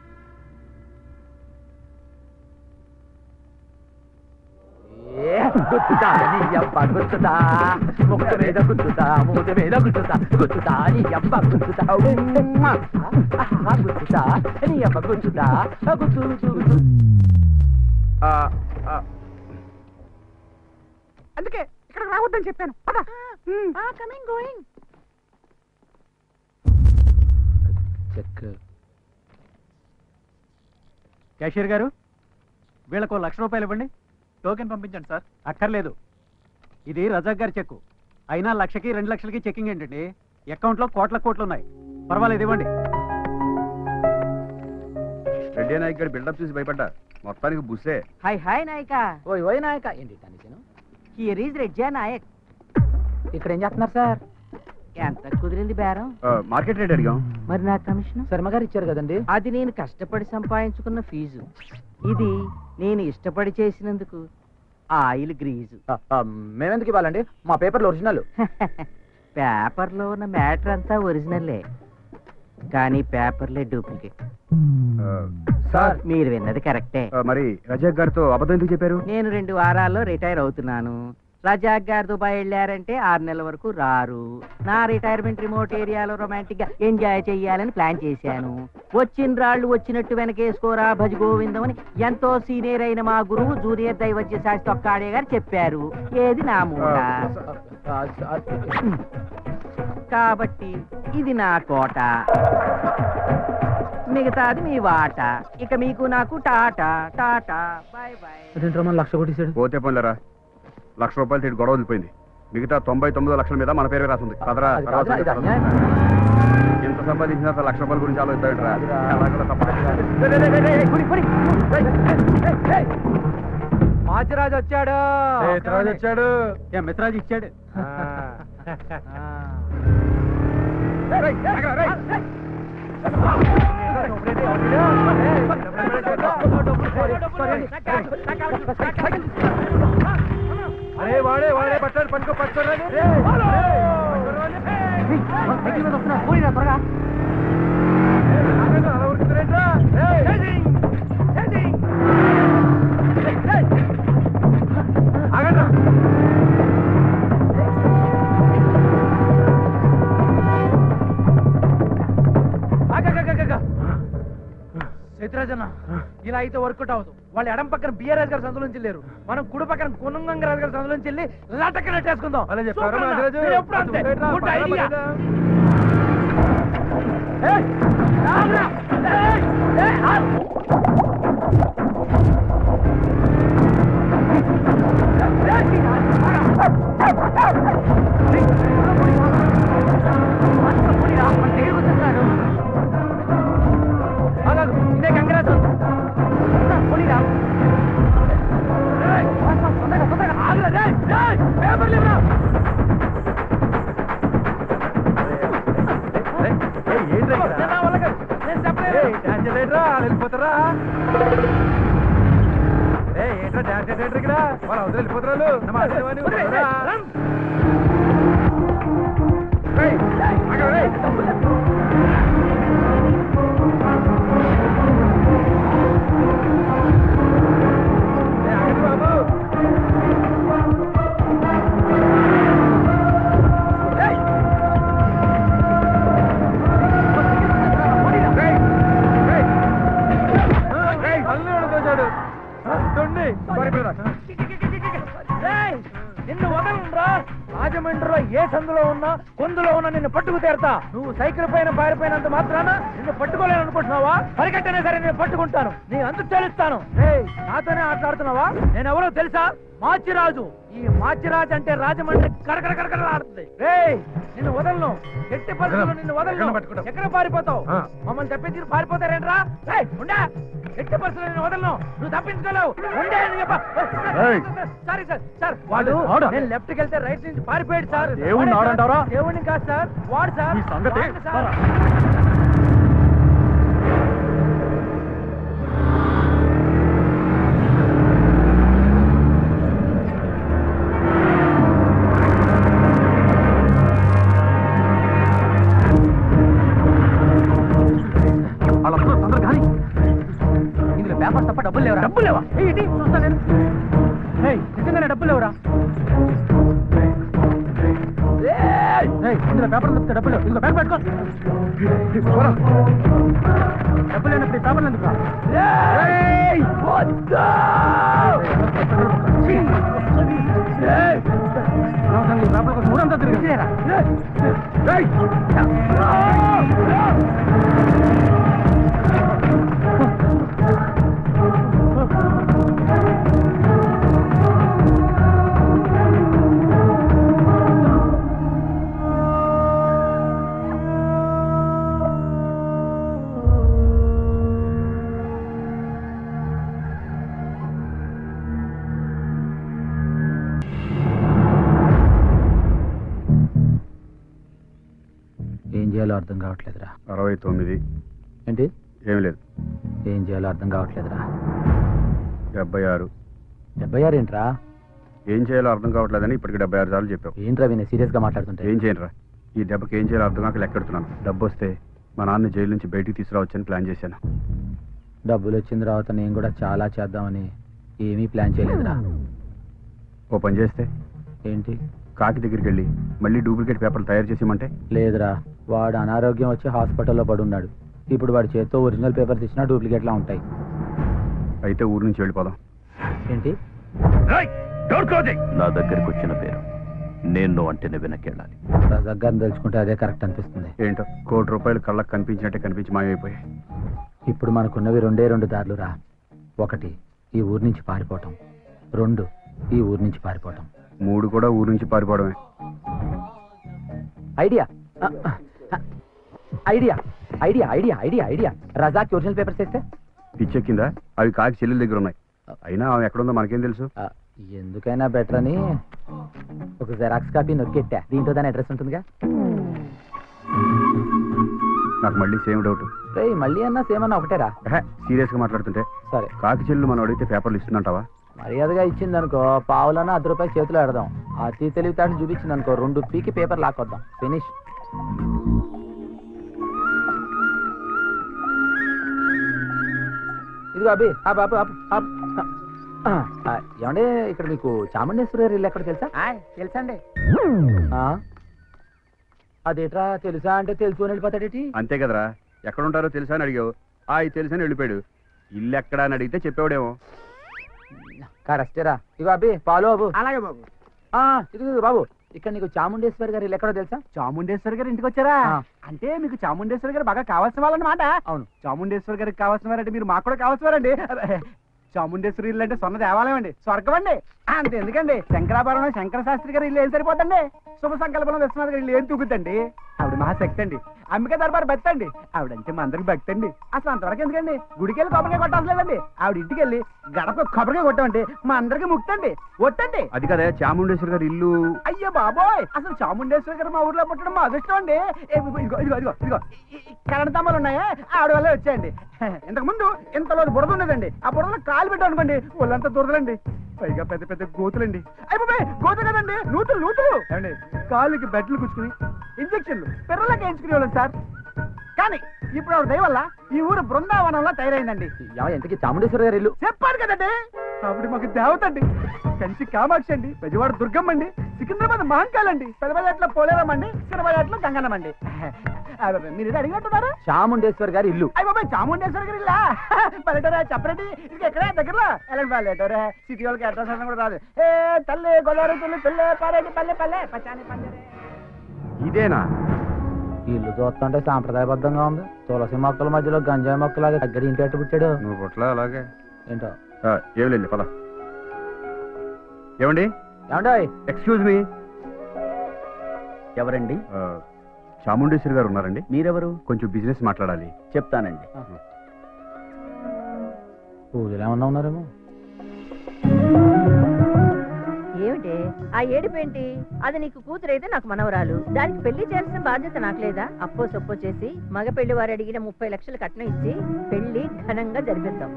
ఏ, గుర్తుతా నీ అబ్బ గుర్తుతా ముక్కు మీద గుర్తుతా మూతి మీద గుర్తుతా గుర్తుతా నీ అబ్బ గుర్తుతా ఉమ్మ. ఆహా, గుర్తుతా నీ అబ్బ గుర్తుతా గుర్తు గుర్తు గుర్తు ఆ, ఆ, అందుకే ఇక్కడ రావద్దని చెప్పాను పద కమింగ్ గోయింగ్ చెక్ క్యాషియర్ గారు వీళ్ళకు లక్ష రూపాయలు ఇవ్వండి టోకెన్ పంపించండి సార్ అక్కర్లేదు ఇది రజాక్ గారి చెక్కు అయినా లక్షకి రెండు లక్షలకి చెక్కింగ్ ఏంటండి అకౌంట్లో కోట్ల కోట్లు ఉన్నాయి పర్వాలేదు ఇవ్వండి రెడ్డి నాయక్ గారి బిల్డప్ చూసి భయపడ్డా మొత్తానికి బుస్సే హాయ్ హాయ్ నాయక ఓయ్ ఓయ్ నాయక ఏంటి తనిచేను హియర్ ఈజ్ రెడ్జా నాయక్ ఇక్కడ ఏం చేస్తున్నారు సార్ ఎంత కుదిరింది బేరం మార్కెట్ రేట్ అడిగాం మరి నా కమిషన్ శర్మ గారు ఇచ్చారు కదండి అది నేను కష్టపడి సంపాదించుకున్న ఫీజు ఇది నేను ఇష్టపడి చేసినందుకు ఆ ఆయిల్ గ్రీజు ఆ, ఆ, మేమెందుకు ఇవ్వాలండి మా పేపర్లు ఒరిజినల్ పేపర్లో ఉన్న మ్యాటర్ అంతా ఒరిజినల్లే కానీ పేపర్లే డూప్లికేట్ సార్ మీరు విన్నది కరెక్టే మరి రజాక్ గారితో అబద్ధం ఎందుకు చెప్పారు నేను రెండు వారాల్లో రిటైర్ అవుతున్నాను రజాక్ గారు దుబాయ్ వెళ్ళారంటే ఆరు నెలల వరకు రారు నా రిటైర్మెంట్ రిమోట్ ఏరియాలో రొమాంటిక్ గా ఎంజాయ్ చెయ్యాలని ప్లాన్ చేశాను వచ్చిన రాళ్ళు వచ్చినట్టు వెనకేసుకోరా భజ గోవిందం అని ఎంతో సీనియర్ అయిన మా గురువు జూనియర్ దైవజ్ఞ శాస్త్రి తొక్కాడే గారు చెప్పారు ఏది నా మూట కాబట్టి ఇది నా కోట మిగతాది మీ వాట ఇక మీకు నాకు టాటా టాటా బాయ్ బాయ్ లక్ష కొట్టేశాడు పోతే పోలేరా లక్ష రూపాయలు తిరిగి గొడవ వదిలిపోయింది మిగతా తొంభై తొమ్మిది లక్షల మీద మన పేరు రాసింది కదరా అది తర్వాత కాదురా, ఇది అన్యాయం. ఇంత సంపాదించిన తర్వాత లక్ష రూపాయల గురించి ఆలోచిస్తాడరా ఎలాగో తప్పదు. మాచిరాజు వచ్చాడు మిత్రాజు వచ్చాడు మిత్రాజు ఇచ్చాడు అరే వాడే వాడే పట్టాడు పట్టుకో పట్టుకోరాని త్వరగా సత్యరాజన్న ఇలా అయితే వర్కౌట్ అవ్వదు వాళ్ళు ఎడం పక్కన బిఆర్ఎస్ గారి సందులో నుంచి వెళ్ళారు మనం కుడి పక్కన కొనుగంగరాజు గారి సందులో నుంచి వెళ్ళి లటక్క నెట్టేసుకుందాం అలా చెప్పారా రాజరాజు? ఎప్పుడు అంతే రేట్రా, గుడ్ పక్కన ఐడియా పక్కన. ఏయ్, ఆగ్రా! ఏయ్, ఏయ్, ఆ! ఆగాగు, ఇదే గంగరాజు పోనీరా ఏయ్, తొందరగా తొందరగా ఆగరా రేయ్, రేయ్, పేపర్లు ఇవ్వరా నా వల్ల కాదు. నేను చెప్పలేదు. వెళ్ళిపోతారా ఏ ఏంట్రా డాన్స్ ఏంట్రా ఇక్కడ వాళ్ళ అవతల వెళ్ళిపోతారు నా మాట వినవా నువ్వు? వదిలేయ్, రా. రన్. ఏయ్, ఆగరా, ఏయ్. ఏయ్, ఆగండి బాబు ఏయ్. ఏయ్, ఏయ్. ఏయ్, మళ్ళీ వాడు తోచాడు. దొండి. Sorry brother. ఏయ్, నిన్ను వదలరా రాజమండ్రిలో ఏ సందులో ఉన్నా కొందులో ఉన్నా నిన్ను పట్టుకు తీరతా నువ్వు సైకిల్ పైన పారిపోయినంత మాత్రాన నిన్ను పట్టుకోలేను అనుకుంటున్నావా పరిగెట్టనే సరే నేను పట్టుకుంటాను నీ అంతు తెలుస్తాను ఏయ్, నాతోనే ఆటలాడుతున్నావా నేను ఎవరో తెలుసా మాచిరాజు ఈ మాచిరాజు అంటే రాజమండ్రి కరకర కరకర ఆడుతుంది రేయ్ నిన్ను వదలను ఎట్టి పరిస్థితుల్లో నిన్ను వదలను ఎక్కడ పారిపోతావు ఆ. మమ్మల్ని తప్పించి పారిపోతారేంట్రా రేయ్ ఉండా ఎట్టి పరిస్థితుల్లో నిన్ను వదలను నువ్వు తప్పించుకోలేవు ఉండే అని చెప్ప ఏయ్. సారీ సార్ సార్ వాడు వాడా? నేను లెఫ్ట్ కి వెళ్తే రైట్ నుంచి పారిపోయాడు సార్ దేవుణ్ణి వాడే సార్. ఆడంటావరా? దేవుణ్ణి కాదు సార్ వాడు సార్ ఈ సంగతి? వాడు సార్. వాళ్ళందరూ తొందరగా కానీ ఇందులో పేపర్ తప్ప డబ్బులు లేవరా డబ్బులు లేవా ఏయ్, ఇటీ, చూస్తా నేను ఏయ్, నిజంగానే డబ్బులు లేవరా ఏయ్, ఏయ్, ఇందులో పేపర్ తప్పితే డబ్బులు లేవు. ఇందులో పేపర్ పెట్టుకో డబ్బులు లేనప్పుడు ఈ పేపర్లు ఎందుకు ఏయ్, వద్దు! ఏయ్, అనవసరంగా ఈ పేపర్ కోసం ఊరంతా తిరిగి ఏయ్, ఏం చేయాలో అర్థం కావట్లేదురా అరవై తొమ్మిది ఏంటి ఏం లేదు ఏం చేయాలో అర్థం కావట్లేదురా డెబ్బై ఆరు డెబ్బై ఆరు ఏంట్రా ఏం చేయాలో అర్థం కావట్లేదని ఇప్పటికి డెబ్బై ఆరు సార్లు చెప్పావు ఏంట్రా వినే సీరియస్ గా మాట్లాడుతుంటే ఏం చేయనురా ఈ దెబ్బకి ఏం చేయాలో అర్థం కాక లెక్కెడుతున్నాను డబ్బు వస్తే మా నాన్న జైలు నుంచి బయటికి తీసుకురావచ్చని ప్లాన్ చేశాను డబ్బులు వచ్చిన తర్వాత నేను కూడా చాలా చేద్దామని ఏమీ ప్లాన్ చేయలేదురా ఓ పని చేస్తే ఏంటి కాకి దగ్గరికి వెళ్ళి మళ్ళీ డూప్లికేట్ పేపర్లు తయారు చేసేయమంటే లేదురా వాడు అనారోగ్యం వచ్చి హాస్పిటల్లో పడున్నాడు ఇప్పుడు వాడి చేత్తో ఒరిజినల్ పేపర్స్ ఇచ్చినా డూప్లికేట్ లా ఉంటాయి అయితే ఊరు నుంచి వెళ్ళిపోదాం ఏంటి నా దగ్గరికి వచ్చిన పేరు నేను నువ్వు అంటేనే వెనకెళ్ళాలి రజాక్ గారిని తెలుసుకుంటే అదే కరెక్ట్ అనిపిస్తుంది ఏంటో కోటి రూపాయలు కళ్ళకు కనిపించినట్టే కనిపించి మాయమైపోయాయి ఇప్పుడు మనకున్నవి రెండే రెండు దారులు రా ఒకటి ఈ ఊరు నుంచి పారిపోవటం రెండు ఈ ఊరు నుంచి పారిపోవటం మూడు కూడా ఊరు నుంచి పారిపోవడమే ఐడియా ఆ, ఆ, idea idea idea idea idea Rajak original papers ఇస్తే పిచ్చెక్కిందా అవి కాకి చెల్లెల దగ్గర ఉన్నాయి అయినా ఆమె ఎక్కడుందో మనకేం తెలుసు ఆ, ఎందుకైనా బెటర్ అని ఒక జెరాక్స్ కాపీ నొక్కెట్టా దీంట్లో దాని అడ్రస్ ఉంటుందిగా నాకు మళ్ళీ సేమ్ డౌట్ రే మళ్ళీ అన్నా సేమ్ అన్నా ఒకటేరా సీరియస్ గా మాట్లాడుతుంటే సరే కాకి చెల్లెలు మనం అడిగితే పేపర్లు ఇస్తుందంటావా మర్యాదగా ఇచ్చింది అనుకో పావులన్నా అర్ధ రూపాయలు చేతిలో పెడదాం అతి తెలివితాడిని చూపించింది అనుకో రెండు పీకి పేపర్ లాక్కొద్దాం ఫినిష్ ఇదిగో అభి ఆ బాబు అప్, అప్. ఆ, ఆ, ఏమండి ఇక్కడ మీకు చాముండేశ్వరి గారి ఇల్లు ఎక్కడ తెలుసా తెలుసండి ఆ? అదేట్రా తెలుసా అంటే తెలుసు అని వెళ్ళిపోతాడేటి అంతే కదరా ఎక్కడ ఉంటారో తెలుసా అని అడిగావు ఆ ఇది తెలుసా అని వెళ్ళిపోయాడు ఇల్లు ఎక్కడా అని అడిగితే చెప్పేవాడేమో కరెక్టేరా ఇగో అబ్బి పాలు బాబు అలాగే బాబు ఆ, ఇదిగో ఇదిగో బాబు ఇక్కడ నీకు చాముండేశ్వరి గారి ఇల్లు ఎక్కడో తెలుసా చాముండేశ్వరి గారు ఇంటికి వచ్చారా ఆ. అంటే మీకు చాముండేశ్వరి గారు బాగా కావాల్సిన వాళ్ళన్నమాట అవును చాముండేశ్వరి గారికి కావాల్సిన వారంటే మీరు మాకు కూడా కావాల్సిన వారండి అబ్బే, చాముండేశ్వరి ఇల్లు అంటే సొన్న దేవాలయం అండి స్వర్గం అండి అంతే ఎందుకండి శంకరాభరణం శంకర శాస్త్రి గారి ఇల్లు ఏం సరిపోతండి శుభ సంకల్పం విశ్వనాథ్ గారి ఇల్లు ఏం తూగుద్దండి ఆవిడ మహాశక్తి అండి అంబిక దర్బార్ భక్తి అండి ఆవిడంటే మా అందరికి భక్తి అండి అసలు అంతవరకు ఎందుకండి గుడికి వెళ్ళి కొబ్బరికాయ కొట్టాల్సలేదండి ఆవిడ ఇంటికి వెళ్ళి గడప కొబ్బరికాయ కొట్టామండి మా అందరికి ముక్తండి ఒట్టండి అది కదా చాముండేశ్వరి గారి ఇల్లు అయ్యో బాబోయ్ అసలు చాముండేశ్వరి గారు మా ఊర్లో పుట్టడం మా అదృష్టం అండి ఏ, ఇదిగో ఇదిగో ఇదిగో ఇదిగో ఈ- ఈ కరెంట్ తమ్మలు ఉన్నాయా ఆవిడ వల్లే వచ్చాయండి ఇంతకు ముందు ఇంతలో బురద ఉండదండి ఆ బురదలో కాలు పెట్టాం అనుకోండి వాళ్ళంతా దురదలండి పైగా పెద్ద పెద్ద గోతులండి అయిపోయి గోతు కదండి నూతులు నూతులు ఏమండి కాళ్ళకి బెడ్లు కుచ్చుకుని ఇంజక్షన్లు పెర్రలకి వేయించుకునే వాళ్ళం సార్ కానీ ఇప్పుడు ఆవిడ దయ వల్ల ఈ ఊరు బృందావనంలో తయారైందండి ఎంతకి చాముండేశ్వరి గారి ఇల్లు చెప్పాను కదండి ఆవిడ మాకు దేవత అండి కంచి కామాక్షి అండి పెజవాడ దుర్గమ్మ అండి సికింద్రాబాద్ మహంకాల్ అండి పెదబజాట్లో పోలేరమ్మ అండి సిరబజాట్లో గంగన్నమ్మ అండి అబ్బబ్బే, మీరు ఇది అడిగినట్టున్నారా చాముండేశ్వరి గారి ఇల్లు అయ్య బాబాయ్ చాముండేశ్వరి గారి ఇల్లా పల్లెటూరా చెప్పరండి ఇది ఎక్కడ దగ్గరలో ఎలాంటి పల్లెటూరే సిటీ వాళ్ళకి అడ్రస్ అన్న కూడా రాదు ఏ తల్లి గోదావరి తల్లి పిల్లే పారేటి పల్లె పల్లె పచ్చాని పల్లె ఇదేనా ఈ ఇల్లు చూస్తుంటే సాంప్రదాయబద్ధంగా ఉంది తులసి మొక్కల మధ్యలో గంజాయి మొక్కలాగా దగ్గర ఇంటి అట్టు పుట్టాడు నువ్వు పుట్ల అలాగే ఏంటో ఆ, ఏం లేదు పద ఏమండి ఏమండో ఎక్స్క్యూజ్ మీ ఎవరండి చాముండేశ్వరి గారు ఉన్నారండి మీరెవరు కొంచెం బిజినెస్ మాట్లాడాలి చెప్తానండి పూజలు ఏమన్నా ఉన్నారేమో ఏమిటి ఆ ఏడుపేంటి అది నీకు కూతురైతే నాకు మనవరాలు దానికి పెళ్లి చేయాల్సిన బాధ్యత నాకు లేదా అప్పో సొప్పో చేసి మగ పెళ్లి వారు అడిగిన ముప్పై లక్షలు కట్నం ఇచ్చి పెళ్లి ఘనంగా జరిపిద్దాం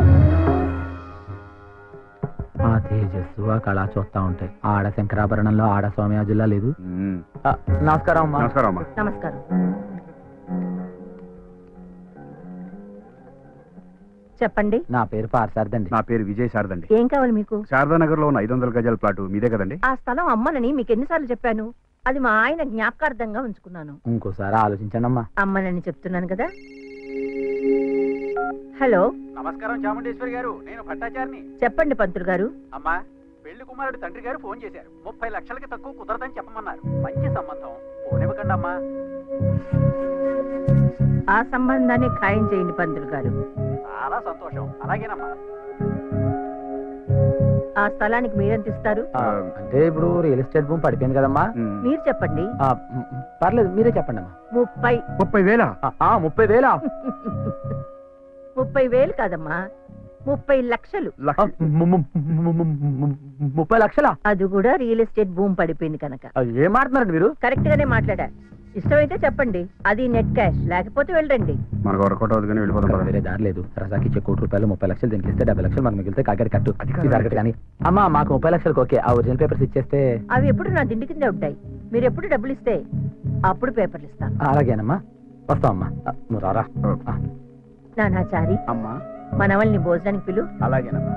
ఆ తేజస్సు ఆ కళ చూస్తా ఉంటాయి ఆడ శంకరాభరణంలో ఆడ సౌమ్యాజుల్లా లేదు ఆ, నమస్కారం అమ్మా నమస్కారం అమ్మా నమస్కారం చెప్పండి నా పేరు పార్సారదండి నా పేరు విజయ్ శారదండి ఏం కావాలి మీకు శారదా నగర్ లో ఉన్న ఐదు వందల గజాల ప్లాటు మీదే కదండి ఆ స్థలం అమ్మనని మీకు ఎన్నిసార్లు చెప్పాను అది మా ఆయన జ్ఞాపకార్థంగా ఉంచుకున్నాను ఇంకోసారి ఆలోచించండి అమ్మా అమ్మనని చెప్తున్నాను కదా హలో నమస్కారం చాముండేశ్వరి గారు నేను భట్టాచారిని చెప్పండి పంతులు గారు అమ్మా పెళ్లి కుమారుడు తండ్రి గారు ఫోన్ చేశారు ముప్పై లక్షలకి తక్కువ కుదరదని చెప్పమన్నారు మంచి సంబంధం ఫోన్ ఇవ్వకండి అమ్మా ఆ సంబంధాన్ని ఖాయం చేయండి పంతులు గారు చాలా సంతోషం అలాగేనమ్మా ఆ స్థలానికి మీరెంత ఇస్తారు ఆ, అంటే ఇప్పుడు రియల్ ఎస్టేట్ భూమి పడిపోయింది కదమ్మా మీరు చెప్పండి ఆ, మ్, మ్, పర్లేదు మీరే చెప్పండి అమ్మా ముప్పై ముప్పై వేల ఆ, ముప్పై వేలా ముప్పై వేలు కాదమ్మా ముప్పై లక్షలు ఆ, ము- ము- ము- ము- ము- ముప్పై లక్షలా అది కూడా రియల్ ఎస్టేట్ భూమి పడిపోయింది కనుక ఆ, ఏం మాట్లాడుతున్నారండి మీరు కరెక్ట్ గానే మాట్లాడా ఇష్టమైతే చెప్పండి అది నెట్ క్యాష్ లేకపోతే వెళ్ళండి మనకు వర్కౌట్ అవుతుంది కానీ వెళ్ళిపోదాం ఇక్కడ పదండి. వేరే దారి లేదు రజాకి ఇచ్చే కోటి రూపాయలు ముప్పై లక్షలు దీనికి ఇస్తే డెబ్బై లక్షలు మనకు మిగిలితే కాగడి కట్టు కాదు. ఇది అరగదు కానీ అమ్మా మాకు ముప్పై లక్షలకు ఓకే ఆ ఒరిజినల్ పేపర్స్ ఇచ్చేస్తే అవి ఎప్పుడు నా దిండి కింద ఉంటాయి మీరు ఎప్పుడు డబ్బులు ఇస్తే అప్పుడు పేపర్లు ఇస్తాను ఆ, అలాగేనమ్మా వస్తామమ్మా ఆ, నువ్వు రారా ఆ, నానాచారి అమ్మా మనవల్ని భోజనానికి పిలు అలాగేనమ్మా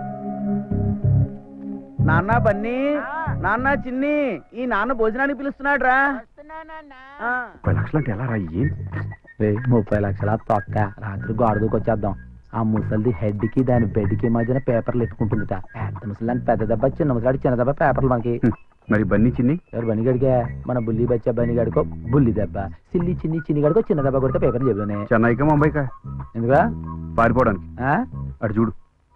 నాన్న బన్నీ నాన్న చిన్ని ఈ నాన్న భోజనానికి పిలుస్తున్నాడు రా ముప్పై లక్షలు అంటే ఎలా రా ఏం రేయ్, ముప్పై లక్షల తొక్క రాత్రి గోడ దూకొచ్చేద్దాం ఆ ముసలిది హెడ్ కి దాని బెడ్ కి మధ్యన పేపర్లు ఎట్టుకుంటుందిట పెద్ద ముసలి పెద్ద దెబ్బ చిన్న ముసలాడి చిన్న దెబ్బ పేపర్లు మనకి మరి బన్నీ చిన్ని ఎవరు బనిగడిగా మన బుల్లి బచ్చా బనిగాడికో బుల్లి దెబ్బ సిల్లి చిన్ని చిన్ని గడికో చిన్న దెబ్బ కొడితే పేపర్ చెబుతానే చెన్నైకా ముంబైకా ఎందుకా పారిపోవడానికి ఆ? అటు చూడు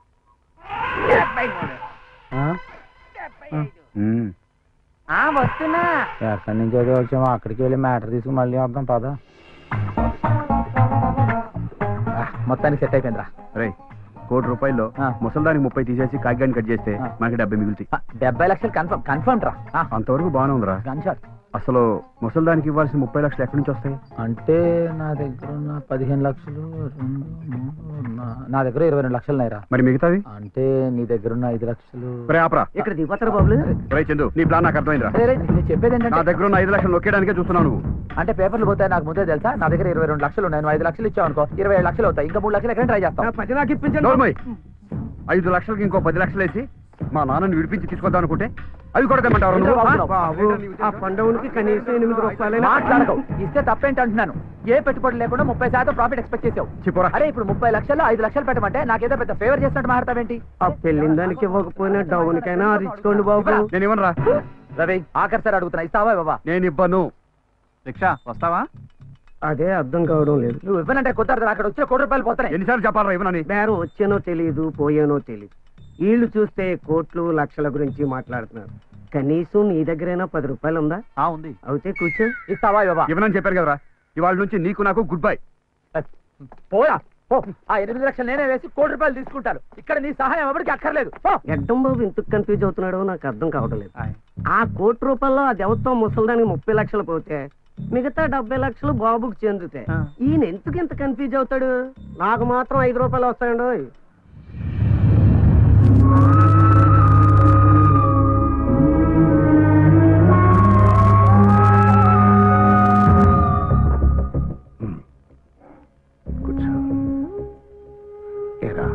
ఆ? ఉమ్. ఆ, వస్తున్నా ఎక్కడి నుంచి అయితే వచ్చామో అక్కడికి వెళ్ళి మ్యాటర్ తీసుకుని మళ్ళీ వద్దాం పద ఆ, మొత్తానికి సెట్ అయిపోయిందిరా రే కోటి రూపాయల్లో ముసల్దానికి ముప్పై తీసేసి కాకిగాని కట్ చేస్తే మనకి డెబ్బై మిగులుతాయి డెబ్బై లక్షలు కన్ఫర్మ్ కన్ఫర్మ్ రా అంతవరకు బాగానే ఉందిరా గన్ షాట్ అసలు ముసల్దానికి ఇవ్వాల్సిన ముప్పై లక్షలు ఎక్కడి నుంచి వస్తాయి అంటే నా దగ్గర ఉన్న పదిహేను లక్షలు రెండు, మూడు, నా- నా దగ్గర ఇరవై రెండు లక్షలు నాయరా మరి మిగతాది అంటే నీ దగ్గర ఉన్న ఐదు లక్షలు రే ఆపరా ఇక్కడ దిగిపోతారు బాబులు రే చందు నీ ప్లాన్ నాకు అర్థమైందిరా రే, రే, నేను చెప్పేది నా ఏంటంటే దగ్గర ఉన్న ఐదు లక్షలు నొక్కేయడానికే చూస్తున్నావు నువ్వు అంటే పేపర్లు పోతాయి నాకు ముందే తెలుసా నా దగ్గర ఇరవై రెండు లక్షలు ఉన్నాయి నువ్వు ఐదు లక్షలు ఇచ్చావు అనుకో ఇరవై ఏడు లక్షలు అవుతాయి ఇంకా మూడు లక్షలు ఎక్కడ ట్రై చేస్తాం పది నాకు ఇప్పించండి నోర్మయ్ ఐదు లక్షలకి ఇంకో పది లక్షలు వేసి మా నాన్నని విడిపించి తీసుకొద్దాం అనుకుంటే అవి కూడా తెమ్మంటారు నువ్వు బాబు ఆ పండుగకి కనీసం ఎనిమిది రూపాయలైనా మాట్లాడకవు ఇస్తే తప్పేంటి అంటున్నాను ఏ పెట్టుబడి లేకుండా ముప్పై శాతం ప్రాఫిట్ ఎక్స్పెక్ట్ చేసావు చెప్పరా అరే ఇప్పుడు ముప్పై లక్షలు ఐదు లక్షలు పెట్టమంటే నాకేదో పెద్ద ఫేవర్ చేసినట్టు మాట్లాడతావేంటి ఆ పెళ్ళిన దానికి ఇవ్వకపోయినా డౌన్కైనా ఇచ్చుకోండి బాబు నేను ఇవ్వను రా రవి ఆఖరి సార్ అడుగుతున్నా ఇస్తావా బాబా నేను ఇవ్వను రిక్షా వస్తావా అదే అర్థం కావడం లేదు నువ్వు ఇవ్వనంటే కుదరదు అక్కడ వచ్చిన కోటి రూపాయలు పోతాయి ఎన్నిసార్లు చెప్పాలరా ఇవ్వనని బేరం వచ్చానో తెలియదు పోయానో తెలియదు వీళ్ళు చూస్తే కోట్లు లక్షల గురించి మాట్లాడుతున్నారు కనీసం నీ దగ్గరైనా పది రూపాయలు ఉందా ఉంది అయితే కూర్చో ఇస్తావా బాబా ఇవ్వనని చెప్పారు కదరా ఇవాళ నుంచి నీకు నాకు గుడ్ బై పోయా పో ఆ ఎనిమిది లక్షలు నేనే వేసి కోటి రూపాయలు తీసుకుంటాను ఇక్కడ నీ సహాయం ఎవరికి అక్కర్లేదు పో. ఎడ్డం బాబు ఎందుకు కన్ఫ్యూజ్ అవుతున్నాడో నాకు అర్థం కావడం లేదు ఆ కోటి రూపాయల్లో ఆ దేవతో ముసలిదానికి ముప్పై లక్షలు పోతే మిగతా డెబ్బై లక్షలు బాబుకి చెందుతాయి ఈయన ఎందుకు ఇంత కన్ఫ్యూజ్ అవుతాడు నాకు మాత్రం ఐదు రూపాయలు వస్తాయండో కూర్చో ఏరా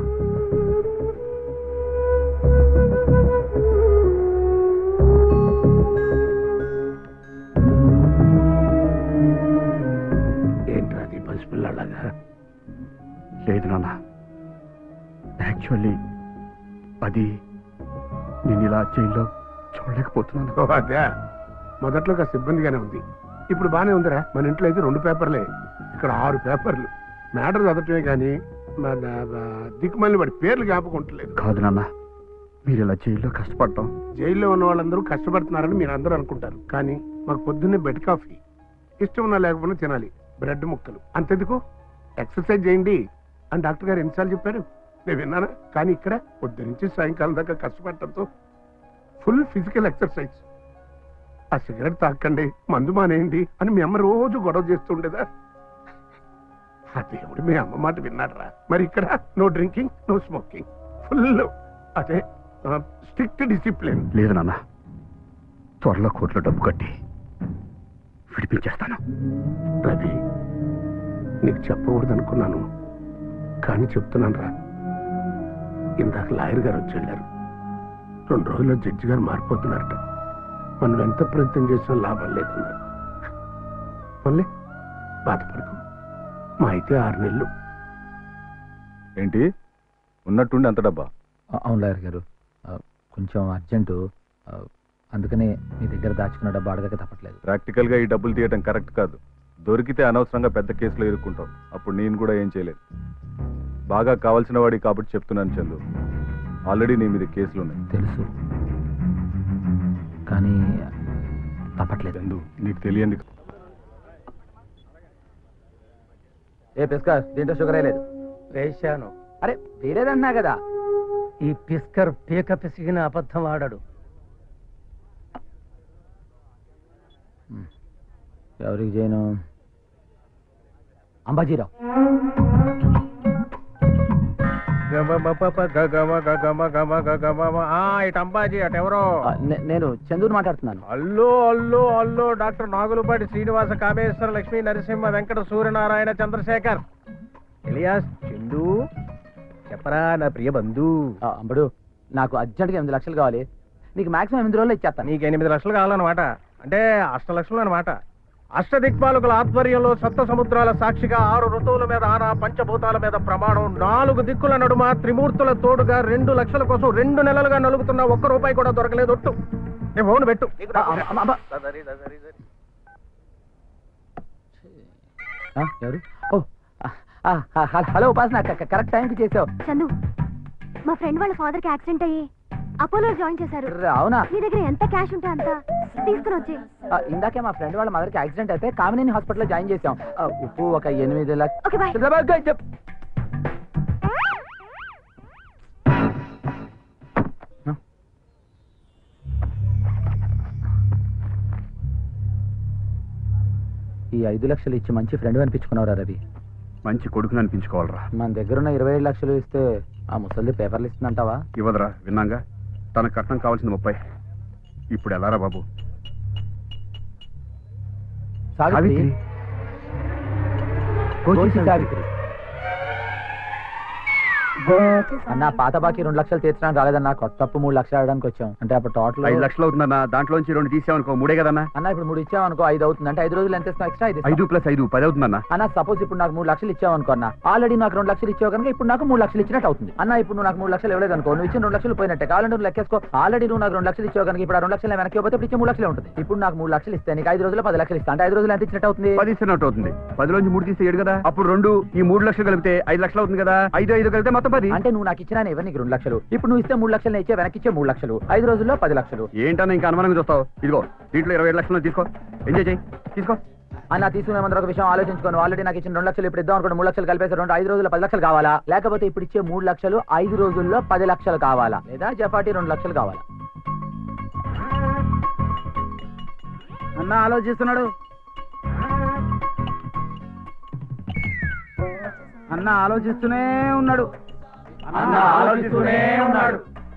ఏంట్రా అది పసిపిల్లలాగా లేదు నాన్న యాక్చువల్లీ అది నేను ఇలా జైల్లో చూడలేకపోతున్నాను ఓ, అదే మొదట్లో కాస్త ఇబ్బందిగానే ఉంది ఇప్పుడు బానే ఉందిరా మన ఇంట్లో అయితే రెండు పేపర్లే ఇక్కడ ఆరు పేపర్లు మ్యాటర్ చదవటమే కానీ మన దిక్కుమల్ని వాడి పేర్లు జ్ఞాపకం ఉండలేదు కాదు నాన్న మీరు ఇలా జైల్లో కష్టపడటం జైల్లో ఉన్న వాళ్ళందరూ కష్టపడుతున్నారని మీరు అందరూ అనుకుంటారు కానీ మాకు పొద్దున్నే బెడ్ కాఫీ ఇష్టం ఉన్నా లేకపోయినా తినాలి బ్రెడ్ ముక్కలు అంతెందుకు ఎక్సర్సైజ్ చేయండి అని డాక్టర్ గారు ఎన్నిసార్లు చెప్పారు నేను విన్నానా కానీ ఇక్కడ పొద్దు నుంచి సాయంకాలం దాకా కష్టపడటంతో ఫుల్ ఫిజికల్ ఎక్సర్సైజ్ ఆ సిగరెట్ తాకండి మందు మానేయండి అని మీ అమ్మ రోజు గొడవ చేస్తుండేదా ఆ దేవుడు మీ అమ్మ మాట విన్నాడరా మరి ఇక్కడ no drinking no smoking full అదే స్ట్రిక్ట్ డిసిప్లిన్ లేదు నాన్న త్వరలో కోట్లో డబ్బు కట్టి విడిపించేస్తాను రవి నీకు చెప్పకూడదు అనుకున్నాను కానీ చెప్తున్నాను రా ఇందాక లాయర్ గారు వచ్చి వెళ్ళారు రెండు రోజుల్లో జడ్జి గారు మారిపోతున్నారట మనం ఎంత ప్రయత్నం చేసినా లాభం లేదన్నారు మళ్ళీ బాధపడకు మా అయితే ఆరు నెలలు ఏంటి ఉన్నట్టుండి అంత డబ్బా అవును లాయర్ గారు ఆ, కొంచెం అర్జెంటు ఆ, అందుకనే మీ దగ్గర దాచుకున్న డబ్బు అడగక తప్పట్లేదు ప్రాక్టికల్ గా ఈ డబ్బులు తీయటం కరెక్ట్ కాదు దొరికితే అనవసరంగా పెద్ద కేసులో ఇరుక్కుంటాం అప్పుడు నేను కూడా ఏం చేయలేదు బాగా కావాల్సిన వాడి కాబట్టి చెప్తున్నాను చందు ఆల్రెడీ నీ మీద కేసులు ఉన్నాయి తెలుసు కానీ తప్పట్లేదు చందు నీకు తెలియంది ఏ పిస్కర్ దీంట్లో షుగర్ లేదు వేశాను అరే వేరేదన్నా కదా ఈ పిస్కర్ పీక పిసిగిన అబద్ధం ఆడాడు ఎవరికి చేయను అంబాజీరావు ఇటు అంబాజీ అటు ఎవరో ఆ, నే- నేను చందూరు మాట్లాడుతున్నాను అల్లు అల్లు అల్లు డాక్టర్ నాగులపాటి శ్రీనివాస కామేశ్వర లక్ష్మీ నరసింహ వెంకట సూర్యనారాయణ చంద్రశేఖర్ ఎలియాస్ చందు చెప్పరా నా ప్రియ బంధు ఆ, అంబడు నాకు అర్జెంట్గా ఎనిమిది లక్షలు కావాలి నీకు మాక్సిమం ఎనిమిది రోజులు ఇచ్చేస్తాను నీకు ఎనిమిది లక్షలు కావాలన్నమాట అంటే అష్ట లక్షలు అనమాట అష్టదిక్పాలకుల ఆధ్వర్యంలో సప్త సముద్రాల సాక్షిగా ఆరు ఋతువుల మీద ఆన పంచభూతాల మీద ప్రమాణం నాలుగు దిక్కుల నడుమ త్రిమూర్తుల తోడుగా రెండు లక్షల కోసం రెండు నెలలుగా నలుగుతున్న ఒక్క రూపాయి కూడా దొరకలేదు ఒట్టు నీ ఫోన్ పెట్టు ఆ, ఎవరు ఓ ఆ, ఆ, ఆ, హ- హలో ఉపాసన క- క- కరెక్ట్ టైంకి చేసావు చందు మా ఫ్రెండ్ వాళ్ళ ఫాదర్ కి యాక్సిడెంట్ అయ్యి అపోలో జాయిన్ చేశారు ర్ర, అవునా నీ దగ్గర ఎంత క్యాష్ ఉంటే అంత తీసుకుని వచ్చి ఆ, ఇందాకే మా ఫ్రెండ్ వాళ్ళ మదర్కి యాక్సిడెంట్ అయితే కామినేని హాస్పిటల్లో జాయిన్ చేసాం ఆ, ఉప్పు ఒక ఎనిమిది ఓకే బాయ్ లక్ష ఈ ఐదు లక్షలు ఇచ్చి మంచి ఫ్రెండ్ అనిపించుకున్నావురా రవి మంచి కొడుకుని అనిపించుకోవాలరా మన దగ్గర ఉన్న ఇరవై ఏడు లక్షలు ఇస్తే ఆ ముసలిది పేపర్లు ఇస్తుందంటావా ఇవ్వదురా విన్నాగా తన కట్నం కావాల్సింది ముప్పై ఇప్పుడు ఎలారా బాబు సావిత్రి గోచి సావిత్రి అన్న పాత బాకీ రెండు లక్షలు తీర్చడానికి రాలేదన్న కొత్త తప్పు మూడు లక్షలు ఆడడానికి వచ్చాం అంటే అప్పుడు టోటల్ ఐదు లక్షలు అవుతుందన్న దాంట్లోంచి రెండు తీసామనుకో మూడే కదన్నా అన్న ఇప్పుడు మూడు ఇచ్చామనుకో ఐదు అవుతుంది అంటే ఐదు రోజులు ఎంత ఇస్తాం ఎక్స్ట్రా ఐదు ఐదు ప్లస్ ఐదు పది అవుతుందన్న అన్న సపోజ్ ఇప్పుడు నాకు మూడు లక్షలు ఇచ్చావనుకో అన్న ఆల్రెడీ నాకు రెండు లక్షలు ఇచ్చావు కనుక ఇప్పుడు నాకు మూడు లక్షలు ఇచ్చినట్టు అవుతుంది అన్న ఇప్పుడు నువ్వు నాకు మూడు లక్షలు ఇవ్వలేదు అనుకో నువ్వు ఇచ్చిన రెండు లక్షలు పోయినట్టే కావాలంటే నువ్వు లెక్కేసుకో ఆల్రెడీ నువ్వు నాకు రెండు లక్షలు ఇచ్చావు కనుక ఇప్పుడు ఆ రెండు లక్షలు వెనక్కి పోతే ఇప్పుడు ఇచ్చే మూడు లక్షలు ఉంటుంది ఇప్పుడు నాకు మూడు లక్షలు ఇస్తే నీకు ఐదు రోజులు పది లక్షలు ఇస్తా అంటే ఐదు రోజులు ఎంత ఇచ్చినట్టు అవుతుంది పది ఇస్తున్నట్టు అవుతుంది పదిలోంచి మూడు తీస్తే ఏడు కదా అప్పుడు రెండు ఈ మూడు లక్షలు కలిపితే ఐదు లక్షలు అవుతుంది కదా ఐదు ఐదు కలిపితే మొత్తం పది అంటే నువ్వు నాకు ఇచ్చినా ఇవ్వ నీకు రెండు లక్షలు ఇప్పుడు నువ్వు ఇస్తే మూడు లక్షలు నేను ఇచ్చే వెనక్కి ఇచ్చే మూడు లక్షలు ఐదు రోజుల్లో పది లక్షలు ఏంటన్నా ఇంకా అనుమానంగా చూస్తావు ఇదిగో దీంట్లో ఇరవై ఏడు లక్షలు తీసుకో ఎంజాయ్ చేయి తీసుకో అన్న తీసుకునే ముందర ఒక విషయం ఆలోచించుకోను ఆల్రెడీ నాకు ఇచ్చిన రెండు లక్షలు ఇప్పుడు ఇద్దాం అనుకోండి మూడు లక్షలు కలిపేసి రెండు ఐదు రోజుల్లో పది లక్షలు కావాలా లేకపోతే ఇప్పుడు ఇచ్చే మూడు లక్షలు ఐదు రోజుల్లో పది లక్షలు కావాలా లేదా జపాటి రెండు లక్షలు కావాలా అన్న ఆలోచిస్తున్నాడు అన్న ఆలోచిస్తూనే ఉన్నాడు అన్న ఆలోచిస్తూనే ఉన్నాడు.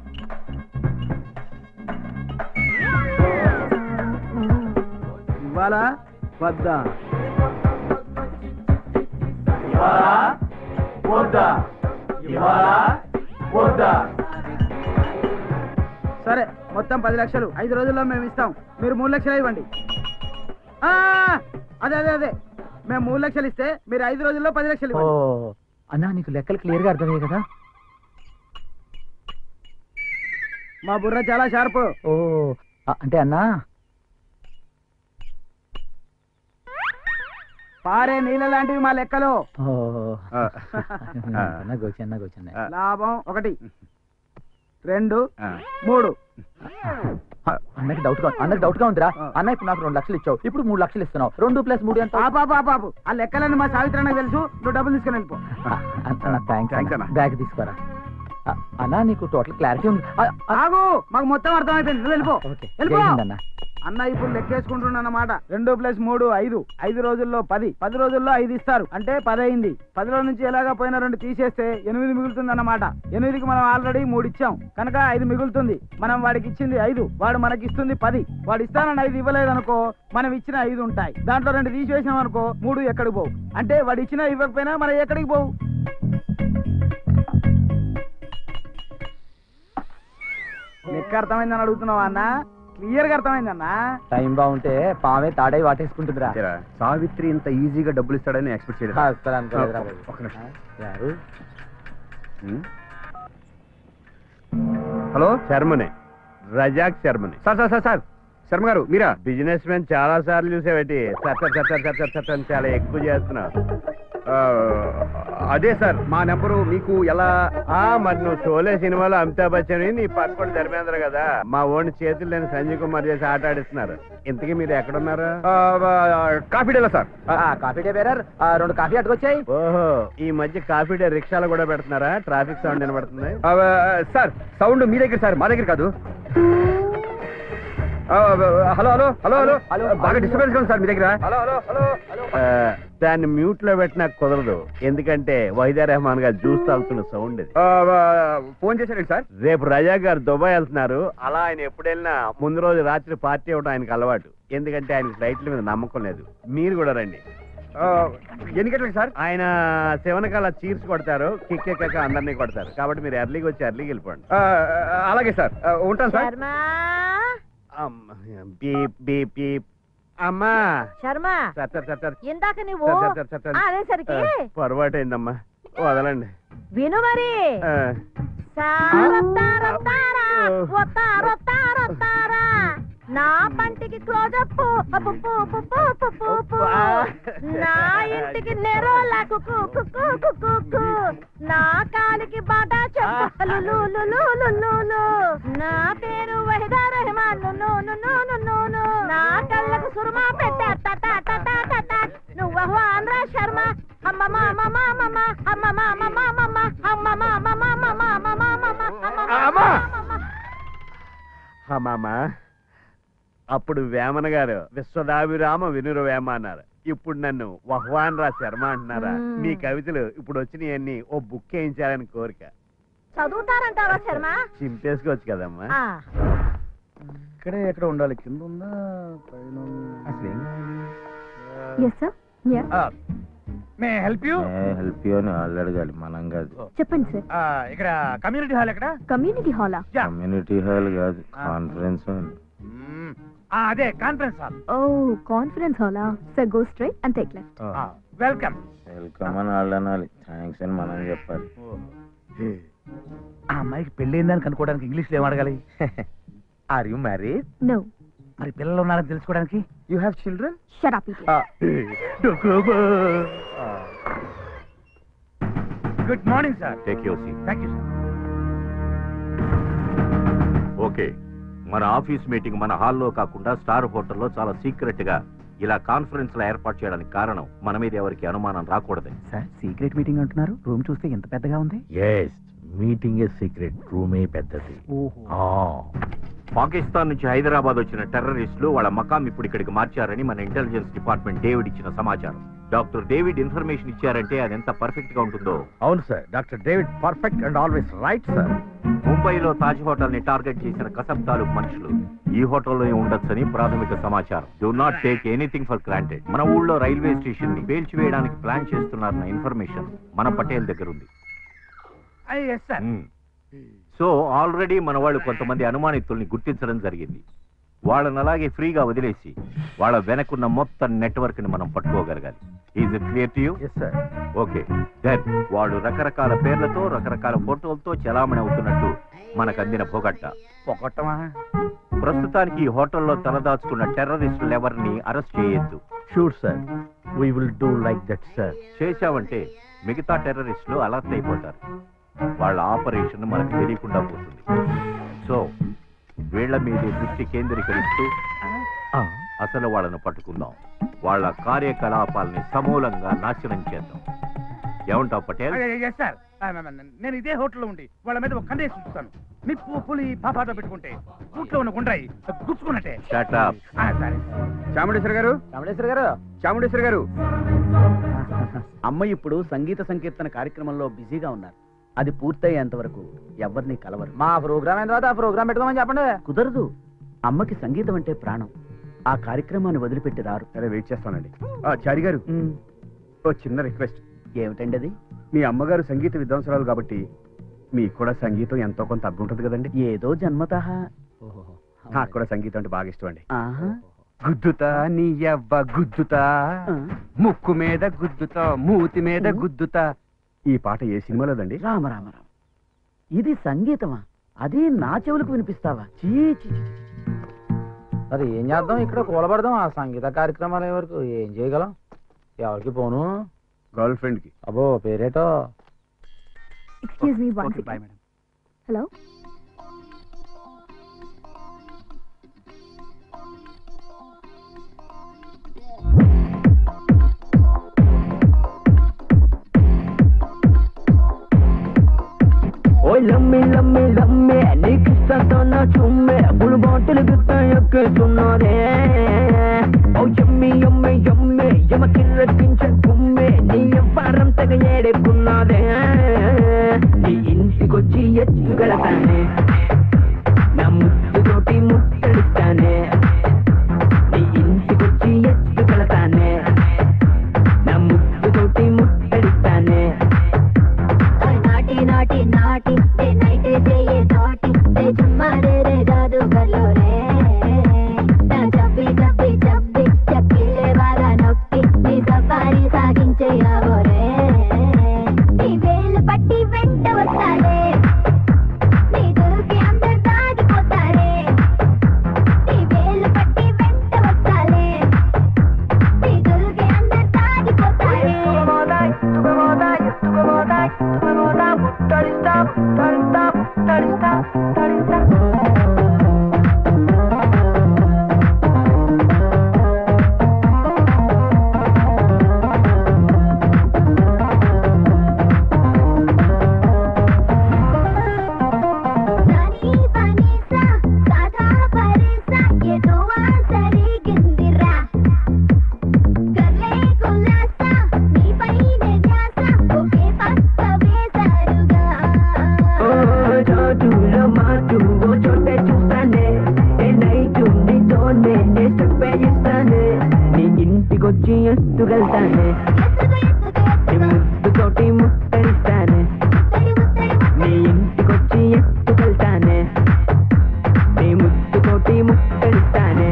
ఇవ్వాలా వద్దా వద్దా ఇవాళ వద్దా సరే మొత్తం పది లక్షలు ఐదు రోజుల్లో మేము ఇస్తాం మీరు మూడు లక్షలు ఇవ్వండి ఆ, అదే అదే అదే మేము మూడు లక్షలు ఇస్తే మీరు ఐదు రోజుల్లో పది లక్షలు ఓ ఇవ్వండి అన్న నీకు లెక్కలు క్లియర్ గా అర్థమయ్యాయి కదా మా బుర్ర చాలా షార్ప్ ఓ ఆ, అంటే అన్నా పారే నీళ్ళ లాంటివి మా లెక్కలు ఓ అన్న గోచి అన్న గోచి అన్న లాభం ఒకటి రెండు మూడు అన్నకి డౌట్ గా అన్నకి డౌట్ గా ఉందిరా అన్న ఇప్పుడు నాకు రెండు లక్షలు ఇచ్చావు ఇప్పుడు మూడు లక్షలు ఇస్తున్నావు రెండు ప్లస్ మూడు ఎంత పాప పాపు ఆ లెక్కలన్నీ మా సావిత్రి అన్నకు తెలుసు నువ్వు డబ్బులు తీసుకుని వెళ్ళిపో థ్యాంక్స్ బ్యాగ్ తీసుకోరా ఆ, అన్న నీకు టోటల్ క్లారిటీ ఉంది ఆ, ఆ, ఆగు మాకు మొత్తం అర్థమైపోయింది నువ్వు వెళ్ళిపో వెళ్ళిపో జై హింద్ అన్న అన్న ఇప్పుడు లెక్కేసుకుంటున్నా అన్నమాట రెండు ప్లస్ మూడు ఐదు ఐదు రోజుల్లో పది పది రోజుల్లో ఐదు ఇస్తారు అంటే పది అయింది పదిలో నుంచి ఎలాగా పోయిన రెండు తీసేస్తే ఎనిమిది మిగులుతుంది అన్నమాట ఎనిమిదికి మనం ఆల్రెడీ మూడు ఇచ్చాం కనుక ఐదు మిగులుతుంది మనం వాడికి ఇచ్చింది ఐదు వాడు మనకి ఇస్తుంది పది వాడు ఇస్తానని ఐదు ఇవ్వలేదు అనుకో మనం ఇచ్చిన ఐదు ఉంటాయి దాంట్లో రెండు తీసేసినాం అనుకో మూడు ఎక్కడికి పోవు అంటే వాడు ఇచ్చినా ఇవ్వకపోయినా మనం ఎక్కడికి పోవు లెక్క అర్థమైందని అడుగుతున్నావా అన్న క్లియర్ గా అర్థమైందన్నా టైం బాగుంటే పామే తాడై వాటేసుకుంటుందిరా ఏరా, సావిత్రి ఇంత ఈజీగా డబ్బులు ఇస్తాడని ఎక్స్పెక్ట్ చేయలేదు ఆ, అసలు అనుకోలేదురా బాబు. ఒక్క నిమిషం. యారు ఉమ్. హలో శర్మనే రజాక్ శర్మనే sir sir sir sir Sharma garu మీరా బిజినెస్ మ్యాన్ చాలా సార్లు చూసేవాటి sir sir sir sir sir sir sir అని చాలా ఎక్కువ చేస్తున్నా ఆ, అదే సార్ మా నెంబరు మీకు ఎలా ఆ మరి నువ్వు షోలే సినిమాలో అమితాబ్ బచ్చన్ నీ పక్కన ధర్మేంద్ర కదా మా ఓడి చేతులు లేని సంజయ్ కుమార్ చేసి ఆట ఆడిస్తున్నారు ఇంతకీ మీరు ఎక్కడున్నారు కాఫీ డేలో సార్ కాఫీ డే బేరర్ రెండు కాఫీ అట్టుకొచ్చాయి ఓహో ఈ మధ్య కాఫీ డే రిక్షాలు కూడా పెడుతున్నారా ట్రాఫిక్ సౌండ్ వినబడుతుంది సార్ సౌండ్ మీ దగ్గర సార్ మా దగ్గర కాదు ఆ, hello hello hello hello hello. బాగా డిస్టర్బెన్స్ ఉంది సార్ మీ దగ్గర హలో హలో హలో ఆ, దాన్ని మ్యూట్ లో పెట్టినా కుదరదు ఎందుకంటే వైద్య రెహమాన్ గారు జ్యూస్ తాగుతున్న సౌండ్ ఇది ఫోన్ చేశారండి సార్ రేపు రజా గారు దుబాయ్ వెళ్తున్నారు అలా ఆయన ఎప్పుడు వెళ్ళినా ముందు రోజు రాత్రి పార్టీ ఇవ్వడం ఆయనకు అలవాటు ఎందుకంటే ఆయన ఫ్లైట్ల మీద నమ్మకం లేదు మీరు కూడా రండి ఎన్ని గంటలకు సార్ ఆయన శివనకాల చీర్స్ కొడతారు కిక్ ఎక్కాక అందరినీ కొడతారు కాబట్టి మీరు ఎర్లీకి వచ్చి ఎర్లీకి వెళ్ళిపోండి అలాగే సార్ ఉంటాను sir Sharma beep beep beep అమ్మా Sharma sir sir sir sir ఇందాక నువ్వు సార్, సార్, సార్, సార్. ఆ, అనేసరికి ఆ, పొరపాటైందమ్మా వదలండి విను మరి ఆ, సారొత్తారొత్తారా, ఒత్తారొత్తారొత్తారా. నా పంటికి క్లోజప్ నా ఇంటికి నెరోలా కుకు కుకు కుకు కు. నా కాలికి బాటా చెప్పు లులు లులు లులు లు. నా పేరు వహిదా రెహమాన్ ను ను ను ను ను ను ను. నా కళ్ళకు సురుమా పెట్టా టట టట టట నువ్వు ఆంధ్ర శర్మ అమ్మ మా అమ్మ మా అమ్మ అమ్మ మా అమ్మ మా అమ్మ అమ్మ మా అమ్మ మా అమ్మ అమ్మ మా అమ్మ అమ్మా అమ్మమ్మ అప్పుడు వేమన గారు విశ్వదాభిరామ వినుర వేమ అన్నారు ఇప్పుడు నన్ను వహ్వాన్ రా శర్మ అంటున్నారా మ్మ్. మీ కవితలు ఇప్పుడు వచ్చినవన్నీ ఓ బుక్ వేయించాలని కోరిక చదువుతారంటావా శర్మ చింపేసుకోవచ్చు కదమ్మా ఆ, ఇక్కడే ఎక్కడ ఉండాలి కింద ఉందా పైన yes sir yeah may help you help you అని వాళ్ళు అడగాలి మనం కాదు చెప్పండి సార్ ఇక్కడ కమ్యూనిటీ హాల్ ఎక్కడ కమ్యూనిటీ హాలా కమ్యూనిటీ హాల్ కాదు కాన్ఫరెన్స్ హాల్ ఆ, అదే కాన్ఫరెన్స్ హాల్ ఓ కాన్ఫరెన్స్ హాలా sir go straight and take left welcome welcome అని వాళ్ళు అనాలి థ్యాంక్స్ అని మనం చెప్పాలి ఆ అమ్మాయికి పెళ్ళైందని కనుక్కోవడానికి ఇంగ్లీష్ లో ఏం అడగాలి ఆర్ యు మ్యారీడ్ నో మరి పిల్లలు ఉన్నారని తెలుసుకోవడానికి you have children shut up good morning sir take your seat thank you sir okay మన ఆఫీస్ మీటింగ్ మన హాల్లో కాకుండా స్టార్ హోటల్లో చాలా సీక్రెట్ గా ఇలా కాన్ఫరెన్స్ లో ఏర్పాటు చేయడానికి కారణం మన మీద ఎవరికి అనుమానం రాకూడదు సార్ సీక్రెట్ మీటింగ్ అంటున్నారు రూమ్ చూస్తే ఎంత పెద్దగా ఉంది ఎస్ మీటింగ్ సీక్రెట్ రూమే పెద్దది పాకిస్తాన్ నుంచి హైదరాబాద్ వచ్చిన టెర్రరిస్టులు వాళ్ళ మకాం ఇప్పుడు ఇక్కడికి మార్చారని మన ఇంటెలిజెన్స్ డిపార్ట్మెంట్ డేవిడ్ ఇచ్చిన సమాచారం డాక్టర్ డేవిడ్ ఇన్ఫర్మేషన్ ఇచ్చారంటే అది ఎంత పర్ఫెక్ట్ గా ఉంటుందో అవును sir doctor David perfect and always right sir ముంబైలో తాజ్ హోటల్ ని టార్గెట్ చేసిన కసబ్తాలు మనుషులు ఈ హోటల్లోనే ఉండొచ్చని ప్రాథమిక సమాచారం do not take anything for granted మన ఊళ్ళో రైల్వే స్టేషన్ ని పేల్చివేయడానికి ప్లాన్ చేస్తున్నారన్న ఇన్ఫర్మేషన్ మన పటేల్ దగ్గర ఉంది ఎస్ సార్ సో ఆల్రెడీ మన వాళ్ళు కొంతమంది అనుమానితుల్ని గుర్తించడం జరిగింది వాళ్ళని అలాగే ఫ్రీగా వదిలేసి వాళ్ళ వెనకున్న మొత్తం నెట్వర్క్ ని మనం పట్టుకోగలగాలి is it clear to you sir okay then వాళ్ళు రకరకాల పేర్లతో రకరకాల ఫోటోలతో చలామణి అవుతున్నట్టు మనకు అందిన భోగట్ట పొగట్టమా ప్రస్తుతానికి ఈ హోటల్లో తలదాచుకున్న టెర్రరిస్టులు ఎవరిని అరెస్ట్ చేయొద్దు sure sir we will do like that sir చేశావంటే మిగతా టెర్రరిస్టులు అలర్ట్ అయిపోతారు వాళ్ళ ఆపరేషన్ మనకు తెలియకుండా పోతుంది సో వీళ్ళ మీదే దృష్టి కేంద్రీకరిస్తూ అసలు వాళ్ళను పట్టుకుందాం వాళ్ళ కార్యకలాపాలని సమూలంగా నాశనం చేద్దాం ఏమంటావు పటేల్ ఎస్ సార్ నేను ఇదే హోటల్లో ఉండి వాళ్ళ మీద ఒక కందేసి ఉంచుతాను నిప్పు పులి పాపాతో పెట్టుకుంటే కూట్లో ఉన్న గుండ్రాయి గుచ్చుకున్నట్టే Shut up. ఆ, సరే చాముండేశ్వర గారు చాముండేశ్వర గారు చాముండేశ్వర గారు అమ్మ ఇప్పుడు సంగీత సంకీర్తన కార్యక్రమంలో బిజీగా ఉన్నారు అది పూర్తయ్యేంత వరకు ఎవరిని కలవరు మా ప్రోగ్రామ్ అయిన తర్వాత ఆ ప్రోగ్రామ్ పెట్టుకోమని చెప్పండి కుదరదు అమ్మకి సంగీతం అంటే ప్రాణం ఆ కార్యక్రమాన్ని వదిలిపెట్టి రారు సరే వెయిట్ చేస్తానండి ఆ, చారి గారు ఓ చిన్న రిక్వెస్ట్ ఏమిటండి అది మీ అమ్మగారు సంగీత విద్వాంసరాలు కాబట్టి మీకు కూడా సంగీతం ఎంతో కొంత అర్థం ఉంటుంది కదండి ఏదో జన్మతః నాకు కూడా సంగీతం అంటే బాగా ఇష్టం అండి ఆహా గుద్దుతా నీ అవ్వ గుద్దుతా ముక్కు మీద గుద్దుతా మూతి మీద గుద్దుతా ఈ పాట ఏ సినిమాలోదండి రామ రామ రామ ఇది సంగీతమా అది నా చెవులకు వినిపిస్తావా చీ చీ, చీ, చీ. మరి ఏం చేద్దాం ఇక్కడ కూలబడదాం ఆ సంగీత కార్యక్రమాల వరకు ఏం చేయగలం ఎవరికి పోను గర్ల్ ఫ్రెండ్ కి అబ్బో పేరేటో excuse me one boy madam hello ఓయ్ లమ్మి లమ్మి లమ్మి నీకిష్టంతో నా చుమ్మె బుల్ బాటిల్ గిట్ట ఎక్కేస్తున్నదే ఓ యమ్మి యమ్మి యమ్మి యమ కిర్రకించే కుమ్మె నీ వ్యాపారం తెగ ఏడెక్కున్నదే నీ ఇంటికొచ్చి ఎత్తుకెళతానే నా ముద్దుతోటి ముట్టడిస్తానే నీ ఇంటికొచ్చి ఎత్తుకెళతానే నా ముద్దుతోటి ముట్టడిస్తానే నాటి నాటి నాటి డే నైట్ చేయే తోటి డే చుమ్మా రే రే జాదు కర్లో రే నా చప్పి చప్పి చప్పి నీ ముద్దుతోటి ముట్టడిస్తానే నీ ఇంటికొచ్చి ఎత్తుకెళ్తానే నీ ముద్దుతోటి ముట్టడిస్తానే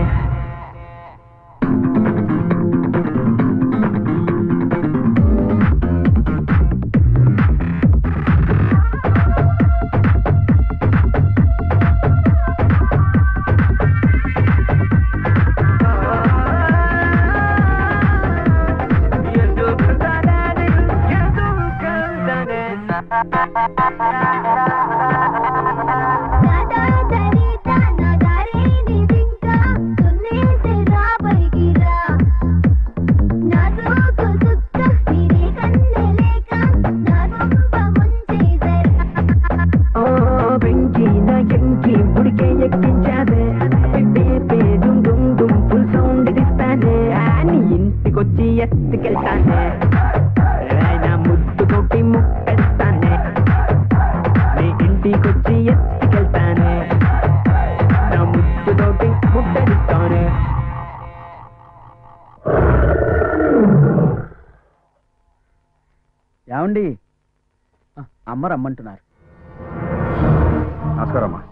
ఓ వెంకి నా ఎంకి ఉడికే ఎక్కించాదే పే పే డుమ్ డుమ్ డుమ్ ఫుల్ సౌండ్ ఇస్తానే ఆ, నీ ఇంటికొచ్చి ఎత్తుకెళ్తానే ఏయ్, నా ముద్దుతోటి ముట్టెడతానే నీ ఇంటికొచ్చి ఎత్తుకెళ్తానే నా ముద్దుతోటి ముట్టడిస్తానే ఏమండి అమ్మ రమ్మంటున్నారు నమస్కారం అమ్మా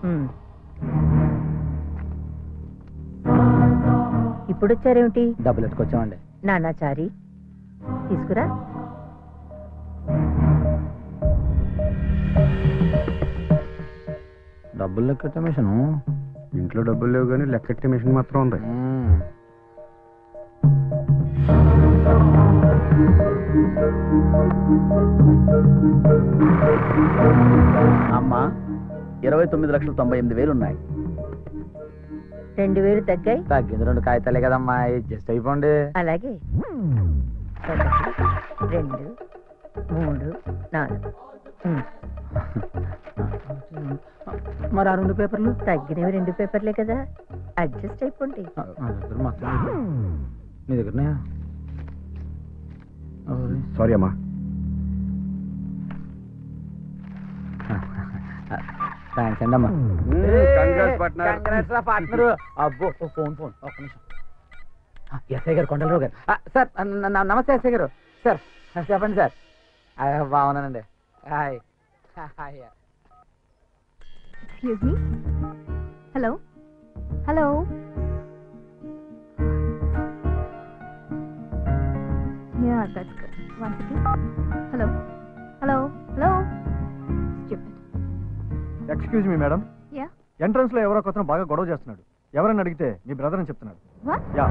ఇప్పుడు వచ్చారేమిటి డబ్బులు ఎత్తుకొచ్చామండి నానాచారి తీసుకురా డబ్బులు లెక్కెట్టే మిషను ఇంట్లో డబ్బులు లేవు కానీ లెక్కెట్టే మిషన్ మాత్రం ఉంది అమ్మ ఇరవై తొమ్మిది లక్షల తొంభై ఎనిమిది వేలు ఉన్నాయి రెండు వేలు తగ్గాయి తగ్గింది రెండు కాగితాలే కదమ్మా అడ్జస్ట్ అయిపోండి అలాగే ఒకటి రెండు మూడు నాలుగు ఉమ్. మరి ఆ రెండు పేపర్లు తగ్గినవి రెండు పేపర్లే కదా అడ్జస్ట్ అయిపోండి మా దగ్గర మొత్తం మీ దగ్గరనే సారీ అమ్మా థ్యాంక్స్ అండి అమ్మా congrats, partner. Congrats రా, partner. అబ్బో ఓ ఫోన్ ఫోన్ ఒక్క నిమిషం ఆ, ఎస్ఐ గారు కొండలరావు గారు ఆ, సార్ న- న- నమస్తే ఎస్ఐ గారు సార్ ఆ, చెప్పండి సార్ ఆ, బాగున్నానండి hi hi excuse me hello hello yeah that's good one second hello hello hello excuse me madam yeah entrance లో ఎవరో కొత్త బాగా గొడవ చేస్తున్నాడు ఎవరని అడిగితే మీ బ్రదర్ అని చెప్తున్నాడు What? యా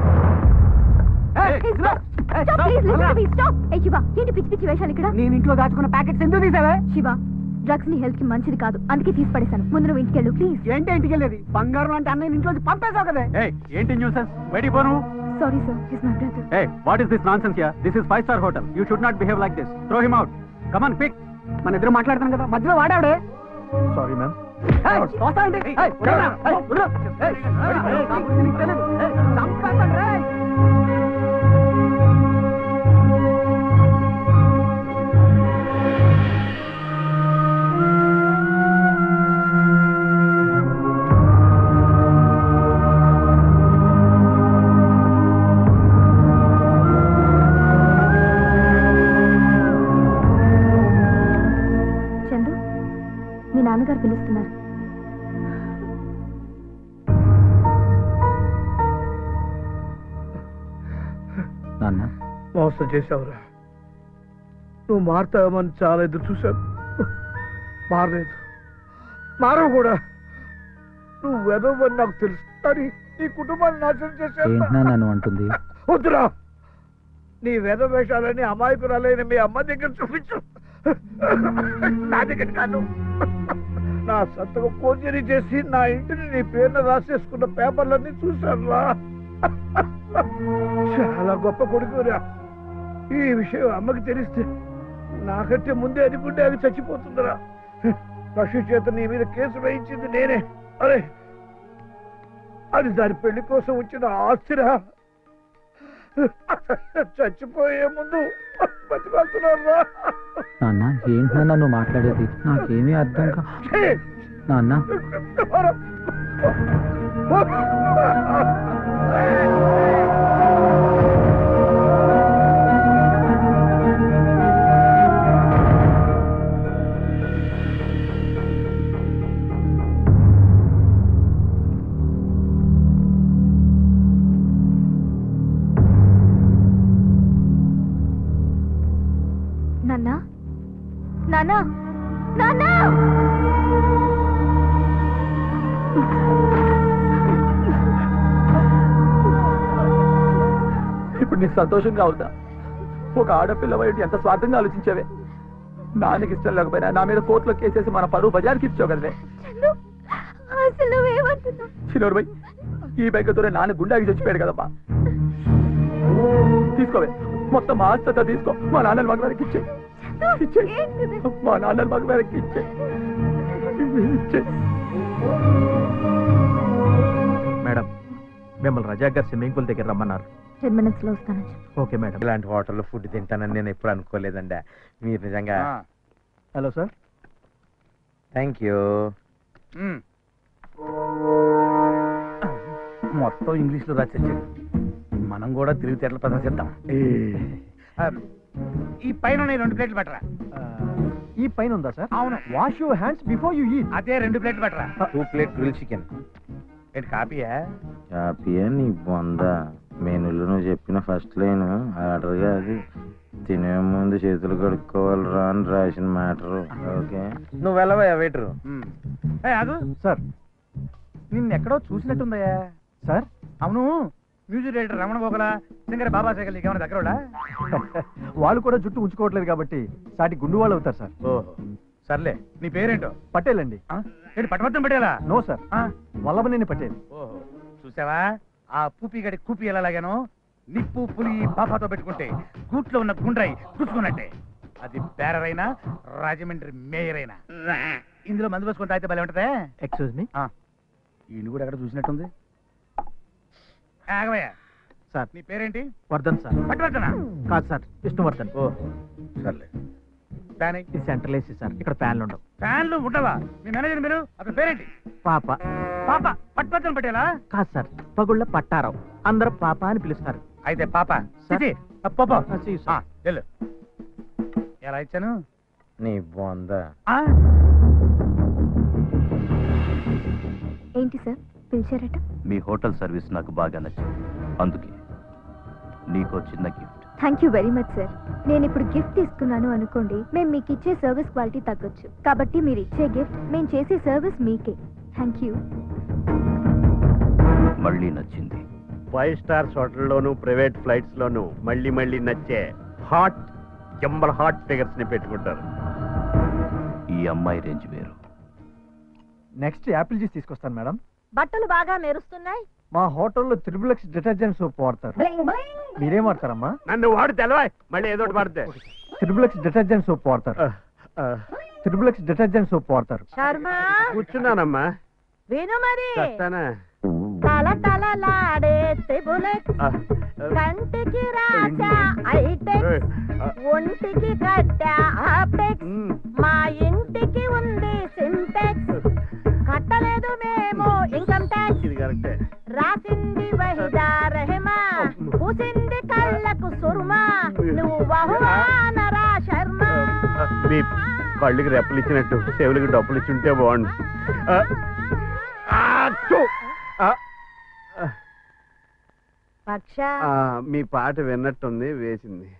శివ ఏంటి పిచ్చి పిచ్చి వేషాలు ఇక్కడ నేను ఇంట్లో దాచుకున్న ప్యాకెట్స్ ఎందుకు తీసావే శివ డ్రగ్స్ ని హెల్త్ కి మంచిది కాదు అందుకే తీసి పడేశాను ముందు నువ్వు ఇంటికి వెళ్ళు ప్లీజ్ ఏంటి ఇంటికి వెళ్ళేది బంగారం అంటే అన్నయ్య ఇంట్లో పంపేశావు కదా ఏంటి న్యూసెన్స్ బయటికి పోను sorry sir he's my brother Hey, what is this nonsense here? This is five star hotel. You should not behave like this. Throw him out. Come on, quick. మన ఇద్దరు మాట్లాడుతాం కదా మధ్యలో వాడావిడే సారీ మ్యామ్ ఏయ్, వస్తానండి. ఏయ్, వదలరా. ఏయ్, వదలరా. ఏయ్, ఏయ్, నా గురించి నీకు తెలీదు. ఏయ్, చంపేస్తాను రేయ్. చందు మీ నాన్నగారు పిలుస్తున్నారు నాన్న మోసం చేశావురా నువ్వు మారుతావని చాలా ఎదురు చూశాను మారలేదు మారవు కూడా నువ్వు వెదవని నాకు తెలుసు కానీ నీ కుటుంబాన్ని నాశనం ఏంటి చేశాను నాన్న నువ్వు అంటుంది వద్దురా నీ వేద వేషాలని అమాయకురాలైన మీ అమ్మ దగ్గర చూపించు నా దగ్గర కాదు నా సంతకం పోజరీ చేసి నా ఇంటిని నీ పేరున రాసేసుకున్న పేపర్లన్నీ చూశాను రా చాలా గొప్ప కొడుకురా ఈ విషయం అమ్మకి తెలిస్తే నాకంటే ముందే అనుకుంటే అది చచ్చిపోతుందిరా పశు చేత నీ మీద కేసు వేయించింది నేనే అరే అది దాని పెళ్లి కోసం వచ్చిన ఆస్తిరా చచ్చిపోయే ముందు బతికొస్తున్నారా నాన్న ఏంటి నాన్న నువ్వు మాట్లాడేది నాకేమీ అర్థం కా నాన్న నాన్న నాన్న నాన్న ఇప్పుడు నీకు సంతోషంగా ఉందా ఒక ఆడపిల్ల వైపు ఎంత స్వార్థంగా ఆలోచించావే నాన్నకి ఇష్టం లేకపోయినా నా మీద కోర్టులో కేసేసి మన పరువు బజార్కి ఇచ్చావు కదవే చందు అసలు నువ్వేమంటున్నావు చిన్నోరు బై ఈ బైక్తోనే నాన్న గుండాకి చచ్చిపోయాడు కదమ్మా తీసుకోవే మొత్తం మా ఆస్తంతా తీసుకో మా నాన్నని మగ వెనక్కి ఇచ్చే ఇచ్చే మా నాన్నని మగ వెనక్కి ఇచ్చే ఇచ్చే మేడం మిమ్మల్ని రజాక్ గారు స్విమ్మింగ్ పూల్ దగ్గర రమ్మన్నారు టెన్ మినిట్స్ లో వస్తాను ఓకే మేడం ఇలాంటి హోటల్లో ఫుడ్ తింటానని నేను ఎప్పుడు అనుకోలేదండి మీరు నిజంగా హలో సార్ థ్యాంక్ యూ మొత్తం ఇంగ్లీష్ లో రాసేసాడు మనం కూడా తెలివితేటలు ప్రదర్శిద్దాం ఆ, ఈ పైన ఉన్నాయి రెండు ప్లేట్లు పెట్టరా ఈ పైన ఉందా సార్ అవును wash your hands before you eat అదే రెండు ప్లేట్లు పెట్టరా టూ ప్లేట్ గ్రిల్ చికెన్ ఏంటి కాపీయా హ్యాపీయా నీ బొంద మెనూలో నువ్వు చెప్పిన ఫస్ట్ లైన్ ఆర్డర్ కాదు తినే ముందు చేతులు కడుక్కోవాలిరా అని రాసిన మ్యాటర్ ఓకే నువ్వు వెళ్ళవా వెయిటర్ అదు సార్ నిన్న ఎక్కడో చూసినట్టుందయ్యా సార్ అవును music director Ramana Gogula singer Baba Sehgal నీకేమైనా దగ్గర వాళ్ళు కూడా జుట్టు ఉంచుకోవట్లేదు కాబట్టి సాటి గుండు వాళ్ళు అవుతారు సార్ ఓహో సర్లే నీ పేరేంటో పటేల్ అండి ఏంటి పట్టమత్తం పెట్టేలా నో సార్ వల్లభనేని పటేల్ ఓహో చూసావా ఆ పూపి గడి కూపి ఎలా లాగాను నిప్పు పులి పాపాతో పెట్టుకుంటే గూట్లో ఉన్న గుండ్రాయి గుచ్చుకున్నట్టే అది బేరర్ అయినా రాజమండ్రి మేయర్ అయినా ఇందులో మందు వేసుకుంటే అయితే భలే ఉంటదే ఎక్స్క్యూజ్ మీ ఈయన కూడా ఎక్కడ చూసినట్టుంది ఆగవయ్యా సార్ నీ పేరేంటి వర్ధన్ సార్ పట్టువర్తనా కాదు సార్ విష్ణువర్ధన్ ఓ సర్లే ఫ్యాన్ ఇది సెంట్రల్ ఏసీ సార్ ఇక్కడ ఫ్యాన్లు ఉండవు ఫ్యాన్లు ఉండవా మీ మేనేజర్ మీరు అతని పేరేంటి పాప పాప పట్టువర్తన పట్టేలా కాదు సార్ పగుళ్ళ పట్టారావు అందరూ పాప అని పిలుస్తారు అయితే పాప చిచి, ఆ పాప ఆ, see you, sir. ఆ, వెళ్ళు ఎలా ఇచ్చాను నీ బొంద ఆ? ఏంటి సార్ పిలిచారట మీ హోటల్ సర్వీస్ నాకు బాగా నచ్చింది అందుకే నీకో చిన్న gift thank you very much sir నేను ఇప్పుడు గిఫ్ట్ తీసుకున్నాను అనుకోండి మేము మీకు ఇచ్చే సర్వీస్ క్వాలిటీ తగ్గొచ్చు కాబట్టి మీరు ఇచ్చే గిఫ్ట్ మేము చేసే సర్వీస్ మీకే థ్యాంక్ యూ మళ్ళీ నచ్చింది ఫైవ్ స్టార్స్ హోటల్లోను ప్రైవేట్ ఫ్లైట్స్ లోను మళ్ళీ మళ్ళీ నచ్చే హాట్ జంబల్ హాట్ ఫిగర్స్ ని పెట్టుకుంటారు ఈ అమ్మాయి రేంజ్ వేరు నెక్స్ట్ యాపిల్ జ్యూస్ తీసుకొస్తాను మేడం బట్టలు బాగా మెరుస్తున్నాయి మా హోటల్లో త్రిబుల్ ఎక్స్ డిటర్జెంట్ సోప్ వాడతారు మీరేం వాడతారమ్మా నన్ను వాడు తెలవా మళ్ళీ ఏదో ఒకటి వాడితే త్రిబుల్ ఎక్స్ డిటర్జెంట్ సోప్ వాడతారు త్రిబుల్ ఎక్స్ డిటర్జెంట్ సోప్ వాడతారు శర్మ కూర్చున్నానమ్మా విను మరి చస్తానా తల తలలాడే త్రిబులెట్ ఆ, కంటికి రాసా ఐటెక్స్ ఒంటికి కట్టా ఆపెక్స్ మా ఇంటికి ఉంది సింటెక్స్ కట్టలేదు మేము ఇన్కమ్ ట్యాక్స్ ఇది కరెక్టే రాసింది వహిదా రహమా పూసింది కళ్ళకు సుర్మా నువ్వు బహుమానరా శర్మ మీ కళ్ళకి రెప్పలు ఇచ్చినట్టు చెవులకి డబ్బులు ఇచ్చి ఉంటే బాగుండు ఆ, ఆ, ఛు! ఆ, పక్ష ఆ, మీ పాట విన్నట్టుంది వేసింది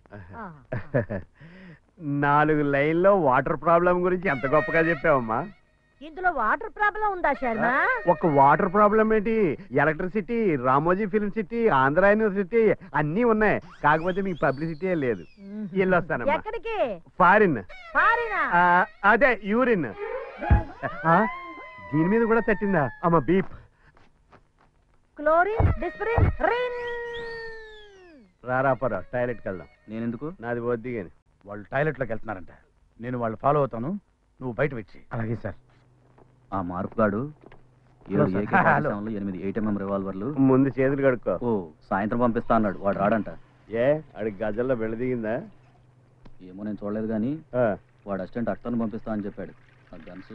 నాలుగు లైన్లో వాటర్ ప్రాబ్లం గురించి ఎంత గొప్పగా చెప్పావమ్మా ఇందులో వాటర్ ప్రాబ్లం ఉందా శర్మ ఒక వాటర్ ప్రాబ్లం ఏంటి electricity Ramoji Film City Andhra University అన్నీ ఉన్నాయి కాకపోతే మీకు పబ్లిసిటీ లేదు వెళ్ళొస్తానమ్మా ఎక్కడికి ఫారిన్ పారినా ఆ, అదే యూరిన్ ఆ, దీని మీద కూడా తట్టిందా అమ్మ బీప్ క్లోరిన్ డిస్ప్రిన్ రిన్ రారాపరా టాయిలెట్కి వెళ్దాం నేను ఎందుకు నాది వద్ది కానీ వాళ్ళు టాయిలెట్లోకి వెళ్తున్నారంట నేను వాళ్ళు ఫాలో అవుతాను నువ్వు బయట వచ్చి అలాగే సార్ ఆ మార్పుగాడు హలో ఏడు సార్. AK hello. పాకిస్తాన్లు, ఎనిమిది ఎయిట్ ఎంఎం రివాల్వర్లు ముందు చేతులు కడుక్కో ఓ సాయంత్రం పంపిస్తా అన్నాడు వాడు రాడంట ఏ అడిగి గజల్లో వెళ్ళదిగిందా ఏమో నేను చూడలేదు కానీ వాడు అసిస్టెంట్ అట్టను పంపిస్తా అని చెప్పాడు ఆ గన్స్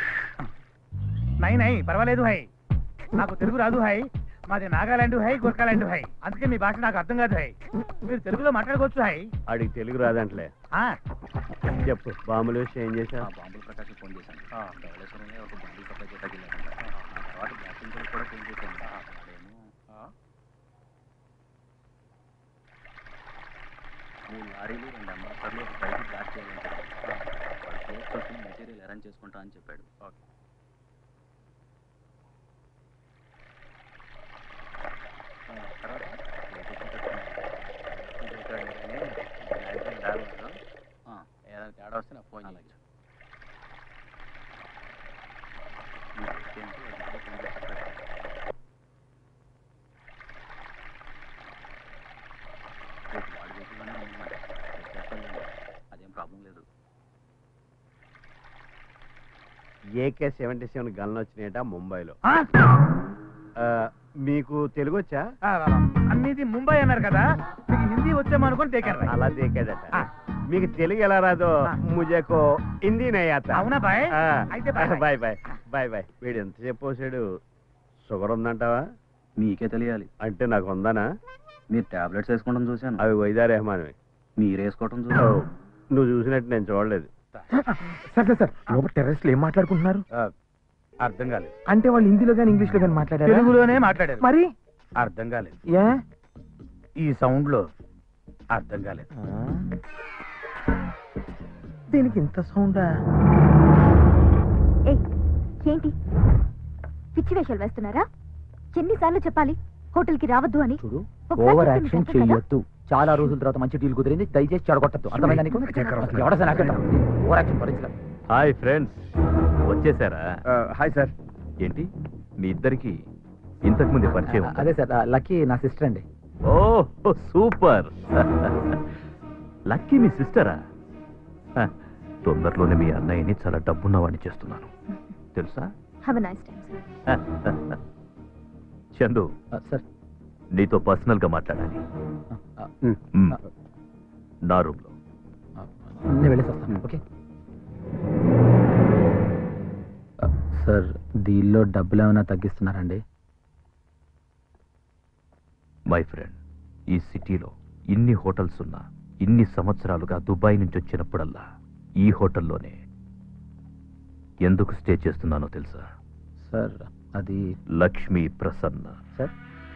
నై నై పర్వాలేదు హై నాకు తెలుగు రాదు హై మాది నాగాలాండ్ హై గుర్కాలాండ్ హై అందుకే మీ భాష నాకు అర్థం కాదు హై మీరు తెలుగులో మాట్లాడుకోవచ్చు హై అడిగి తెలుగు రాదంటలే ఆ, చెప్పు బాంబులు వేసి ఏం చేసా బాంబుల ప్రకాశం ఫోన్ చేశాను ధవళేశ్వరంలో ఒక బాంబు సప్లై చేయడానికి వెళ్ళాడంట. ఆ తర్వాత బ్లాస్టింగ్ కూడా కూడా ఫోన్ చేశాను వాడేమో, మూడు లారీలు రెండు అంబాసర్లు ఒక బైక్ బ్లాక్ మెటీరియల్ అరేంజ్ చేసుకుంటా అని చెప్పాడు ఏదైనా తేడా వస్తే నాకు ఫోన్ చేయొచ్చు అదేం ప్రాబ్లం లేదు ఏకే సెవెంటీ సెవెన్ గన్లు వచ్చినాయట ముంబైలో ఆ, మీకు తెలుగు వచ్చా అన్నిది ముంబై అన్నారు కదా మీకు హిందీ వచ్చామనుకొని తేకారు అలా దేకాడట మీకు తెలుగు ఎలా రాదో ముజేకో హిందీ నై ఆతా అవునా బాయ్? ఆ, అయితే bye bye. Bye bye bye bye వీడు ఎంతసేపు పోసాడు షుగర్ ఉందంటావా మీకే తెలియాలి అంటే నాకు ఉందానా మీరు టాబ్లెట్స్ వేసుకోవడం చూశాను అవి వైదా రెహమాన్వి మీరు వేసుకోవడం ఓ, చూశాను నువ్వు చూసినట్టు నేను చూడలేదు సార్ సార్ సార్ లోపల టెర్రస్ ఏం మాట్లాడుకుంటున్నారు అర్థం కాలేదు అంటే వాళ్ళు హిందీలో కానీ ఇంగ్లీష్ లో కానీ మాట్లాడారు తెలుగులోనే మాట్లాడారు మరి అర్థం కాలేదు ఏ ఈ సౌండ్ లో అర్థం కాలేదు దీనికి ఇంత సౌండా ఏ ఏంటి పిచ్చి వేషాలు వేస్తున్నారా ఎన్నిసార్లు చెప్పాలి హోటల్ కి రావద్దు అని చూడు ఒకసారి ఓవర్ చెప్తే యాక్షన్ మీకు అర్థం కదా? చెయ్యొద్దు చాలా రోజుల తర్వాత మంచి డీల్ కుదిరింది దయచేసి చెడగొట్టద్దు అర్థమైందా నీకు ఎవడ ఓవర్ యాక్షన్ భరించలేదు హాయ్ ఫ్రెండ్స్ వచ్చేసారా హాయ్ సార్ ఏంటి మీ ఇద్దరికి ఇంతకు ముందే పరిచయం ఉందా? అదే సార్ లక్కీ నా సిస్టర్ అండి ఓ సూపర్ లక్కీ మీ సిస్టరా హ, తొందరలోనే మీ అన్నయ్యని చాలా డబ్బున్నవాడిని చేస్తున్నాను తెలుసా have a nice time Chandu sir నీతో పర్సనల్ గా మాట్లాడాలి మ్. నా రూమ్ లో నేను వెళ్ళేసి వస్తాను ఓకే సార్ దీనిలో డబ్బులు ఏమైనా తగ్గిస్తున్నారండి మై ఫ్రెండ్ ఈ సిటీలో ఇన్ని హోటల్స్ ఉన్నా ఇన్ని సంవత్సరాలుగా దుబాయ్ నుంచి వచ్చినప్పుడల్లా ఈ హోటల్లోనే ఎందుకు స్టే చేస్తున్నానో తెలుసా సార్ అది లక్ష్మీ ప్రసన్న సార్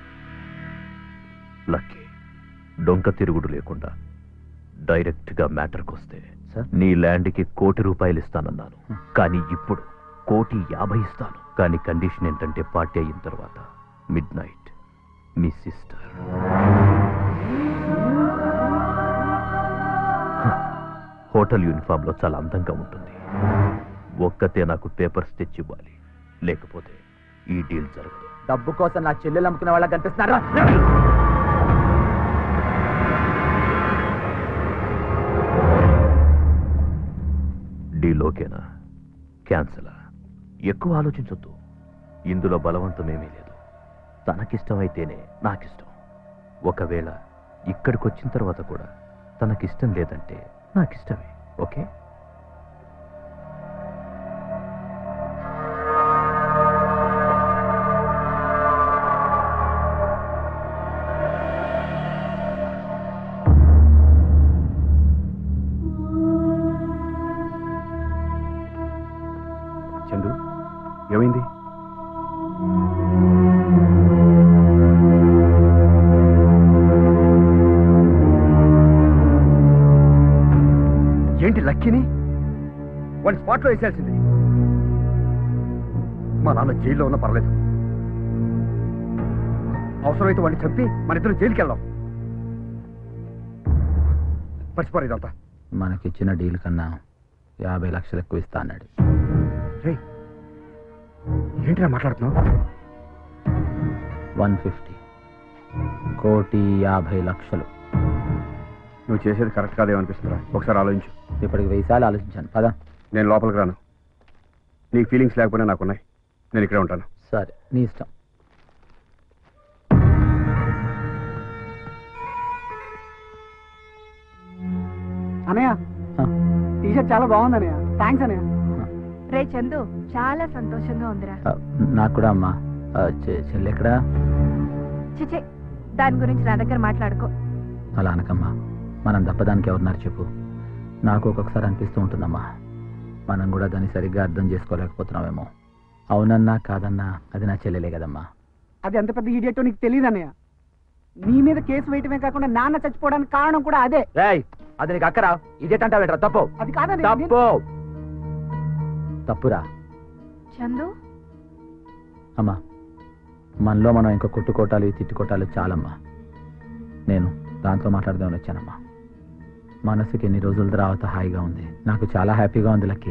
లక్కీ డొంక తిరుగుడు లేకుండా డైరెక్ట్ గా మ్యాటర్కి వస్తే సార్ నీ ల్యాండ్కి కోటి రూపాయలు ఇస్తానన్నాను కానీ ఇప్పుడు కోటి యాభై ఇస్తాను కానీ కండిషన్ ఏంటంటే పార్టీ అయిన తర్వాత మిడ్ నైట్ మీ సిస్టర్ హోటల్ యూనిఫామ్ లో చాలా అందంగా ఉంటుంది ఒక్కతే నాకు పేపర్స్ తెచ్చివ్వాలి లేకపోతే ఈ డీల్ జరగదు డబ్బు కోసం నా చెల్లెలు అమ్ముకునే వాళ్ళకి కనిపిస్తున్నారా డీల్ ఓకేనా క్యాన్సలా ఎక్కువ ఆలోచించొద్దు ఇందులో బలవంతమేమీ లేదు తనకిష్టమైతేనే నాకిష్టం ఒకవేళ ఇక్కడికి వచ్చిన తర్వాత కూడా తనకిష్టం లేదంటే నాకిష్టమే ఓకే చందు ఏమైంది ఏంటి లక్కీని వాడి స్పాట్లో వేసేయాల్సింది మా నాన్న జైల్లో ఉన్నా పర్లేదు అవసరమైతే వాడిని చంపి మన ఇద్దరు జైలుకి వెళ్దాం మర్చిపోరు ఇదంతా మనకిచ్చిన డీల్ కన్నా యాభై లక్షలు ఎక్కువ ఇస్తా అన్నాడు రేయ్, ఏంటిరా మాట్లాడుతున్నావు వన్ ఫిఫ్టీ కోటి యాభై లక్షలు నువ్వు చేసేది కరెక్ట్ కాదేమనిపిస్తుందిరా ఒకసారి ఆలోచించు ఇప్పటికి వెయ్యి సార్లు ఆలోచించాను పదా నేను లోపలికి రాను నీకు ఫీలింగ్స్ లేకపోయినా నాకున్నాయి నేను ఇక్కడే ఉంటాను సరే నీ ఇష్టం అనయ్య టీషర్ట్ చాలా బాగుంది అనయ్య థ్యాంక్స్ అనయ్య రే చందు చాలా సంతోషంగా ఉందిరా ఆ, నాకు కూడా అమ్మా ఆ, చె- చెల్లి ఎక్కడా చిచే దాని గురించి నా దగ్గర మాట్లాడుకో అలా అనకమ్మా మనం తప్పదానికి ఎవరున్నారు చెప్పు నాకు ఒక్కొక్కసారి అనిపిస్తూ ఉంటుందమ్మా మనం కూడా దాన్ని సరిగ్గా అర్థం చేసుకోలేకపోతున్నామేమో అవునన్నా కాదన్నా అది నా చెల్లెలే కదమ్మా అది ఎంత పెద్ద ఇడియట్ నీకు తెలియదు అన్నయ్య నీ మీద కేసు వేయటమే కాకుండా నాన్న చచ్చిపోవడానికి కారణం కూడా అదే రాయ్ అది నీకు అక్కరా ఇదే అంటావేంట్రా తప్పు అది కాదండి తప్పు తప్పురా చందు అమ్మా మనలో మనం ఇంకా కొట్టుకోటాలు తిట్టుకోటాలు చాలమ్మా నేను దాంతో మాట్లాడదామని వచ్చానమ్మా మనసుకి ఎన్ని రోజుల తర్వాత హాయిగా ఉంది నాకు చాలా హ్యాపీగా ఉంది లక్కీ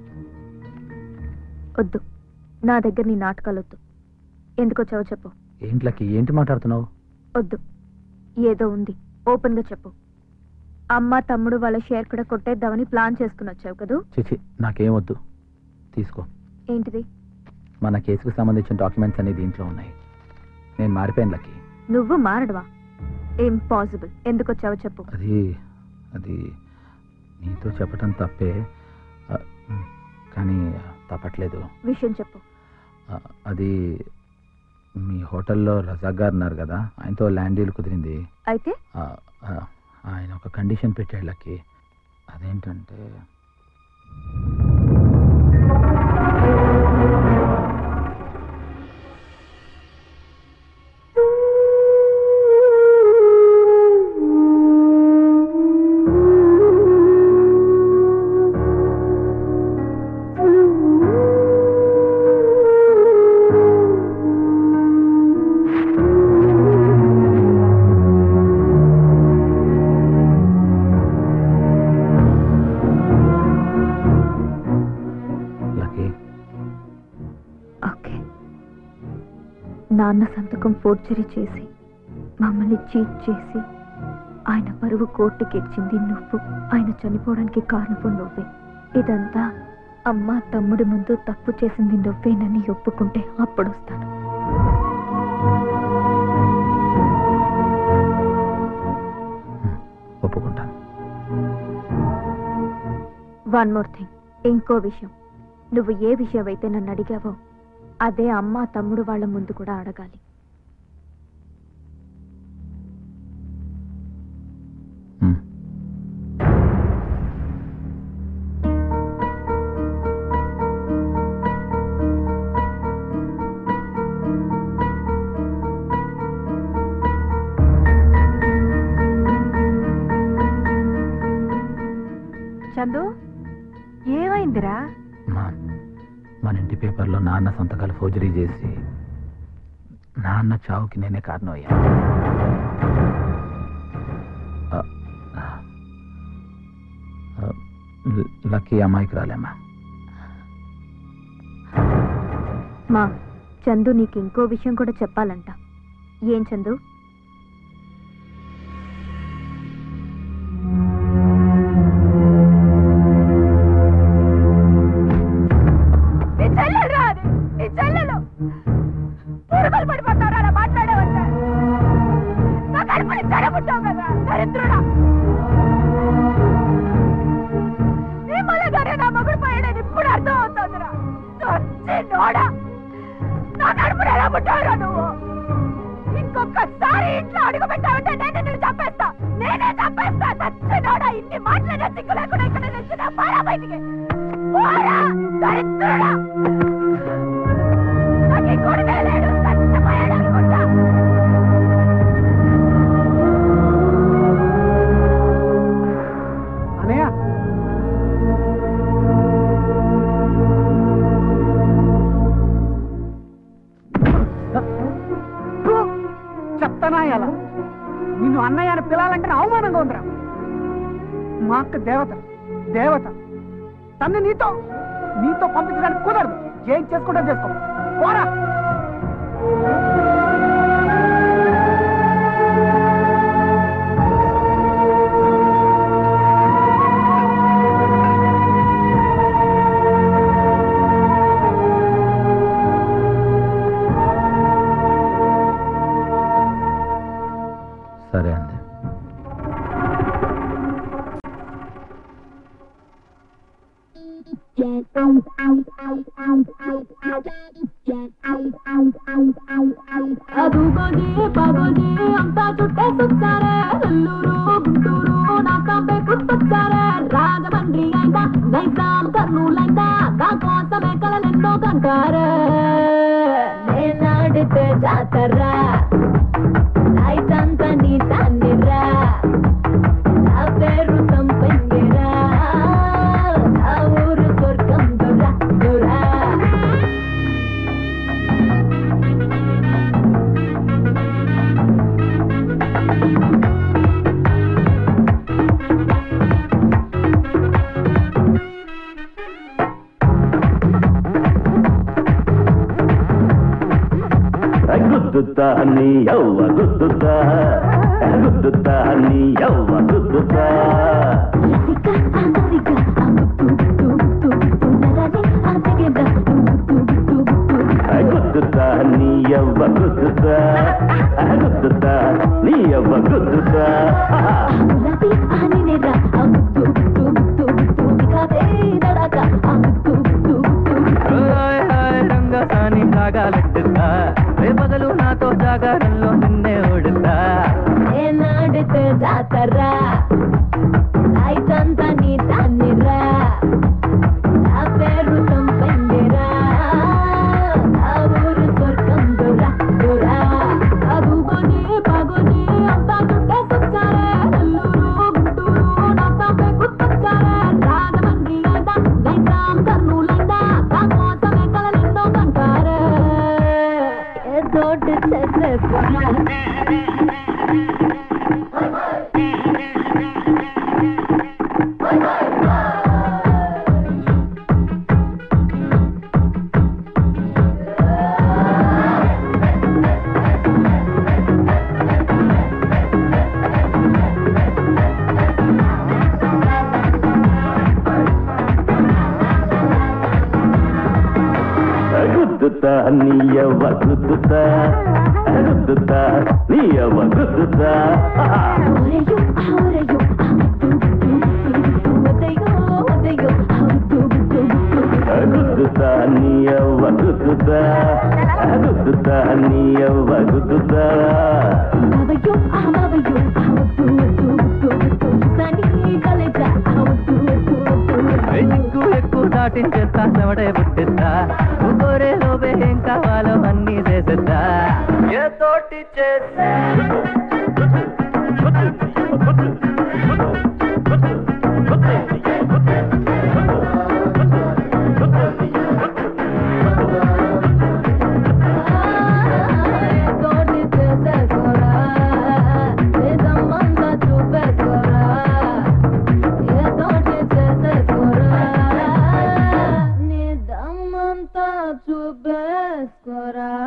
వద్దు నా దగ్గర నీ నాటకాలు వద్దు ఎందుకు వచ్చావో చెప్పు ఏంటి లక్కీ ఏంటి మాట్లాడుతున్నావు వద్దు ఏదో ఉంది ఓపెన్ గా చెప్పు అమ్మ తమ్ముడు వాళ్ళ షేర్ కూడా కొట్టేద్దామని ప్లాన్ చేసుకుని వచ్చావు కదూ చిచి నాకేం వద్దు తీసుకో ఏంటిది మన కేసుకు సంబంధించిన డాక్యుమెంట్స్ అన్ని దీంట్లో ఉన్నాయి నేను మారిపోయాను లక్కీ నువ్వు మారడవా ఇంపాసిబుల్ ఎందుకు వచ్చావో చెప్పు అది అది నీతో చెప్పటం తప్పే ఆ, కానీ తప్పట్లేదు విషయం చెప్పు ఆ, అది మీ హోటల్లో రజాక్ గారు ఉన్నారు కదా ఆయనతో ల్యాండ్ డీల్ కుదిరింది అయితే ఆ, ఆ, ఆయన ఒక కండిషన్ పెట్టాడు లక్కి అదేంటంటే లక్కీ ఓకే నాన్న సంతకం ఫోర్జరీ చేసి మమ్మల్ని చీట్ చేసి ఆయన పరువు కోర్టుకి ఇచ్చింది నువ్వు ఆయన చనిపోవడానికి కారణపు నువ్వే ఇదంతా అమ్మ తమ్ముడి ముందు తప్పు చేసింది నువ్వేనని ఒప్పుకుంటే అప్పుడు వస్తాను ఒప్పుకుంటాను వన్ మోర్ థింగ్ ఇంకో విషయం నువ్వు ఏ విషయం అయితే నన్ను అడిగావో అదే అమ్మ తమ్ముడు వాళ్ళ ముందు కూడా అడగాలి చందు ఏమైందిరా మా మన ఇంటి పేపర్లో నాన్న సంతకాలు ఫోర్జరీ చేసి నాన్న చావుకి నేనే కారణం అయ్యా ఆ, ఆ, ల- లక్కీ అమ్మాయికి రాలేమ్మా మా చందు నీకు ఇంకో విషయం కూడా చెప్పాలంట ఏం చందు నీ చెల్లెలు రా అది నీ చెల్లెలు పురుగులు పడిపోతారా అలా మాట్లాడేవంటే నా కడుపుని చెడబుట్టావు కదా దరిద్రుడా నీ మూలంగానే నా మగుడు పోయాడని ఇప్పుడు అర్థం అవుతుందిరా చచ్చి నోడా నా కడుపుని ఎలా పుట్టావురా నువ్వు ఇంకొకసారి ఇంట్లో అడుగు పెట్టావంటే నేను నిన్ను చంపేస్తా నేనే చంపేస్తా చచ్చి నోడా ఇన్ని మాటలనే సిగ్గు లేకుండా ఇక్కడ నిల్చున్నా పారా బయటికి పోరా దరిద్రుడా నాకు ఈ కొడుకే లేడు చచ్చిపోయాడు అనుకుంటా అనయ్య చెప్తానా ఎలా నిన్ను అన్నయ్య అని పిలాలంటే నా అవమానంగా ఉందిరా మా అక్క దేవత దేవత తన్ని నీతో నీతో పంపించడానికి కుదరదు ఏం చేసుకుంటా చేసుకో పోరా సరే అండి అదుగోది పగోది అంతా చుట్టేసొచ్చారే నెల్లూరు గుంటూరు నా కాంపే గుర్తొచ్చారే రాజమండ్రి అయిందా నైజాం కర్నూలైందా నా కోసమే కలలెన్నో కంటారే నేనాడితే జాతరా నైటంతా నీ తన్నిరా నా పేరు గుద్దుతా నీ యవ్వ గుద్దుతా గుద్దుతా నీ యవ్వ గుద్దుతా గుద్దుతా నీ యవ్వ గుద్దుతా గుద్దుతా నీ యవ్వ గుద్దుతా రంగసాని జాగాలెట్టుతా రేపగలు నాతో జాగారంలో నిన్నే ఓడుతా ఏనాడితే జాతరా అయితంతా నీ తన్నిరా నా పేరు సంపెండిరా నా ఊరు స్వర్గం దురా దురా అదుగోని పగుని అంతా చుట్టే సుచ్చారే నెల్లూరు గుంటూరు నా తాపే గుర్తొచ్చారే రాజమండ్రి లేదా నైజాం కర్నూలైందా నా కోసమే కలలెన్నో కంటారే ఏదోటి చేసేసుకోరా గుద్దుతా నీ యవ్వ గుద్దుతా గుద్దుతా నీ యవ్వ గుద్దుతా గుద్దుతా నీ యవ్వ గుద్దుతా గుద్దుతా నీ యవ్వ గుద్దుతా ఎక్కువ ఎక్కువ దాటించేస్తా చెమటే పుట్టిస్తా కోరే లోపే ఏం కావాలో అన్నీ చేసేస్తా ఏ తోటి చేస్తే తోటి చేసేసుకోరా నిజమంతా చూపేసుకోరా ఏ తోటి చేసేసుకోరా నీ దమ్మంతా చూపేసుకోరా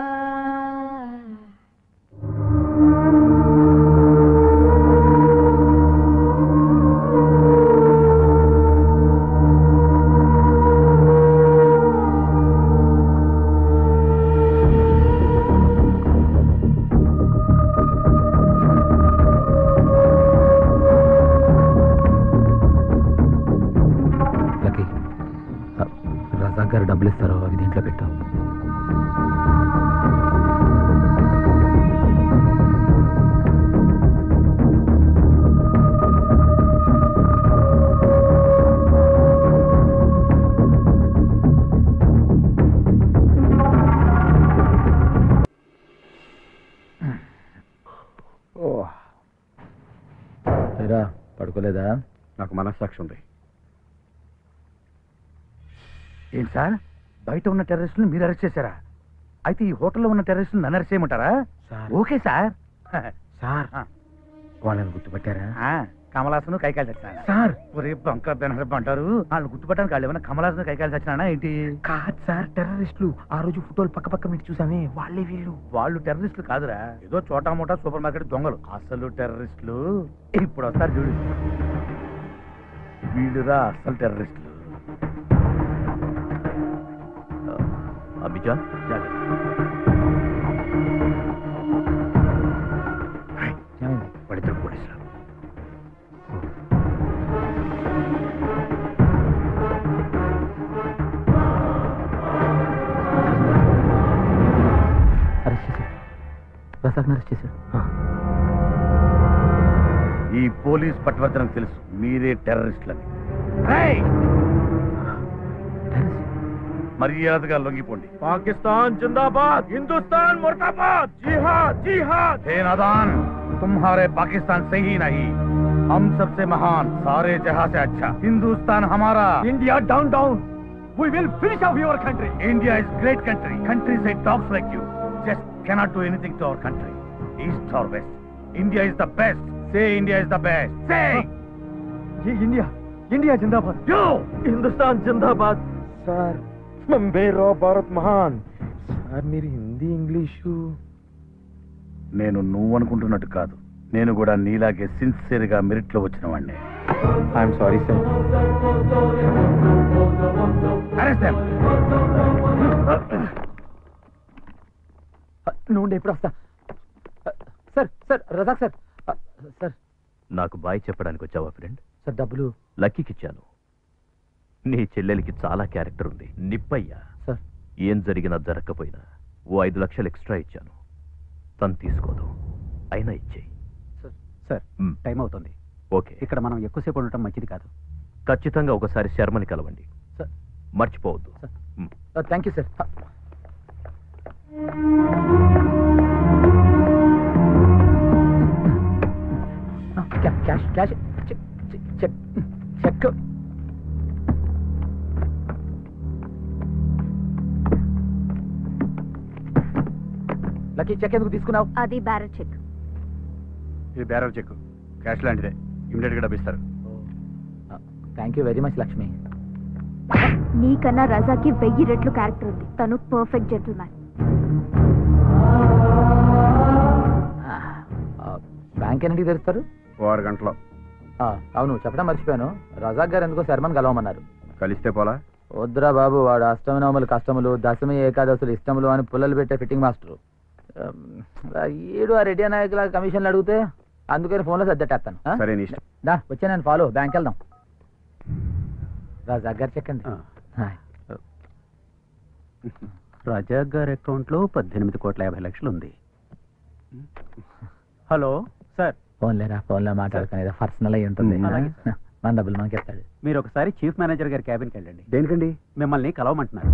లక్కీ రజాక్ గారు డబ్బులు ఇస్తారో అవి దీంట్లో పెట్టు ఏరా, పడుకోలేదా నాకు మనస్సాక్షి ఉంది ఏంటి సార్ బయట ఉన్న టెర్రరిస్టులు మీరు అరెస్ట్ చేశారా అయితే ఈ హోటల్లో ఉన్న టెర్రరిస్టులు నన్ను అరెస్ట్ చేయమంటారా ఓకే సార్ సార్ వాళ్ళని గుర్తుపట్టారా ఆ, కమలాసను కైకాలు చచ్చినా సార్ ఒరే బంక బెనరబ్బ అంటారు వాళ్ళు గుర్తుపట్టడానికి వాళ్ళు ఏమైనా కమలాసను కైకాలు చచ్చినా ఏంటి కాదు సార్ టెర్రరిస్టులు ఆ రోజు ఫోటోలు పక్క పక్క మీరు చూసామే వాళ్ళే వీళ్ళు వాళ్ళు టెర్రరిస్టులు కాదురా ఏదో చోటా మోటా సూపర్ మార్కెట్ దొంగలు అసలు టెర్రరిస్టులు ఇప్పుడు వస్తారు చూడు వీళ్ళురా అసలు టెర్రరిస్టులు అభిజా వాళ్ళిద్దరు పోలీసులు అరెస్ట్ చేశారు రజాక్ అరెస్ట్ చేశారు ఈ పోలీస్ పట్టువర్తనకు తెలుసు మీరే టెర్రరిస్టులని మర్యాదగా లొంగిపోండి पाकिस्तान जिंदाबाद हिंदुस्तान मुर्दाबाद जिहाद जिहाद हे नादान तुम्हारे पाकिस्तान से ही नहीं हम सबसे महान सारे जहां से अच्छा हिंदुस्तान हमारा India down down we will finish off your country India is great country. Countries say dogs like you just cannot do anything to our country. East or west. India is the best. Say India is the best. Say! ये India India जिंदाबाद You! Hindustan जिंदाबाद sir బంబే రా భారత్ మహాన్ sir మీరు Hindi English నేను నువ్వు అనుకుంటున్నట్టు కాదు నేను కూడా నీలాగే సిన్సియర్గా మెరిట్లో వచ్చిన వాడిని ఐఎమ్ సారీ సార్ నువ్వు ఉండు, ఇప్పుడు వస్తా sir sir Rajak sir sir నాకు బాయ్ చెప్పడానికి వచ్చావా ఫ్రెండ్ సార్ డబ్బులు లక్కీకి ఇచ్చాను నీ చెల్లెలికి చాలా క్యారెక్టర్ ఉంది నిప్పయ్యా సార్. ఏం జరిగినా జరగకపోయినా ఓ ఐదు లక్షలు ఎక్స్ట్రా ఇచ్చాను తను తీసుకోదు అయినా ఇచ్చేయి సార్ మ్. టైం అవుతుంది ఓకే ఇక్కడ మనం ఎక్కువసేపు ఉండటం మంచిది కాదు ఖచ్చితంగా ఒకసారి శర్మని కలవండి సార్. మర్చిపోవద్దు మ్. Thank you sir cash cash cheque cheque cheque lucky cheque ఎందుకు తీసుకున్నావు అది బ్యారెట్ చెక్ ఇది బేరర్ చెక్ క్యాష్ లాంటిదే ఇమీడియట్గా డబ్బిస్తారు thank you very much Lakshmi నీకన్నా రజాకి వెయ్యి రెట్లు క్యారెక్టర్ ఉంది తను పర్ఫెక్ట్ జెంటిల్మ్యాన్ బ్యాంక్ ఎన్నింటికి తెరుస్తారు ఓ ఆరు గంటలో ఆ, అవును చెప్పడం మర్చిపోయాను రజాక్ గారు ఎందుకో శర్మన్ కలవమన్నారు కలిస్తే పోలా వద్దురా బాబు వాడు అష్టమి నవములు కష్టములు దశమి ఏకాదశులు ఇష్టములు అని పుల్లలు పెట్టే ఫిట్టింగ్ మాస్టర్ ఈడు ఆ రెడ్డి నాయకుల కమిషన్లు అడిగితే అందుకని ఫోన్లో సర్దట్టేస్తాను ఆ? సరే నీ ఇష్టం దా వచ్చా నేను ఫాలో బ్యాంక్ వెళ్దాం రాజాక్ గారు చెక్కండి హాయ్. రాజాక్ గారి అకౌంట్లో పద్దెనిమిది కోట్ల యాభై లక్షలు ఉంది హలో సార్ ఫోన్లేరా ఫోన్లో మాట్లాడుకునేది పర్సనల్ అయి ఉంటుంది అలాగే మన డబ్బులు మనకి ఇస్తాడు మీరు ఒకసారి చీఫ్ మేనేజర్ గారి క్యాబిన్కి వెళ్ళండి దేనికండి మిమ్మల్ని కలవమంటున్నారు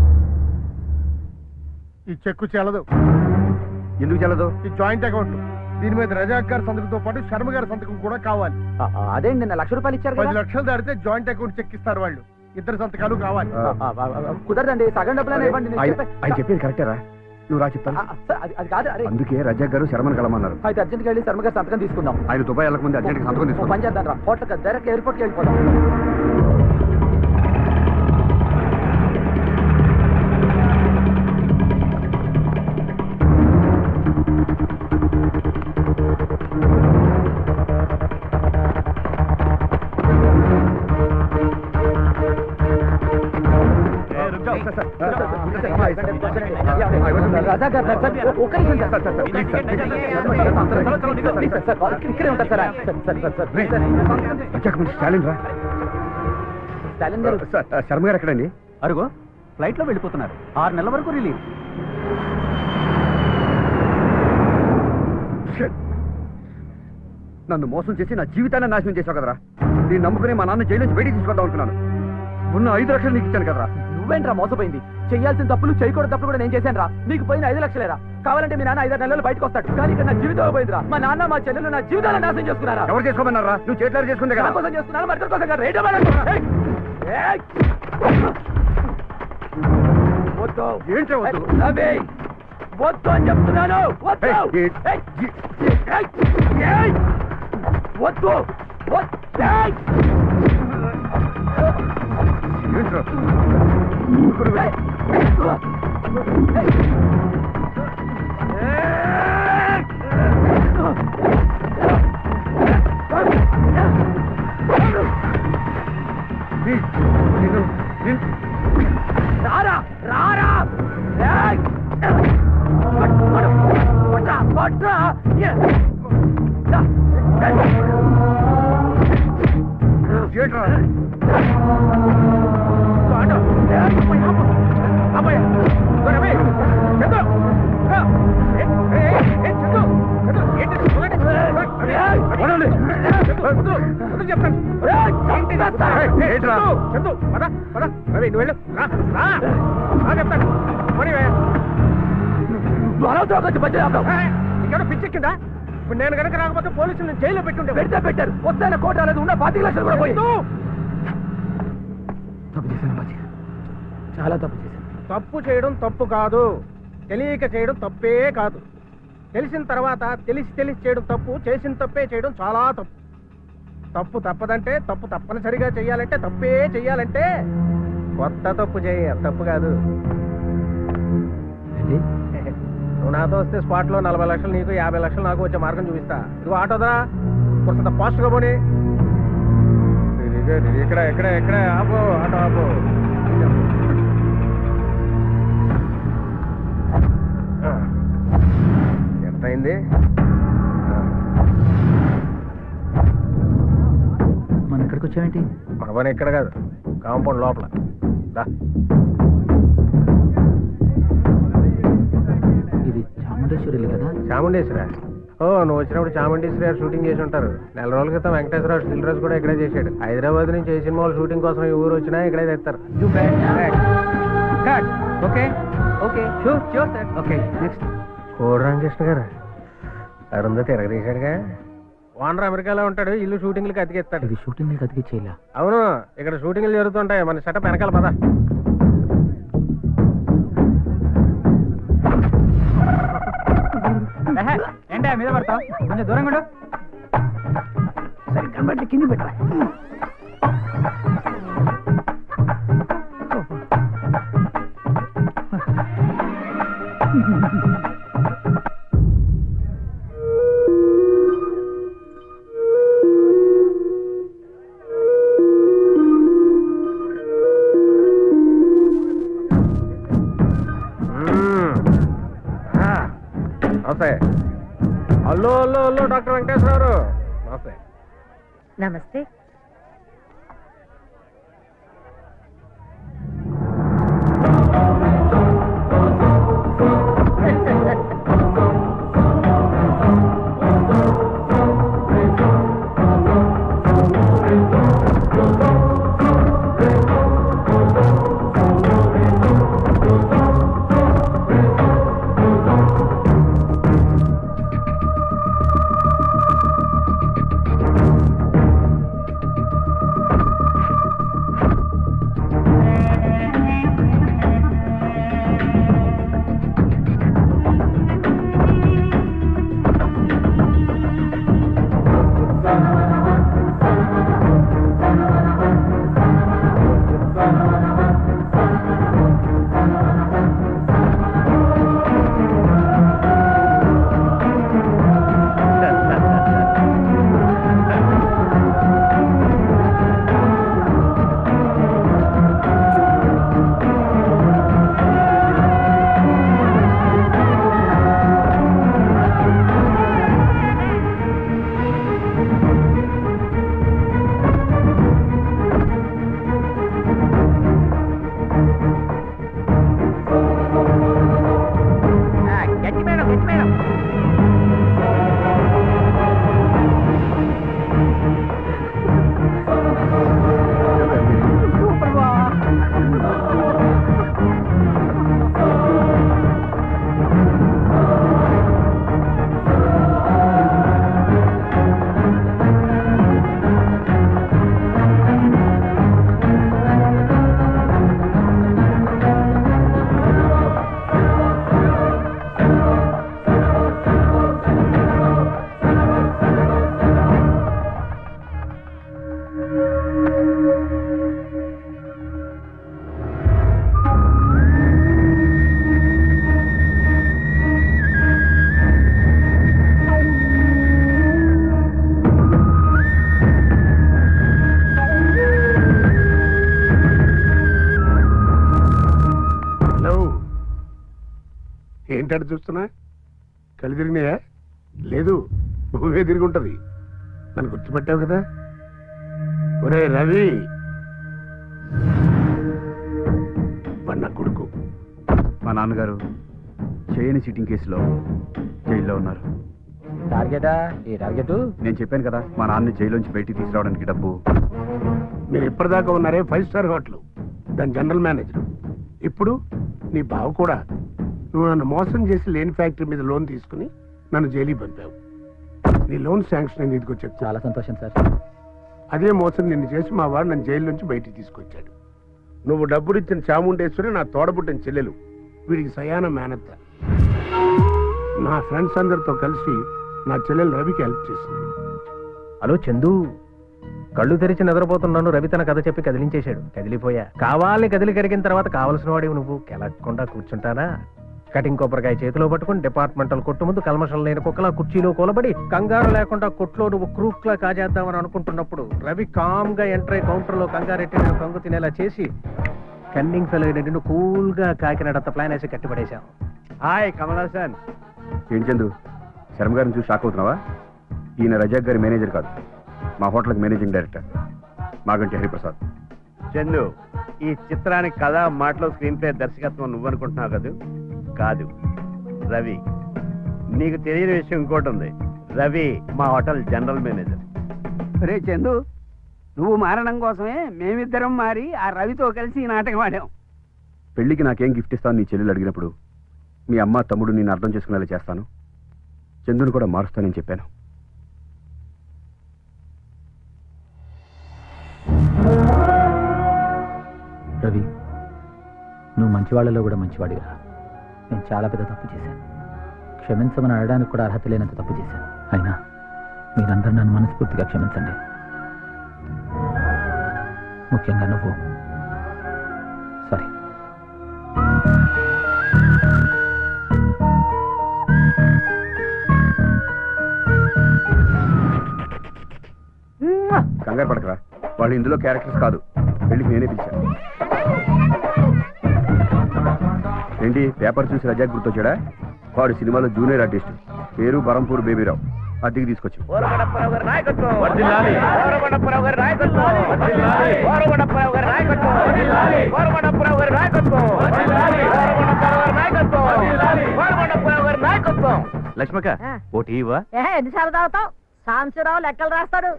ఈ చెక్కు చెల్లదు ఎందుకు చెల్లదు ఈ జాయింట్ అకౌంట్ దీని మీద రజాక్ గారి సంతకంతో పాటు శర్మ గారి సంతకం కూడా కావాలి అదే నిన్న లక్ష రూపాయలు ఇచ్చారు పది కదా లక్షలు దాడితే జాయింట్ అకౌంట్ చెక్ ఇస్తారు వాళ్ళు ఇద్దరు సంతకాలు కావాలి ఆ, ఆ, ఆ, ఆ, కుదరదండి సగం డబ్బులు ఇవ్వండి నేను ఆయన చెప్పే- ఆయన చెప్పేది కరెక్టేరా నువ్వు రా చెప్తాను ఆ, సార్, అది అది కాదు అరే అందుకే రజాక్ గారు శర్మను కలమన్నారు అయితే అర్జెంట్గా వెళ్ళి శర్మ గారి సంతకం తీసుకుందాం ఆయన దుబాయ్ వెళ్ళక ముందు అర్జెంట్గా సంతకం ఓ తీసుకోండి పని చేద్దాం రా హోటల్ డైరెక్ట్ ఎయిర్పోర్ట్కి వెళ్ళిపోదాం రాజా గారు సార్, సార్, ఒక్క నిమిషం sir, sir, sir, please sir, please sir, please sir, sir, ఇక్కడే ఉంటారు sir sir, sir, sir, sir, please sir. Rajak మంచి స్టాలిన్ రా స్టాలిన్ గారు సార్, శర్మ గారు ఎక్కడండి అరుగో ఫ్లైట్లో వెళ్ళిపోతున్నారు ఆరు నెలల వరకు రిలీవ్ నన్ను మోసం చేసి నా జీవితాన్ని నాశనం చేశావు కదరా నేను నమ్ముకుని మా నాన్న జైలు నుంచి బయటికి తీసుకొద్దాం అనుకున్నాను ఉన్న ఐదు లక్షలు నీకు ఇచ్చాను కదరా నువ్వేంట్రా మోసపోయింది చెయ్యాల్సిన తప్పులు చేయకూడదు తప్పులు కూడా నేను చేశాను రా నీకు పోయిన ఐదు లక్షలేరా కావాలంటే మీ నాన్న ఐదారు నెలలు బయటకు వస్తాడు కానీ ఇక్కడ నా జీవితం పోయిందిరా మా నాన్న మా చెల్లెలు నా జీవితాన్ని నాశనం చేసుకున్నారా ఎవరు చేసుకోమన్నారా నువ్వు చేతులారు చేసుకుందే నా కదా కోసం చేస్తున్నాను మరి ఇద్దరి కోసం కాదు. Radio madam. ఏయ్! ఏయ్! వద్దు ఏంట్రా వద్దు? రవి! వద్దు అని చెప్తున్నాను వద్దు ఏయ్, ఏయ్! ఏయ్! ఏయ్! వద్దు వద్దు ఏయ్! ఏంట్రా రారా రారా ఏయ్! పట్టు, పట్టు, పట్రా, పట్రా. ఏ! దా, ఏయ్! ఏంట్రా ఆటో. ఏయ్, అమ్మాయి, ఆపు. అమ్మాయి. ఇదిగో రవి, చందు. ఆ, ఏ, ఏ, ఏ, ఏ, చందు, చందు, ఏంటి ఇది? చూడండి. ఏయ్, వదలండి. చందు, వద్దు, వద్దు చెప్తాను. ఏయ్, ఏంటి ఇది? ఏయ్, ఏంట్రా? చందు, చందు, పద, పద. రవి, నువ్వు వెళ్ళు. రా, రా. రా చెప్తాను. పోనీ, వే. బలవంతుగా వచ్చి మధ్యలో ఆపుతావు. ఏయ్, నీకేమైనా పిచ్చెక్కిందా ఇప్పుడు నేను కనుక రాకపోతే పోలీసులు జైల్లో పెట్టుంటే పెడితే పెట్టారు వస్తాన కోట రాలేదు ఉన్న పాతిక లక్షలు కూడా పోయి తప్పు చేశాను బాజీ చాలా తప్పు చేశాను తప్పు చేయడం తప్పు కాదు తెలియక చేయడం తప్పే కాదు తెలిసిన తర్వాత తెలిసి తెలిసి చేయడం తప్పు చేసిన తప్పే చేయడం చాలా తప్పు తప్పు తప్పదంటే తప్పు తప్పనిసరిగా చెయ్యాలంటే తప్పే చెయ్యాలంటే కొత్త తప్పు చేయ తప్పు కాదు నువ్వు నాతో వస్తే స్పాట్ లో నలభై లక్షలు నీకు యాభై లక్షలు నాకు వచ్చే మార్గం చూపిస్తా ఇదిగో ఆటోదా కొంత ఫాస్ట్ గా పోనీ ఇదిగో, ఇది ఇక్కడ ఇక్కడ ఇక్కడ ఆపో ఆటో ఆపో ఆ. ఎంత అయింది మనం ఇక్కడికి వచ్చామేంటి మన పని ఇక్కడ కాదు కాంపౌండ్ లోపల దా ఇది చాముండేశ్వరి కదా చాముండేశ్వర ఓ నువ్వు వచ్చినప్పుడు చాముండేశ్వరి గారు షూటింగ్ చేసి ఉంటారు నెల రోజుల క్రితం వెంకటేశ్వర దిల్రాజు కూడా ఇక్కడే చేశాడు హైదరాబాద్ నుంచి ఏ సినిమాలు షూటింగ్ కోసం ఈ ఊరు వచ్చినా ఇక్కడే తెస్తారు okay okay sure sure sir okay next Kodi Ramakrishna గారు అరుందో తిరగదీశాడుగా ఓనర్ అమెరికాలో ఉంటాడు ఇల్లు షూటింగ్లకి అతికిస్తాడు ఇది షూటింగ్ అతికి చేయాల అవును ఇక్కడ షూటింగ్లు జరుగుతుంటాయి మన సెటప్ వెనకాల పద ఏంటా మీద పడతావు కొంచెం దూరంగా ఉండు సరే కనబడి కింద పెట్టా నమస్తే hello hello hello doctor Venkateswara Rao నమస్తే నమస్తే గట్టి మేడం గట్టి మేడం హలో ఏంటంటే చూస్తున్నా కళ్ళు తిరిగినాయా లేదు నువ్వే తిరిగి ఉంటది నన్ను గుర్తుపెట్టావు కదా ఒరే రవి వాడు నా కొడుకు మా నాన్నగారు చేయని చీటింగ్ కేసులో జైల్లో ఉన్నారు టార్గెటా ఏ టార్గెట్ నేను చెప్పాను కదా మా నాన్నని జైల్లోంచి బయటికి తీసుకురావడానికి డబ్బు మీరు ఇప్పటిదాకా ఉన్నారే ఫైవ్ స్టార్ హోటల్ దాని జనరల్ మేనేజర్ ఇప్పుడు నీ బావ కూడా నువ్వు నన్ను మోసం చేసి లేని ఫ్యాక్టరీ మీద లోన్ తీసుకుని నన్ను జైలుకి పంపావు నీ లోన్ శాంక్షన్ అయింది ఇదిగో చెప్తా చాలా సంతోషం సార్ అదే మోసం నిన్ను చేసి మా వాడు నన్ను జైలు నుంచి బయటికి తీసుకొచ్చాడు నువ్వు డబ్బులు ఇచ్చిన చాముండేశ్వరి నా తోడబుట్టిన చెల్లెలు వీడికి సయాన మేనత్త నా ఫ్రెండ్స్ అందరితో కలిసి నా చెల్లెలు రవికి హెల్ప్ చేసింది హలో చందు కళ్ళు తెరిచి నిద్రపోతున్నాను రవి తన కథ చెప్పి కదిలించేశాడు కదిలిపోయా కావాలని కదిలి కరిగిన తర్వాత కావలసిన వాడివి నువ్వు కెలక్కుండా కూర్చుంటానా కటింగ్ కొబ్బరికాయ చేతిలో పట్టుకుని డిపార్ట్మెంటల్ కొట్టు ముందు కల్మషం లేని కుక్కలా కుర్చీలో కూలబడి కంగారు లేకుండా కొట్లో నువ్వు క్రూక్లా కాజేద్దామని అనుకుంటున్నప్పుడు రవి కామ్ గా ఎంటర్ అయి కౌంటర్ లో కంగారెట్టి నేను కంగు తినేలా చేసి కన్నింగ్ ఫెల్ నిన్ను కూల్ గా కాకినాడంత ప్లాన్ వేసి కట్టిపడేశాం హాయ్ కమల్ హాసన్ ఏంటి చందు శర్మ గారిని చూసి షాక్ అవుతున్నావా ఈయన రజాక్ గారి మేనేజర్ కాదు మా హోటల్కి మేనేజింగ్ డైరెక్టర్ మాగంటి హరిప్రసాద్ చందు ఈ చిత్రానికి కథ మాటలో స్క్రీన్ ప్లే దర్శకత్వం నువ్వనుకుంటున్నావు కదూ కాదు రవి నీకు తెలియని విషయం ఇంకోటి ఉంది రవి మా హోటల్ జనరల్ మేనేజర్ రే చందు నువ్వు మారడం కోసమే మేమిద్దరం మారి ఆ రవితో కలిసి ఈ నాటకం ఆడాం పెళ్లికి నాకేం గిఫ్ట్ ఇస్తాను నీ చెల్లెలు అడిగినప్పుడు మీ అమ్మ తమ్ముడు నేను అర్థం చేసుకునేలా చేస్తాను చందుని కూడా మారుస్తానని చెప్పాను రవి నువ్వు మంచివాళ్ళలో కూడా మంచివాడిగా నేను చాలా పెద్ద తప్పు చేశాను క్షమించమని అడగడానికి కూడా అర్హత లేనంత తప్పు చేశాను అయినా మీరందరూ నన్ను మనస్ఫూర్తిగా క్షమించండి ముఖ్యంగా నువ్వు సారీ కంగారు పడకరా వాళ్ళు ఇందులో క్యారెక్టర్స్ కాదు పెళ్లికి నేనే పిలిచాను ఏంటి పేపర్ చూసి రజాక్ గుర్తొచ్చాడా వాడు సినిమాలో జూనియర్ ఆర్టిస్ట్ పేరు బరంపూర్ బేబీరావు అద్దెకి తీసుకొచ్చి లక్ష్మక ఆ. ఓటీ ఇవ్వా ఏ ఎన్నిసార్లు తాగుతావు సాంశరావు లెక్కలు రాస్తాడు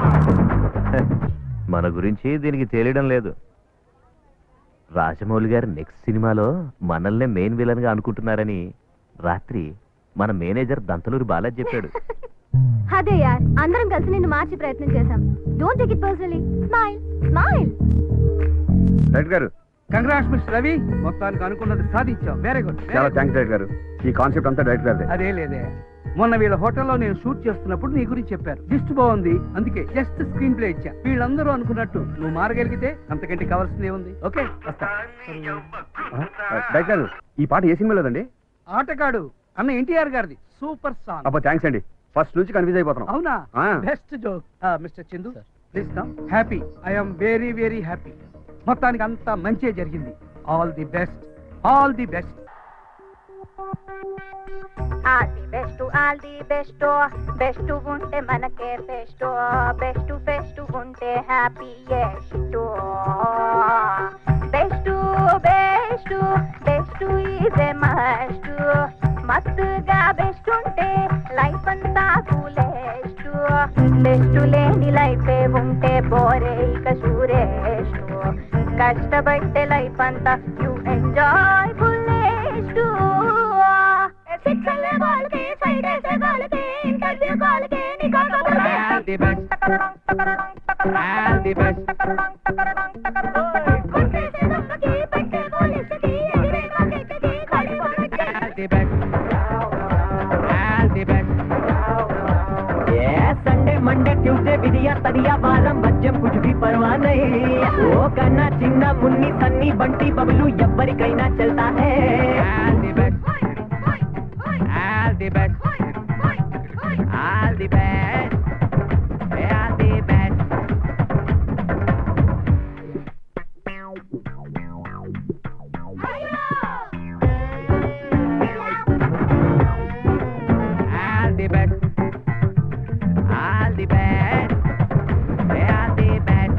మన గురించి దీనికి తెలియడం లేదు రాజమౌళి గారి నెక్స్ట్ సినిమాలో మనల్నే మెయిన్ విలన్ గా అనుకుంటున్నారని రాత్రి మన మేనేజర్ దంతలూరి బాలాజీ చెప్పాడు అదే యార్ అందరం కలిసి నిన్ను మార్చి ప్రయత్నం చేశాం don't take it personally smile smile director గారు కంగ్రాట్స్ మిస్టర్ రవి మొత్తానికి అనుకున్నది సాధించాం వెరీ గుడ్ చాలా థ్యాంక్స్ డైరెక్టర్ గారు ఈ కాన్సెప్ట్ అంతా డైరెక్టర్ గారిదే అదే లేదే మొన్న వీళ్ళ హోటల్లో నేను షూట్ చేస్తున్నప్పుడు నీ గురించి చెప్పారు లిస్ట్ బాగుంది అందుకే జస్ట్ స్క్రీన్ ప్లే ఇచ్చా వీళ్ళందరూ అనుకున్నట్టు నువ్వు మారగలిగితే అంతకంటే కావాల్సింది ఏముంది ఓకే వస్తా డైరెక్టర్ గారు ఈ పాట ఏ సినిమా లేదండి ఆటగాడు అన్న ఎన్టీఆర్ గారిది సూపర్ సాంగ్ అబ్బా థ్యాంక్స్ అండి ఫస్ట్ నుంచి కన్ఫ్యూజ్ అయిపోతున్నాం అవునా ఆ. Best joke mister Chandu please come happy I'm very very happy మొత్తానికి అంతా మంచి జరిగింది all the best all the best all the best all the best best ఉంటే మనకే బెస్ట్ బెస్ట్ బెస్ట్ ఉంటే happiest best best best is a must మస్తుగా best ఉంటే life అంతా కూలెస్ట్ బెస్ట్ లేని లైఫ్ ఉంటే బోరే ఇక సూరేస్ట్ కష్టపడితే లైఫ్ అంతా యు ఎంజాయ్ ఫుల్లెస్ట్ శిక్షలే వాళ్ళకి సైడ్ వేసే వాళ్ళకి ఇంటర్వ్యూ వాళ్ళకి All the best. All the best. All the best. All the best. Sunday Monday Tuesday विदिया तरिया वारम మద్యం कुछ भी परवाह नहीं ఓ కన్నా చిన్న మున్ని సన్ని బంటి బబులు ఎవ్వరికైనా చల్తా హై All the best. All the best. All the best. All the best. All the best. All the best. All the best.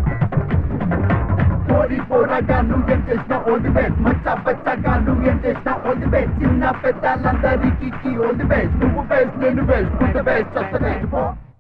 పోరి పోరాగా నువ్వేం చేసినా ఓల్ ది బెస్ట్ మచ్చ పచ్చగా నువ్వేం చేసినా ఓల్ ది బెస్ట్ చిన్న పెద్దలందరికీ ఓల్ ది బెస్ట్ నువ్వు బెస్ట్ నేను బెస్ట్ బెస్ట్